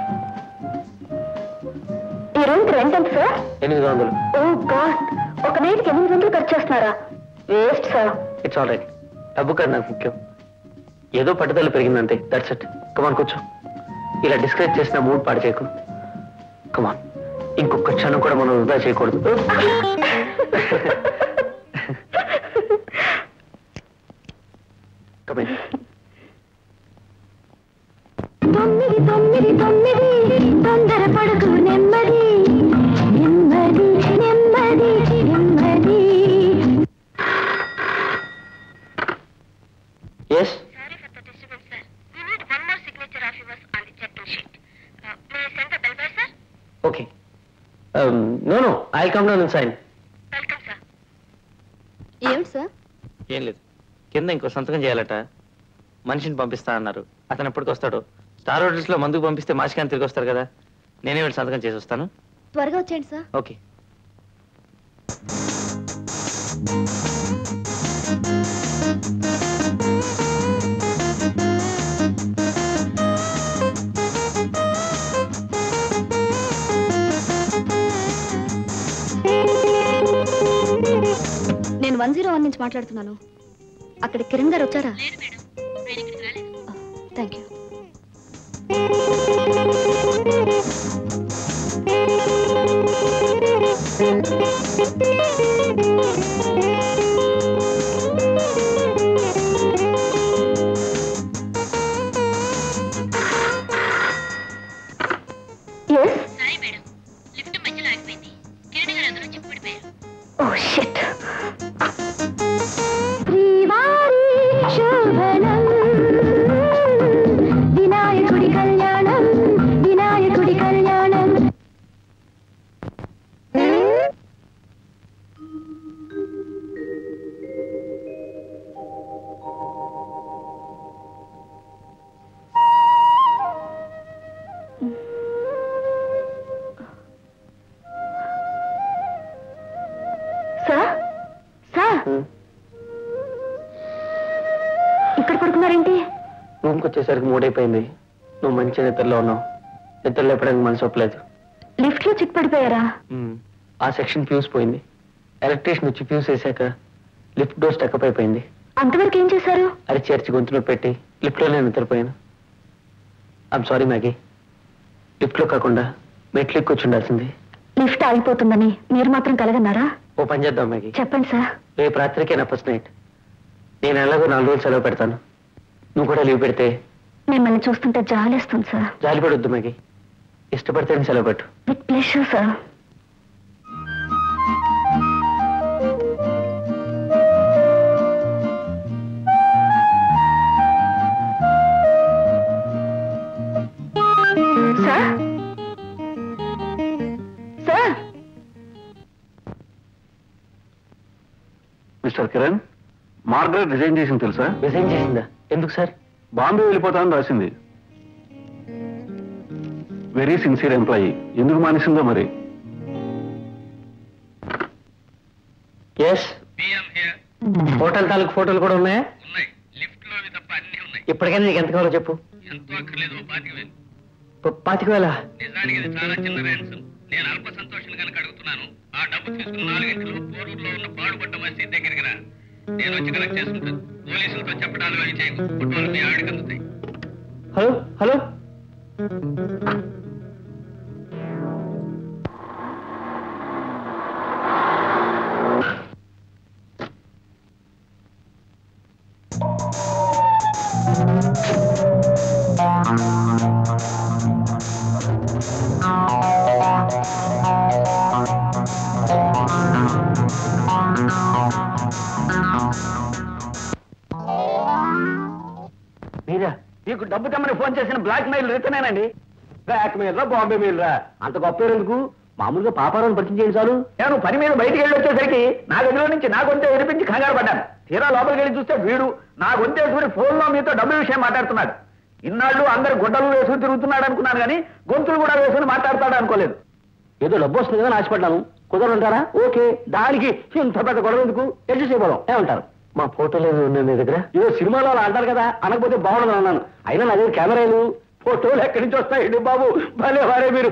ఈ రూమ్ రెంట్ ఎంత సార్ ఎనిమిది వందలు ఓ గాడ్ ఒక నైట్కి ఎనిమిది వందలు ఖర్చు చేస్తున్నారా waste sir it's all right డబ్బు కాదు నాకు ముఖ్యం ఏదో పట్టుదల పెరిగిందంతే దట్స్ ఇట్ కమాన్ కూర్చో ఇలా డిస్కరేజ్ చేసిన మూడ్ పాడు చేయకు కమాన్ ఇంకొక క్షణం కూడా మనం వృధా చేయకూడదు Come in. తొమ్మిది తొమ్మిది తొమ్మిది తొందర పడుకు నెమ్మది నెమ్మది నెమ్మది నెమ్మది Yes? Sorry for the disturbance, sir. We need one more signature of yours on the check-in sheet. Uh, may I send the bill, sir? Okay. Um, no, no. I'll come down and sign. Welcome, sir. ఏమిటి sir ఏం లేదు కింద ఇంకో సంతకం చేయాలట మనిషిని పంపిస్తా అన్నారు అతను ఎప్పటికి వస్తాడు స్టార్ హోటల్స్ లో మందుకు పంపిస్తే మాసికాని తిరిగి వస్తారు కదా నేనే వెళ్ళి సంతకం చేసి వస్తాను త్వరగా వచ్చేయండి సార్ ఓకే నేను వన్ జీరో వన్ నుంచి మాట్లాడుతున్నాను అక్కడ కిరణ్ గారు వచ్చారా thank you yes sorry madam lift మధ్యలో ఆగిపోయింది కిరణ్ గారు అందరూ చెప్పి పడిపోయారు ఓ షిట్ శ్రీవారి శోభనం వినాయకుడి కళ్యాణం వినాయకుడి కళ్యాణం సార్ సార్ ఇక్కడ పడుకున్నారేంటి రూమ్కి వచ్చేసరికి మూడైపోయింది నువ్వు మంచి నిద్రలో ఉన్నావు నిద్ర లేపడానికి మనసు ఒప్పలేదు లిఫ్ట్ లో చిక్ పడిపోయారా మ్మ్. ఆ సెక్షన్ ఫ్యూజ్ పోయింది ఎలక్ట్రీషియన్ వచ్చి ఫ్యూజ్ వేసాక లిఫ్ట్ డోర్ స్టక్అప్ అయిపోయింది అంతవరకు ఏం చేశారు అది చేర్చి గొంతులో పెట్టి లిఫ్ట్లోనే నిద్రపోయాను ఐమ్ సారీ మ్యాగీ లిఫ్ట్లో కాకుండా మెట్లు ఎక్కి కూర్చుండాల్సింది లిఫ్ట్ ఆగిపోతుందని మీరు మాత్రం కలగన్నారా ఓ పని చేద్దాం మ్యాగీ చెప్పండి సార్ రేపు రాత్రికే నా ఫస్ట్ నైట్ నేను ఎలాగో నాలుగు రోజులు సెలవు పెడతాను నువ్వు కూడా లీవ్ పెడితే మిమ్మల్ని చూస్తుంటే జాలేస్తుంది సార్ జాలిపడొద్దు మ్యాగీ ఇష్టపడితేనే సెలవు పెట్టు with pleasure sir sir sir mister Kiran Margaret resign చేసింది తెలుసా రిజైన్ చేసిందా ఎందుకు సార్ బాంబే వెళ్ళిపోతానని రాసింది వెరీ సిన్సియర్ ఎంప్లాయీ ఎందుకు మానేసిందో మరి ఎస్ పిఎం హియర్ హోటల్ తాలూకు ఫోటోలు కూడా ఉన్నాయా ఉన్నాయి లిఫ్ట్ లో అవి తప్ప అన్ని ఉన్నాయి ఇప్పటికైనా నీకు ఎంత కావాలో చెప్పు ఎంతో అక్కర్లేదు ఓ పాతిక వేలు ప- పాతిక వేల నిజానికి ఇది చాలా చిన్న ర్యాన్సం నేను అల్ప సంతోషం కనుక అడుగుతున్నాను ఆ డబ్బు తీసుకున్న నాలుగింటిలో పోరూరులో ఉన్న పాడుపడ్డ మసీద్ దగ్గరికి రా నేను వచ్చి కలెక్ట్ చేసుకుంటాను పోలీసులతో చెప్పడాలు అవి చేయకు ఫోటోలు మీ ఆవిడకి అందుతాయి హలో హలో మీరా మీకు డబ్బు తెమ్మని ఫోన్ చేసిన బ్లాక్ మెయిల్ రిటర్నేనండి బ్లాక్ మెయిల్ రా బాంబే మెయిల్ రా అంత గొప్ప పేరు ఎందుకు మామూలుగా పాపారాన్ని పరిచయం చేయండి చాలు నేను పని మీద బయటికి వెళ్ళి వచ్చేసరికి నా గదిలో నుంచి నా గొంతు వినిపించి కంగారు పడ్డాను తీరా లోపలికి వెళ్ళి చూస్తే వీడు నా గొంతు వేసుకుని ఫోన్లో మీతో డబ్బు విషయం మాట్లాడుతున్నాడు ఇన్నాళ్ళు అందరు గుడ్డలు వేసుకుని తిరుగుతున్నాడు అనుకున్నాను కానీ గొంతులు కూడా వేసుకుని మాట్లాడతాడు అనుకోలేదు ఏదో డబ్బు వస్తుంది కదా ఆశపడ్డాను కుదరంటారా ఓకే దానికి ఇంత పెద్ద గొడవ ఎందుకు అడ్జస్ట్ అయిపోదాం ఏమంటారు మా ఫోటోలు ఏమి ఉన్నాయి మీ దగ్గర ఇదో సినిమాలో అలా అంటారు కదా అనకపోతే బాగుండదు అన్నాను అయినా నా దగ్గర కెమెరాలు ఫోటోలు ఎక్కడి నుంచి వస్తాయండి బాబు భలే వారే మీరు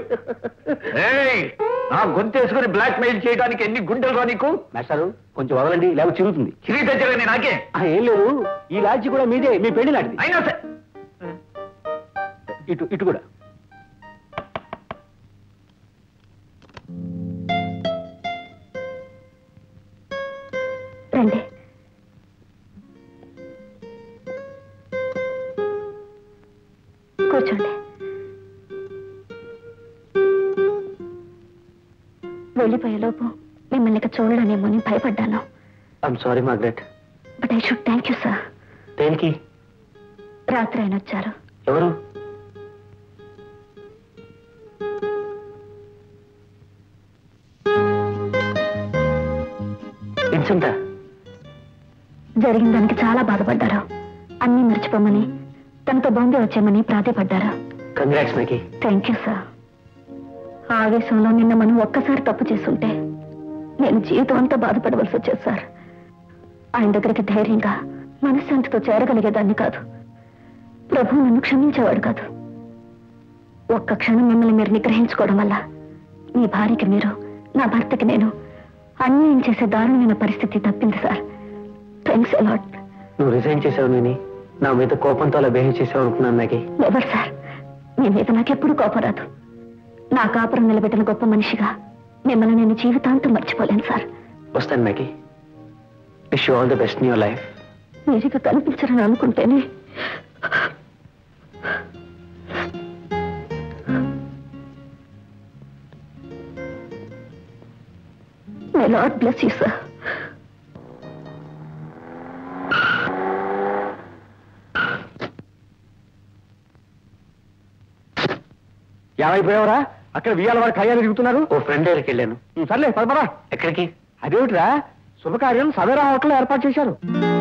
నా గొంతు వేసుకుని బ్లాక్ మెయిల్ చేయడానికి ఎన్ని గుండెలు నీకు మాస్టారు కొంచెం వదలండి లేకపోతే చిరుగుతుంది చిరిగి తెచ్చలేని నాకే ఏం లేదు ఈ లాడ్జి కూడా మీదే మీ పెళ్లి లాంటిది అయినా సరే ఇటు ఇటు కూడా రండి కూర్చోండి వెళ్ళిపోయేలోపు మిమ్మల్ని ఇక చూడడనేమో అని భయపడ్డాను I'm sorry Margaret but I should thank you sir దేనికి రాత్రి ఆయన వచ్చారు ఎవరు విన్సెంటా జరిగిన దానికి చాలా బాధపడ్డారు అన్నీ మర్చిపోమని తనతో బాంబే వచ్చామని ప్రాధేయపడ్డారు కంగ్రాట్స్ నాకి థ్యాంక్ యూ సార్ ఆవేశంలో నిన్న మనం ఒక్కసారి తప్పు చేసుంటే నేను జీవితం అంతా బాధపడవలసి వచ్చేది సార్ ఆయన దగ్గరికి ధైర్యంగా మనశ్శాంతితో చేరగలిగేదాన్ని కాదు ప్రభు నన్ను క్షమించేవాడు కాదు ఒక్క క్షణం మిమ్మల్ని మీరు నిగ్రహించుకోవడం వల్ల మీ భార్యకి మీరు నా భర్తకి నేను అన్యాయం చేసే దారుణమైన పరిస్థితి తప్పింది సార్ థ్యాంక్స్ అలాట్ నువ్వు రిజైన్ చేసావు నేను నా మీద కోపంతో అలా బిహేవ్ చేసావు అనుకున్నాను నాకి ఎవరు సార్ మీ మీద నాకెప్పుడు కోపం రాదు నా కాపురం నిలబెట్టిన గొప్ప మనిషిగా మిమ్మల్ని నేను జీవితాంతం మర్చిపోలేను సార్ వస్తాను నాకి wish you all the best in your life మీరిక కనిపించరని అనుకుంటేనే may lord bless you sir ఏమైపోయావరా అక్కడ వియ్యాల వారి కళ్యాణం తిరుగుతున్నారు ఓ ఫ్రెండ్ దగ్గరికి వెళ్ళాను ఉం, సర్లే పదపరా ఎక్కడికి అదేమిట్రా శుభకార్యం సవేరా హోటల్ ఏర్పాటు చేశారు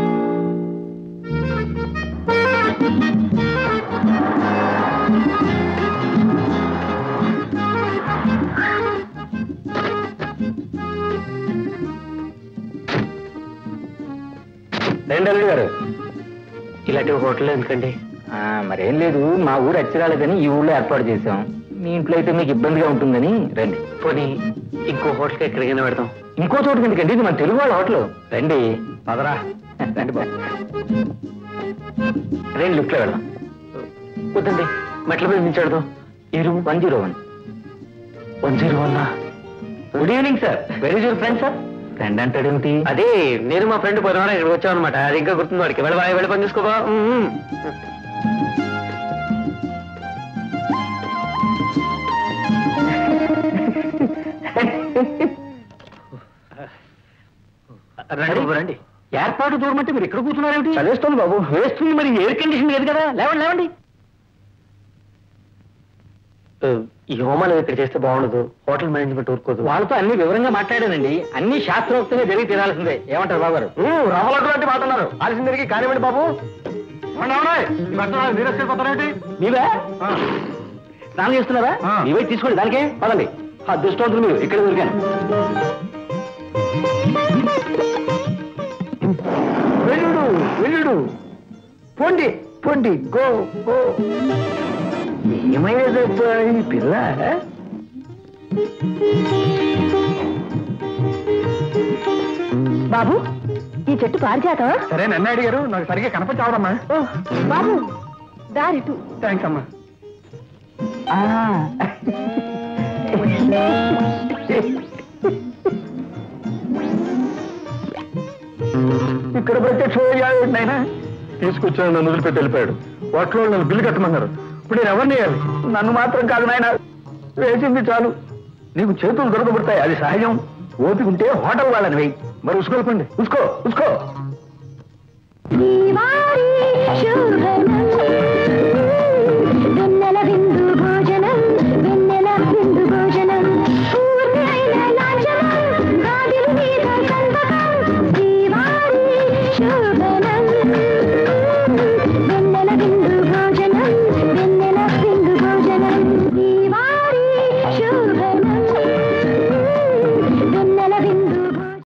రెండల్లుడు గారు ఇలాంటి హోటల్ ఎందుకండి మరేం లేదు మా ఊరు అచ్చిరాలేదని ఈ ఊళ్ళో ఏర్పాటు చేశాం మీ ఇంట్లో అయితే మీకు ఇబ్బందిగా ఉంటుందని రండి పోనీ ఇంకో హోటల్కి ఎక్కడికైనా పెడదాం ఇంకో చోటుకి ఎందుకండి ఇది మన తెలుగు వాళ్ళ హోటల్ రండి పదరా రండి బాబు రండి లిఫ్ట్లో వెళ్దాం వద్దండి మెట్ల మీద నుంచి పెడదాం ఈ room one zero one one zero one good evening sir very your friend sir friend అంటాడేమిటి అదే నేను మా ఫ్రెండ్ పోయిన వారం ఇక్కడికి వచ్చాం అనమాట అది ఇంకా గుర్తుంది వాడికి వెళ్ళి వెళ్ళి పని చూసుకోవా రండి బాబు, రండి ఏర్పాటు దూరం అంటే మీరు ఇక్కడ కూర్చున్నారేమిటి చదివేస్తుంది బాబు వేస్తుంది మరి ఎయిర్ కండిషన్ లేదు కదా లేవండి లేవండి ఈ హోమాలు ఇక్కడ చేస్తే బాగుండదు హోటల్ మేనేజ్మెంట్ ఊరుకోదు వాళ్ళతో అన్ని వివరంగా మాట్లాడానండి అన్ని శాస్త్రోక్తంగా జరిగి తీరాల్సిందే ఏమంటారు బాబు గారు రావాలంటే అంటే మాట్లాడారు ఆలస్యం తిరిగి కానివ్వండి బాబు నీవే స్నానం చేస్తున్నారా నీవే తీసుకోండి దానికే పదండి ఆ దుష్టవంతులు మీరు ఇక్కడ దొరికాను వెళ్ళుడు వెళ్ళుడు పోండి పోండి గో గో ఏమైనది ఈ పిల్ల బాబు ఈ చెట్టు పారిజాతం సరే నన్ను అడిగారు నాకు సరిగ్గా కనపచ్చావడమ్మా ఓ బాబు దారిటు థ్యాంక్స్ అమ్మా ఇక్కడ ప్రత్యక్షమయ్యాడు నాయన తీసుకొచ్చాను నన్ను వదిలిపెట్టి వెళ్ళిపోయాడు వాటిలో నన్ను బిల్లు కట్టమన్నారు ఇప్పుడు నేను ఎవరిని వేయాలి నన్ను మాత్రం కాదు నాయన వేసింది చాలు నీకు చేతులు దొరకబడతాయి అది సహజం ఓపిక ఉంటే హోటల్ వాళ్ళని వేయి మరి ఉసుకోల్పండి ఉసుకో ఉసుకో వెన్నెల విందు భోజనం వెన్నెల విందు భోజనం పూర్ణైన లాంఛనం గాదిలు మీద కందకం శ్రీవారి శుభ